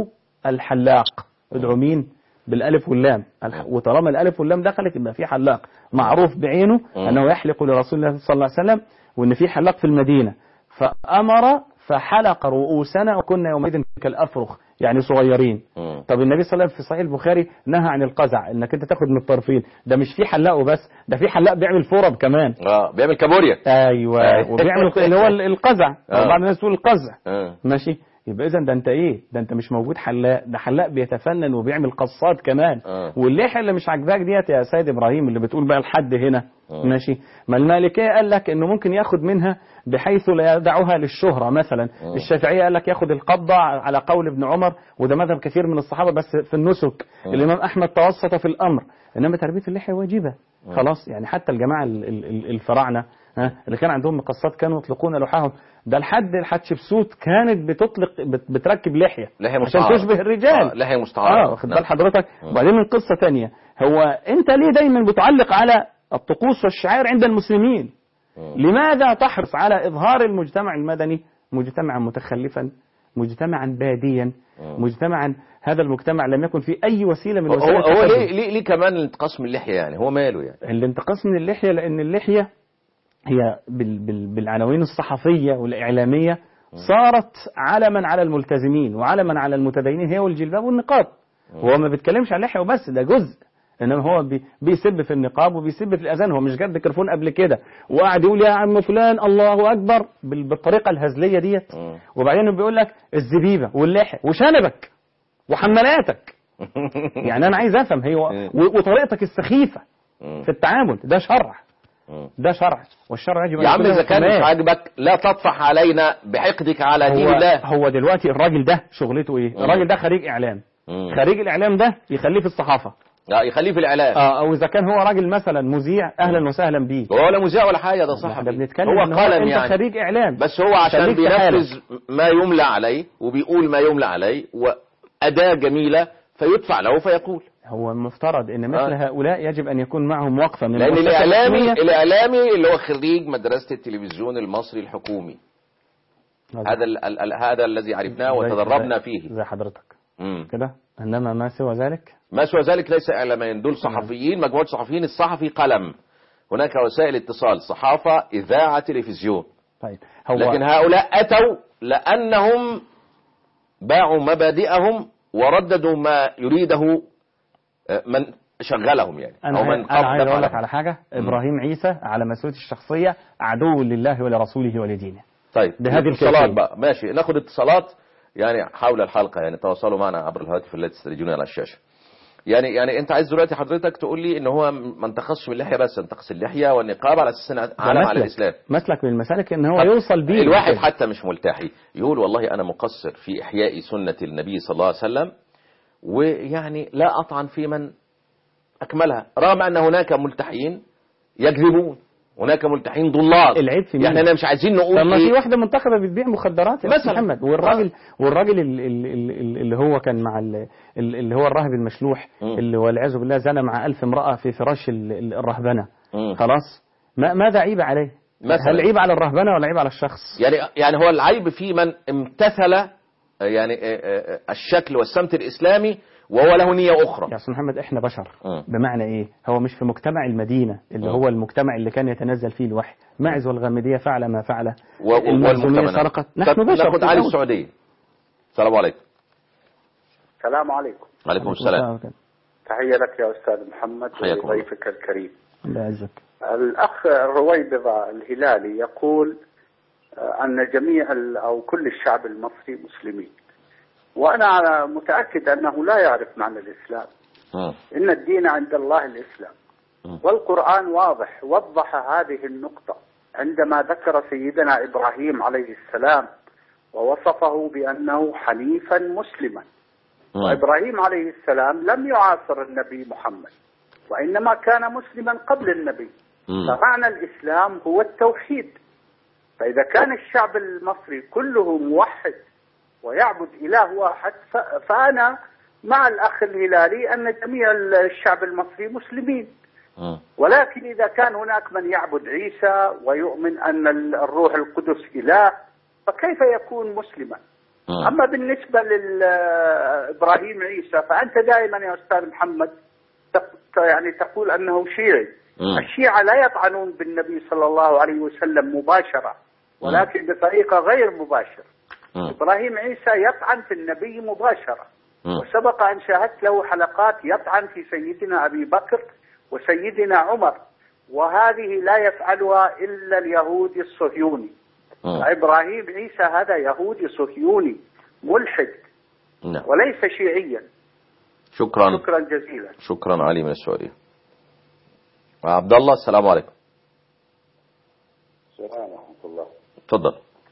الحلاق ادعوا مين بالالف واللام الح- وطالما الالف واللام دخلت يبقى في حلاق معروف بعينه انه يحلق لرسول الله صلى الله عليه وسلم وان في حلاق في المدينه فامر فحلق رؤوسنا وكنا يومئذ كالافرخ يعني صغيرين مم. طب النبي صلى الله عليه وسلم في صحيح البخاري نهى عن القزع انك انت تاخد من الطرفين ده مش في حلاق وبس ده في حلاق بيعمل فرب كمان اه بيعمل كابوريا ايوه أيوة. وبيعمل اللي هو القزع آه. بعض الناس تقول القزع آه. ماشي يبقى اذا ده انت ايه ده انت مش موجود حلاق ده حلاق بيتفنن وبيعمل قصات كمان آه. واللحيه اللي مش عاجباك ديت يا سيد ابراهيم اللي بتقول بقى الحد هنا آه. ماشي ما المالكيه قال لك انه ممكن ياخد منها بحيث لا يدعها للشهره مثلا آه. الشافعيه قال لك ياخد القبضه على قول ابن عمر وده مذهب كثير من الصحابه بس في النسك آه. الامام احمد توسط في الامر انما تربيه اللحيه واجبه خلاص يعني حتى الجماعه ال- ال- ال- الفراعنه ها اللي كان عندهم مقصات كانوا يطلقون لحاهم ده لحد الحتشبسوت كانت بتطلق بت- بتركب لحيه لحية عشان مستعارة. تشبه الرجال آه، لحية مستعارة. اه واخد نعم. بال حضرتك مم. وبعدين من قصه تانية هو انت ليه دايما بتعلق على الطقوس والشعائر عند المسلمين لماذا تحرص على اظهار المجتمع المدني مجتمعا متخلفا مجتمعا باديا مجتمعا هذا المجتمع لم يكن فيه اي وسيله من هو وسائل هو التقدم. ليه ليه ليه كمان الانتقاص من اللحيه يعني هو ماله يعني الانتقاص من اللحية لأن اللحية هي بال بال بالعناوين الصحفية والإعلامية صارت علما على الملتزمين وعلما على المتدينين هي والجلباب والنقاب هو ما بيتكلمش عن اللحية وبس ده جزء انما هو بي بيسب في النقاب وبيسب في الاذان هو مش جاب ميكروفون قبل كده وقعد يقول يا عم فلان الله اكبر بال- بالطريقه الهزليه ديت مم. وبعدين بيقول لك الزبيبه واللحيه وشنبك وحمالاتك يعني انا عايز افهم هي و- و- وطريقتك السخيفه مم. في التعامل ده شرع مم. ده شرع والشرع يجب يا عم يكون له اذا كان مش حماية. عاجبك لا تطفح علينا بحقدك على دين هو, الله هو دلوقتي الراجل ده شغلته ايه مم. الراجل ده خريج اعلام مم. خريج الاعلام ده يخليه في الصحافه لا يخليه في الاعلام اه او اذا كان هو راجل مثلا مذيع اهلا وسهلا بيه هو ولا مذيع ولا حاجه ده احنا صحفي بنتكلم هو إن قلم انت يعني خريج اعلام بس هو عشان خليك في حالك. بينفذ ما يملى عليه وبيقول ما يملى عليه وأداة جميلة فيدفع له فيقول هو المفترض ان مثل آه. هؤلاء يجب ان يكون معهم وقفه من لأن المؤسسة الإعلامي الرسمية. الإعلامي اللي هو خريج مدرسة التلفزيون المصري الحكومي هذا ال ال ال هذا الذي عرفناه زي- وتدربنا زي- فيه زي حضرتك مم. كده انما ما سوى ذلك ما سوى ذلك ليس إعلاميين دول صحفيين مجموعة صحفيين الصحفي قلم هناك وسائل اتصال صحافة إذاعة تلفزيون طيب هو لكن هؤلاء أتوا لأنهم باعوا مبادئهم ورددوا ما يريده آه، من شغلهم يعني انا أو من انا عايز دفع اقول لك لهم. على حاجه ابراهيم عيسى على مسؤوليته الشخصيه عدو لله ولرسوله ولدينه طيب بهذه الاتصالات الكيفية. بقى ماشي ناخد اتصالات يعني حول الحلقة يعني تواصلوا معنا عبر الهاتف الذي تسترجون على الشاشة يعني يعني انت عايز دلوقتي حضرتك تقول لي ان هو ما انتقصش من اللحيه بس انتقص اللحيه والنقاب على اساس انها ده علم على مسلك. الاسلام مسلك من المسالك ان هو يوصل بيه الواحد لكده. حتى مش ملتحي يقول والله انا مقصر في احياء سنه النبي صلى الله عليه وسلم ويعني لا اطعن في من اكملها رغم ان هناك ملتحيين يكذبون هناك ملتحيين ضلال العيب في مين؟ يعني احنا مش عايزين نقول طب ما في ايه واحده منتخبه بتبيع مخدرات يا أستاذ مثلاً. محمد والراجل والراجل ال- ال- ال- اللي هو كان مع ال- ال- اللي هو الراهب المشلوح مم. اللي والعياذ بالله زنى مع ألف امرأة في فراش ال- ال- الرهبنة مم. خلاص ما ماذا عيب عليه؟ مثلاً. هل عيب على الرهبنة ولا عيب على الشخص؟ يعني يعني هو العيب في من امتثل آه، يعني آه، آه، الشكل والسمت الاسلامي وهو له نيه اخرى يا أستاذ محمد احنا بشر مم. بمعنى ايه؟ هو مش في مجتمع المدينة اللي مم. هو المجتمع اللي كان يتنزل فيه الوحي معز والغامدية فعل ما فعل و- المخزومية والمجتمع سرقت نحن طب بشر ناخد في علي الأول. السعوديه السلام عليكم السلام عليكم وعليكم السلام تحية لك يا أستاذ محمد حياكم الله. وضيفك الكريم الله يعزك الأخ الرويبضة الهلالي يقول آه، أن جميع ال- أو كل الشعب المصري مسلمين وأنا متأكد أنه لا يعرف معنى الإسلام مم. إن الدين عند الله الإسلام مم. والقرآن واضح وضح هذه النقطة عندما ذكر سيدنا إبراهيم عليه السلام ووصفه بأنه حنيفا مسلما مم. وإبراهيم عليه السلام لم يعاصر النبي محمد وإنما كان مسلما قبل النبي مم. فمعنى الإسلام هو التوحيد فإذا كان الشعب المصري كله موحد ويعبد إله واحد ف- فأنا مع الأخ الهلالي أن جميع الشعب المصري مسلمين مم. ولكن إذا كان هناك من يعبد عيسى ويؤمن أن الروح القدس إله فكيف يكون مسلما مم. أما بالنسبة لإبراهيم عيسى فأنت دائما يا أستاذ محمد تق- يعني تقول أنه شيعي مم. الشيعة لا يطعنون بالنبي صلى الله عليه وسلم مباشرة ولكن بطريقة غير مباشرة مم. إبراهيم عيسى يطعن في النبي مباشرة مم. وسبق أن شاهدت له حلقات يطعن في سيدنا أبي بكر وسيدنا عمر وهذه لا يفعلها إلا اليهودي الصهيوني مم. إبراهيم عيسى هذا يهودي صهيوني ملحد نعم وليس شيعيا شكرا شكرا جزيلا شكرا علي من السعودية عبد الله السلام عليكم السلام ورحمة الله تفضل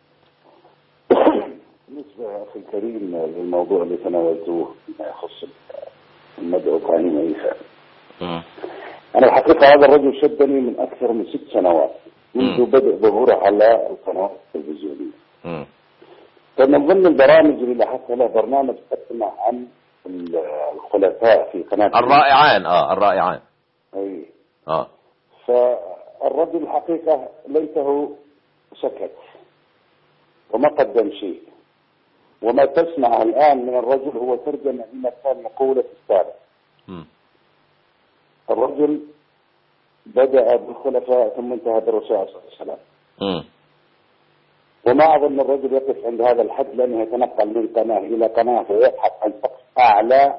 بالنسبة يا أخي الكريم للموضوع اللي تناولتوه ما يخص المدعو إبراهيم عيسى مم. أنا الحقيقة هذا الرجل شدني من أكثر من ست سنوات منذ بدء ظهوره على القنوات التلفزيونية مم. فمن ضمن البرامج اللي لاحظت له برنامج تكلم عن الخلفاء في قناة الرائعان اه الرائعان أي اه فالرجل الحقيقة ليته سكت وما قدم شيء وما تسمع الآن من الرجل هو ترجمة لما كان يقوله في السابق مم. الرجل بدأ بالخلفاء ثم انتهى بالرسول صلى الله عليه وسلم مم. وما أظن الرجل يقف عند هذا الحد لأنه يتنقل من قناة إلى قناة ويبحث عن سقف أعلى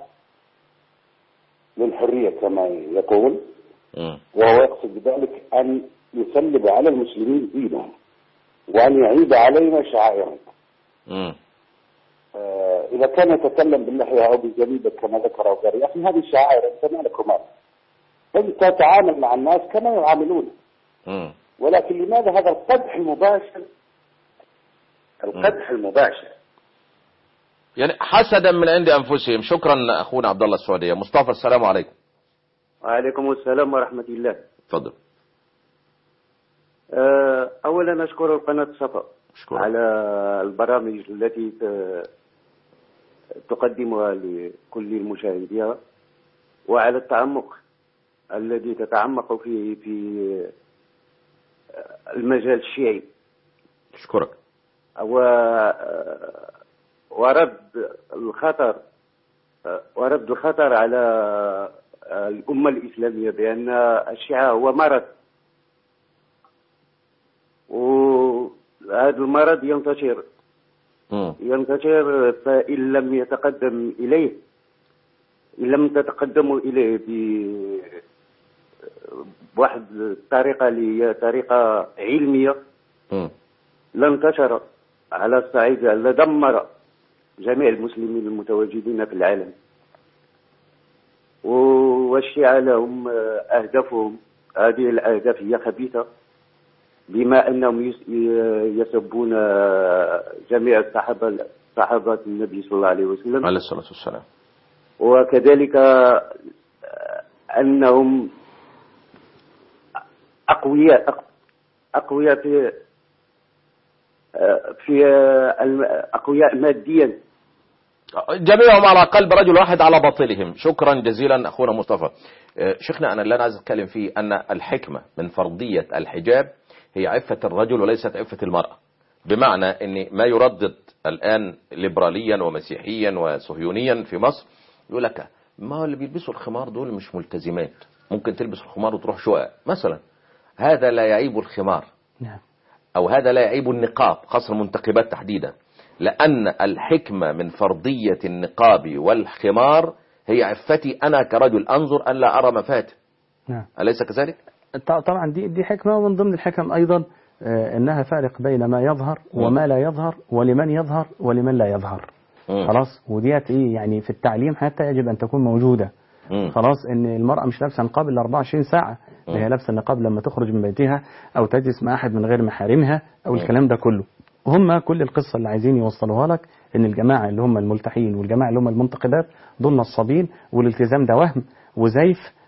للحرية كما يقول مم. وهو يقصد بذلك أن يسلب على المسلمين دينهم وأن يعيد علينا شعائرهم مم. آه، إذا كان يتكلم باللحية أو بالجليدة كما ذكر أو غيره يا أخي هذه الشعائر أنت مالك ومالك أنت تتعامل مع الناس كما يعاملون مم. ولكن لماذا هذا القدح المباشر القدح المباشر يعني حسدا من عند انفسهم شكرا اخونا عبد الله السعوديه مصطفى السلام عليكم وعليكم السلام ورحمة الله تفضل آه، أولا أشكر القناة صفا شكرا على البرامج التي ت- تقدمها لكل المشاهدين وعلى التعمق الذي تتعمق فيه في المجال الشيعي اشكرك و ورد الخطر ورد الخطر على الأمة الإسلامية بأن الشيعة هو مرض وهذا المرض ينتشر مم. ينتشر فإن لم يتقدم إليه إن لم تتقدموا إليه ب بواحد الطريقة اللي هي طريقة علمية مم. لانتشر على الصعيد لدمر جميع المسلمين المتواجدين في العالم والشيعة لهم أهدافهم هذه الأهداف هي خبيثة بما أنهم يس- يسبون جميع الصحابة صحابة النبي صلى الله عليه وسلم عليه الصلاه والسلام وكذلك أنهم أقوياء أق- أقوياء في في الم- أقوياء ماديا جميعهم على قلب رجل واحد على باطلهم شكرا جزيلا اخونا مصطفى آه، شيخنا انا اللي انا عايز اتكلم فيه ان الحكمه من فرضيه الحجاب هي عفه الرجل وليست عفه المراه بمعنى ان ما يردد الان ليبراليا ومسيحيا وصهيونيا في مصر يقول لك ما هو اللي بيلبسوا الخمار دول مش ملتزمات ممكن تلبس الخمار وتروح شقق مثلا هذا لا يعيب الخمار نعم أو هذا لا يعيب النقاب خاصة المنتقبات تحديدا لأن الحكمة من فرضية النقاب والخمار هي عفتي أنا كرجل أنظر أن لا أرى مفات نعم أليس كذلك؟ ط- طبعا دي دي حكمة ومن ضمن الحكم أيضا آه، أنها فارق بين ما يظهر وما لا يظهر ولمن يظهر ولمن لا يظهر مم. خلاص وديت إيه يعني في التعليم حتى يجب أن تكون موجودة مم. خلاص ان المرأة مش لابسة نقاب الا 24 ساعة ده هي لابسة النقاب لما تخرج من بيتها او تجلس مع احد من غير محارمها او مم. الكلام ده كله هم كل القصة اللي عايزين يوصلوها لك ان الجماعة اللي هم الملتحين والجماعة اللي هم المنتقبات دول نصابين والالتزام ده وهم وزيف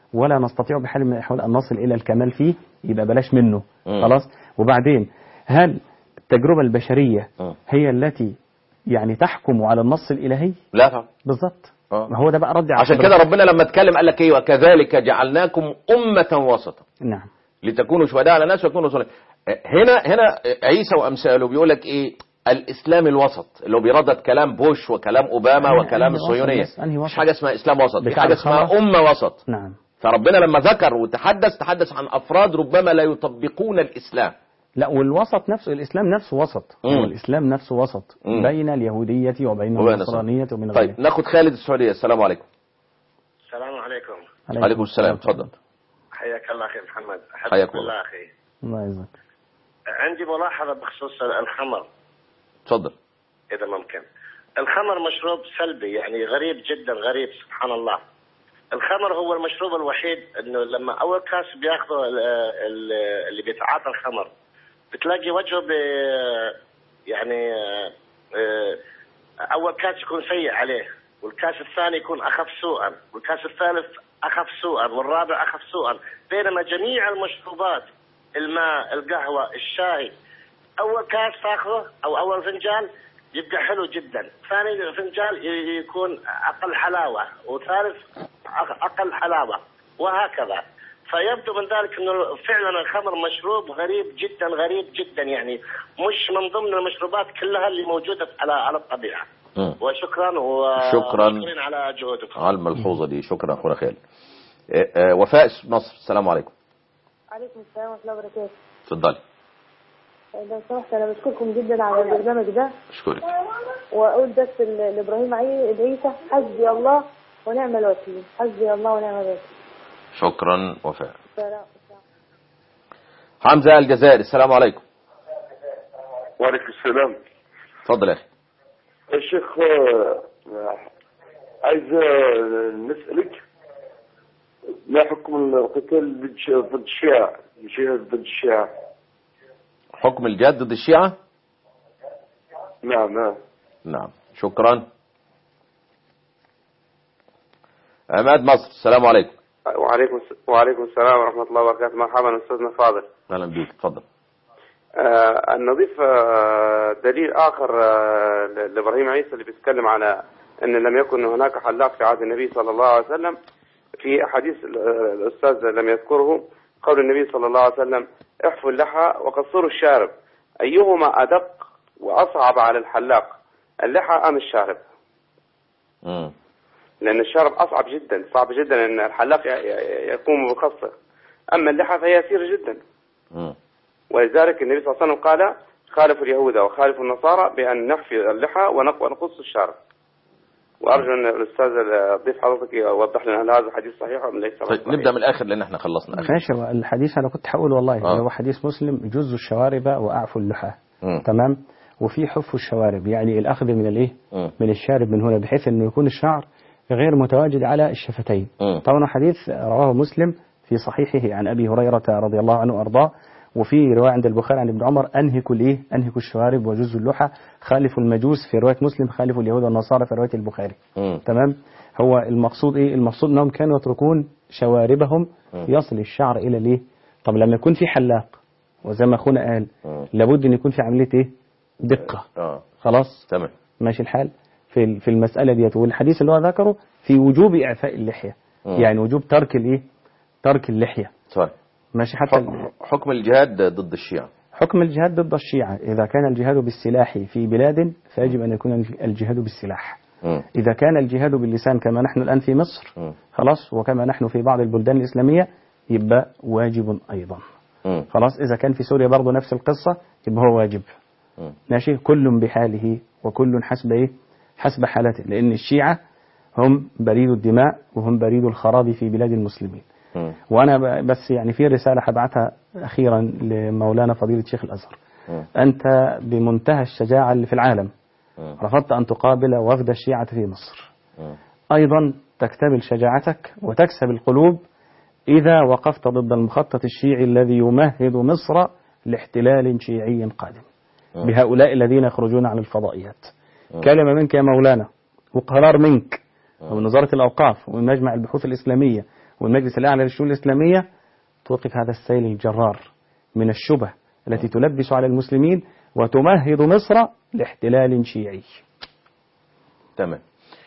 ولا نستطيع بحال من الأحوال أن نصل إلى الكمال فيه يبقى بلاش منه مم. خلاص وبعدين هل التجربة البشرية مم. هي التي يعني تحكم على النص الإلهي لا طبعا بالظبط آه. ما هو ده بقى رد على عشان حضرتك. كده ربنا لما اتكلم قال لك ايه وكذلك جعلناكم أمة وسطا نعم لتكونوا شهداء على الناس ويكونوا رسولا هنا هنا عيسى وامثاله بيقول لك ايه الاسلام الوسط اللي هو بيردد كلام بوش وكلام اوباما أنهي- وكلام أنهي وسط الصهيونيه بس؟ أنهي مش وسط؟ حاجه اسمها اسلام وسط في بتاع حاجه اسمها الخلاص؟ امه وسط نعم فربنا لما ذكر وتحدث تحدث عن افراد ربما لا يطبقون الاسلام لا والوسط نفسه الإسلام نفسه وسط مم. هو الإسلام نفسه وسط مم. بين اليهودية وبين وبين النصرانية وبين غيرها طيب ناخد خالد السعوديه السلام عليكم السلام عليكم عليكم السلام اتفضل حياك الله اخي محمد حياك حياك الله. الله اخي الله يجزاك عندي ملاحظه بخصوص الخمر اتفضل اذا ممكن الخمر مشروب سلبي يعني غريب جدا غريب سبحان الله الخمر هو المشروب الوحيد انه لما اول كاس بياخذه ال- ال- اللي بيتعاطى الخمر بتلاقي وجهه ب يعني آه، آه، اول كاس يكون سيء عليه والكاس الثاني يكون اخف سوءا والكاس الثالث اخف سوءا والرابع اخف سوءا بينما جميع المشروبات الماء القهوه الشاي اول كاس تاخذه او اول فنجان يبقى حلو جدا ثاني فنجان ي- يكون اقل حلاوه وثالث أق- اقل حلاوه وهكذا فيبدو من ذلك انه فعلا الخمر مشروب غريب جدا غريب جدا يعني مش من ضمن المشروبات كلها اللي موجوده على على الطبيعه مم. وشكرا شكراً. وشكرا على جهودكم على الملحوظه دي شكرا اخونا خالد إيه، آه، وفاء مصر السلام عليكم عليكم السلام ورحمة الله وبركاته اتفضلي لو سمحت أنا بشكركم جدا على البرنامج ده اشكرك وأقول بس ل- لإبراهيم عي- عيسى حسبي الله ونعم الوكيل حسبي الله ونعم الوكيل شكرا وفاء سلام. حمزه الجزائري السلام عليكم وعليكم السلام اتفضل يا اخي الشيخ آه، عايز آه، نسألك ما حكم القتال ضد الش- ضد الشيعة الجهاد ضد الشيعة حكم الجهاد ضد الشيعه نعم نعم نعم شكرا عماد مصر السلام عليكم وعليكم وعليكم السلام ورحمة الله وبركاته مرحبا أستاذنا فاضل اهلا بيك اتفضل آه أن نضيف آه دليل آخر آه ل- لإبراهيم عيسى اللي بيتكلم على أن لم يكن هناك حلاق في عهد النبي صلى الله عليه وسلم في حديث ال- آه، الأستاذ لم يذكره قول النبي صلى الله عليه وسلم احفوا اللحى وقصروا الشارب أيهما أدق وأصعب على الحلاق اللحى أم الشارب مم. لأن الشارب أصعب جدا صعب جدا أن الحلاق ي- ي- يقوم بقصه أما اللحى فهي يسير جدا مم. ولذلك النبي صلى الله عليه وسلم قال خالفوا اليهود وخالفوا النصارى بأن نحفي اللحى ونق- ونقص الشارب وأرجو أن الأستاذ ضيف حضرتك يوضح لنا هل هذا حديث صحيح أم ليس طيب نبدا من الاخر لان احنا خلصنا اخر ماشي هو الحديث انا كنت هقول والله آه. هو حديث مسلم جزوا الشوارب واعفوا اللحى مم. تمام وفي حف الشوارب يعني الاخذ من الايه مم. من الشارب من هنا بحيث انه يكون الشعر غير متواجد على الشفتين مم. طبعا حديث رواه مسلم في صحيحه عن ابي هريره رضي الله عنه وارضاه وفي روايه عند البخاري عن ابن عمر انهكوا الايه انهكوا الشوارب وجزوا اللحى خالفوا المجوس في روايه مسلم خالفوا اليهود والنصارى في روايه البخاري مم. تمام هو المقصود ايه المقصود انهم كانوا يتركون شواربهم مم. يصل الشعر الى الايه طب لما يكون في حلاق وزي ما اخونا قال مم. لابد ان يكون في عمليه ايه دقه اه خلاص تمام ماشي الحال في في المساله ديت والحديث اللي هو ذكره في وجوب اعفاء اللحيه مم. يعني وجوب ترك الايه ترك اللحيه طيب ماشي حتى حكم- حكم الجهاد ضد الشيعة حكم الجهاد ضد الشيعة إذا كان الجهاد بالسلاح في بلاد فيجب أن يكون الجهاد بالسلاح مم. إذا كان الجهاد باللسان كما نحن الآن في مصر مم. خلاص وكما نحن في بعض البلدان الإسلامية يبقى واجب أيضا مم. خلاص إذا كان في سوريا برضه نفس القصة يبقى هو واجب مم. ماشي كل بحاله وكل حسب إيه حسب حالته لأن الشيعة هم بريد الدماء وهم بريد الخراب في بلاد المسلمين مم. وأنا ب- بس يعني في رسالة هبعتها أخيرا لمولانا فضيلة شيخ الأزهر مم. أنت بمنتهى الشجاعة اللي في العالم مم. رفضت أن تقابل وفد الشيعة في مصر مم. أيضا تكتمل شجاعتك وتكسب القلوب إذا وقفت ضد المخطط الشيعي الذي يمهد مصر لاحتلال شيعي قادم مم. بهؤلاء الذين يخرجون عن الفضائيات مم. كلمة منك يا مولانا وقرار منك ومن وزارة الأوقاف ومن مجمع البحوث الإسلامية والمجلس الأعلى للشؤون الإسلامية توقف هذا السيل الجرار من الشبه التي تلبس على المسلمين وتمهد مصر لاحتلال شيعي تمام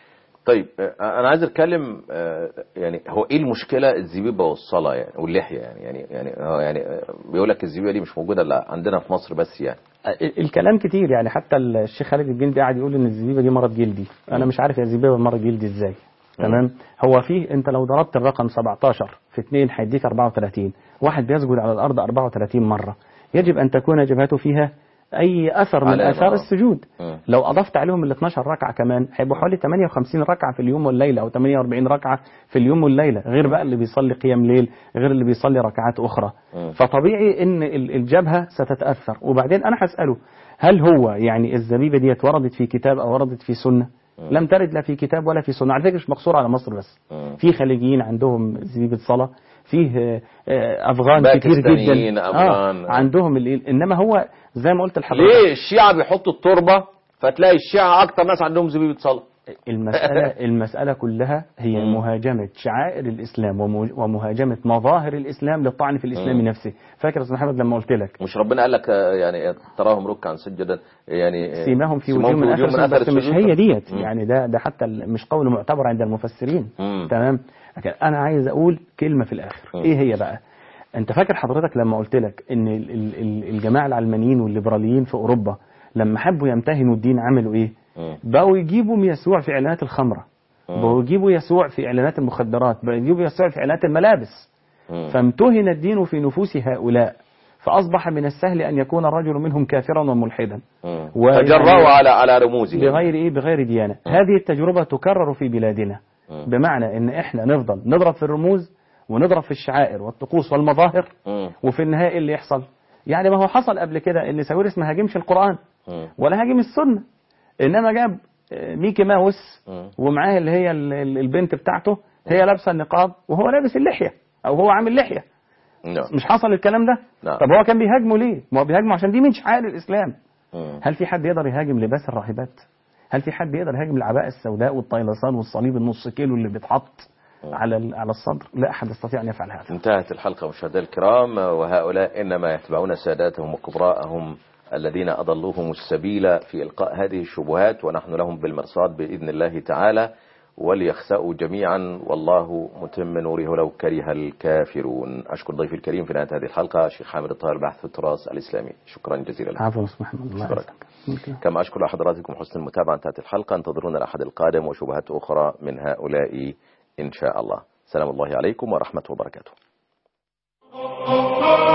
طيب آه، انا عايز اتكلم آه، يعني هو ايه المشكله الزبيبه والصلاه يعني واللحيه يعني يعني يعني هو يعني آه، بيقول لك الزبيبه دي مش موجوده الا عندنا في مصر بس يعني ال- الكلام كتير يعني حتى الشيخ خالد الجندي قاعد يقول ان الزبيبه دي مرض جلدي انا مش عارف يا الزبيبه مرض جلدي ازاي تمام هو في انت لو ضربت الرقم 17 في 2 هيديك 34 واحد بيسجد على الارض 34 مره يجب ان تكون جبهته فيها اي اثر من علامة، اثار آه. السجود مم. لو اضفت عليهم ال 12 ركعه كمان هيبقوا حوالي 58 ركعه في اليوم والليله او 48 ركعه في اليوم والليله غير بقى اللي بيصلي قيام ليل غير اللي بيصلي ركعات اخرى مم. فطبيعي ان ال- الجبهه ستتاثر وبعدين انا هساله هل هو يعني الزبيبه ديت وردت في كتاب او وردت في سنه لم ترد لا في كتاب ولا في سنه على فكره مش مقصوره على مصر بس في خليجيين عندهم زبيبه صلاه فيه آه، آه، افغان كتير باكستانيين، جدا أفغان. آه عندهم ال- انما هو زي ما قلت لحضرتك ليه الشيعة بيحطوا التربة فتلاقي الشيعة أكتر ناس عندهم زبيبة صلاة المسألة المسألة كلها هي مم. مهاجمة شعائر الإسلام ومو- ومهاجمة مظاهر الإسلام للطعن في الإسلام مم. نفسه فاكر يا أستاذ محمد لما قلت لك مش ربنا قال لك آه، يعني تراهم ركعا سجدا يعني آه، سيماهم في سيماهم وجوههم من أثر السجود، بس مش السجود. هي ديت مم. يعني ده ده حتى ال- مش قول معتبر عند المفسرين مم. تمام لكن أنا عايز أقول كلمة في الآخر مم. إيه هي بقى أنت فاكر حضرتك لما قلت لك إن ال- ال- ال- الجماعة العلمانيين والليبراليين في أوروبا لما حبوا يمتهنوا الدين عملوا إيه مم. بقوا يجيبوا يسوع في إعلانات الخمرة مم. بقوا يجيبوا يسوع في إعلانات المخدرات بقوا يجيبوا يسوع في إعلانات الملابس مم. فامتهن الدين في نفوس هؤلاء فأصبح من السهل أن يكون الرجل منهم كافرا وملحدا مم. ويعني- تجرأوا على على رموزه بغير إيه بغير ديانة هذه التجربة تكرر في بلادنا مم. بمعنى أن إحنا نفضل نضرب في الرموز ونضرب في الشعائر والطقوس والمظاهر مم. وفي النهاية إيه اللي يحصل يعني ما هو حصل قبل كده ان ساويرس ما هاجمش القرآن مم. ولا هاجم السنة انما جاب آه، ميكي ماوس مم. ومعاه اللي هي ال- ال- البنت بتاعته هي لابسه النقاب وهو لابس اللحيه او هو عامل لحيه نعم. مش حصل الكلام ده نعم. طب هو كان بيهاجمه ليه ما هو بيهاجمه عشان دي من شعائر الاسلام مم. هل في حد يقدر يهاجم لباس الراهبات هل في حد يقدر يهاجم العباءة السوداء والطيلسان والصليب النص كيلو اللي بيتحط على ال- على الصدر لا احد يستطيع ان يفعل هذا انتهت الحلقة مشاهدينا الكرام وهؤلاء إنما يتبعون ساداتهم وكبراءهم الذين أضلوهم السبيل في إلقاء هذه الشبهات ونحن لهم بالمرصاد بإذن الله تعالى وليخسأوا جميعا والله متم نوره ولو كره الكافرون أشكر ضيفي الكريم في نهاية هذه الحلقة الشيخ حامد الطاهر الباحث في التراث الإسلامي شكرا جزيلا لك عفوا استاذ محمد الله شكرا. يسلمك. كما أشكر حضراتكم حسن المتابعة انتهت الحلقة انتظرونا الأحد القادم وشبهات أخرى من هؤلاء إن شاء الله سلام الله عليكم ورحمة وبركاته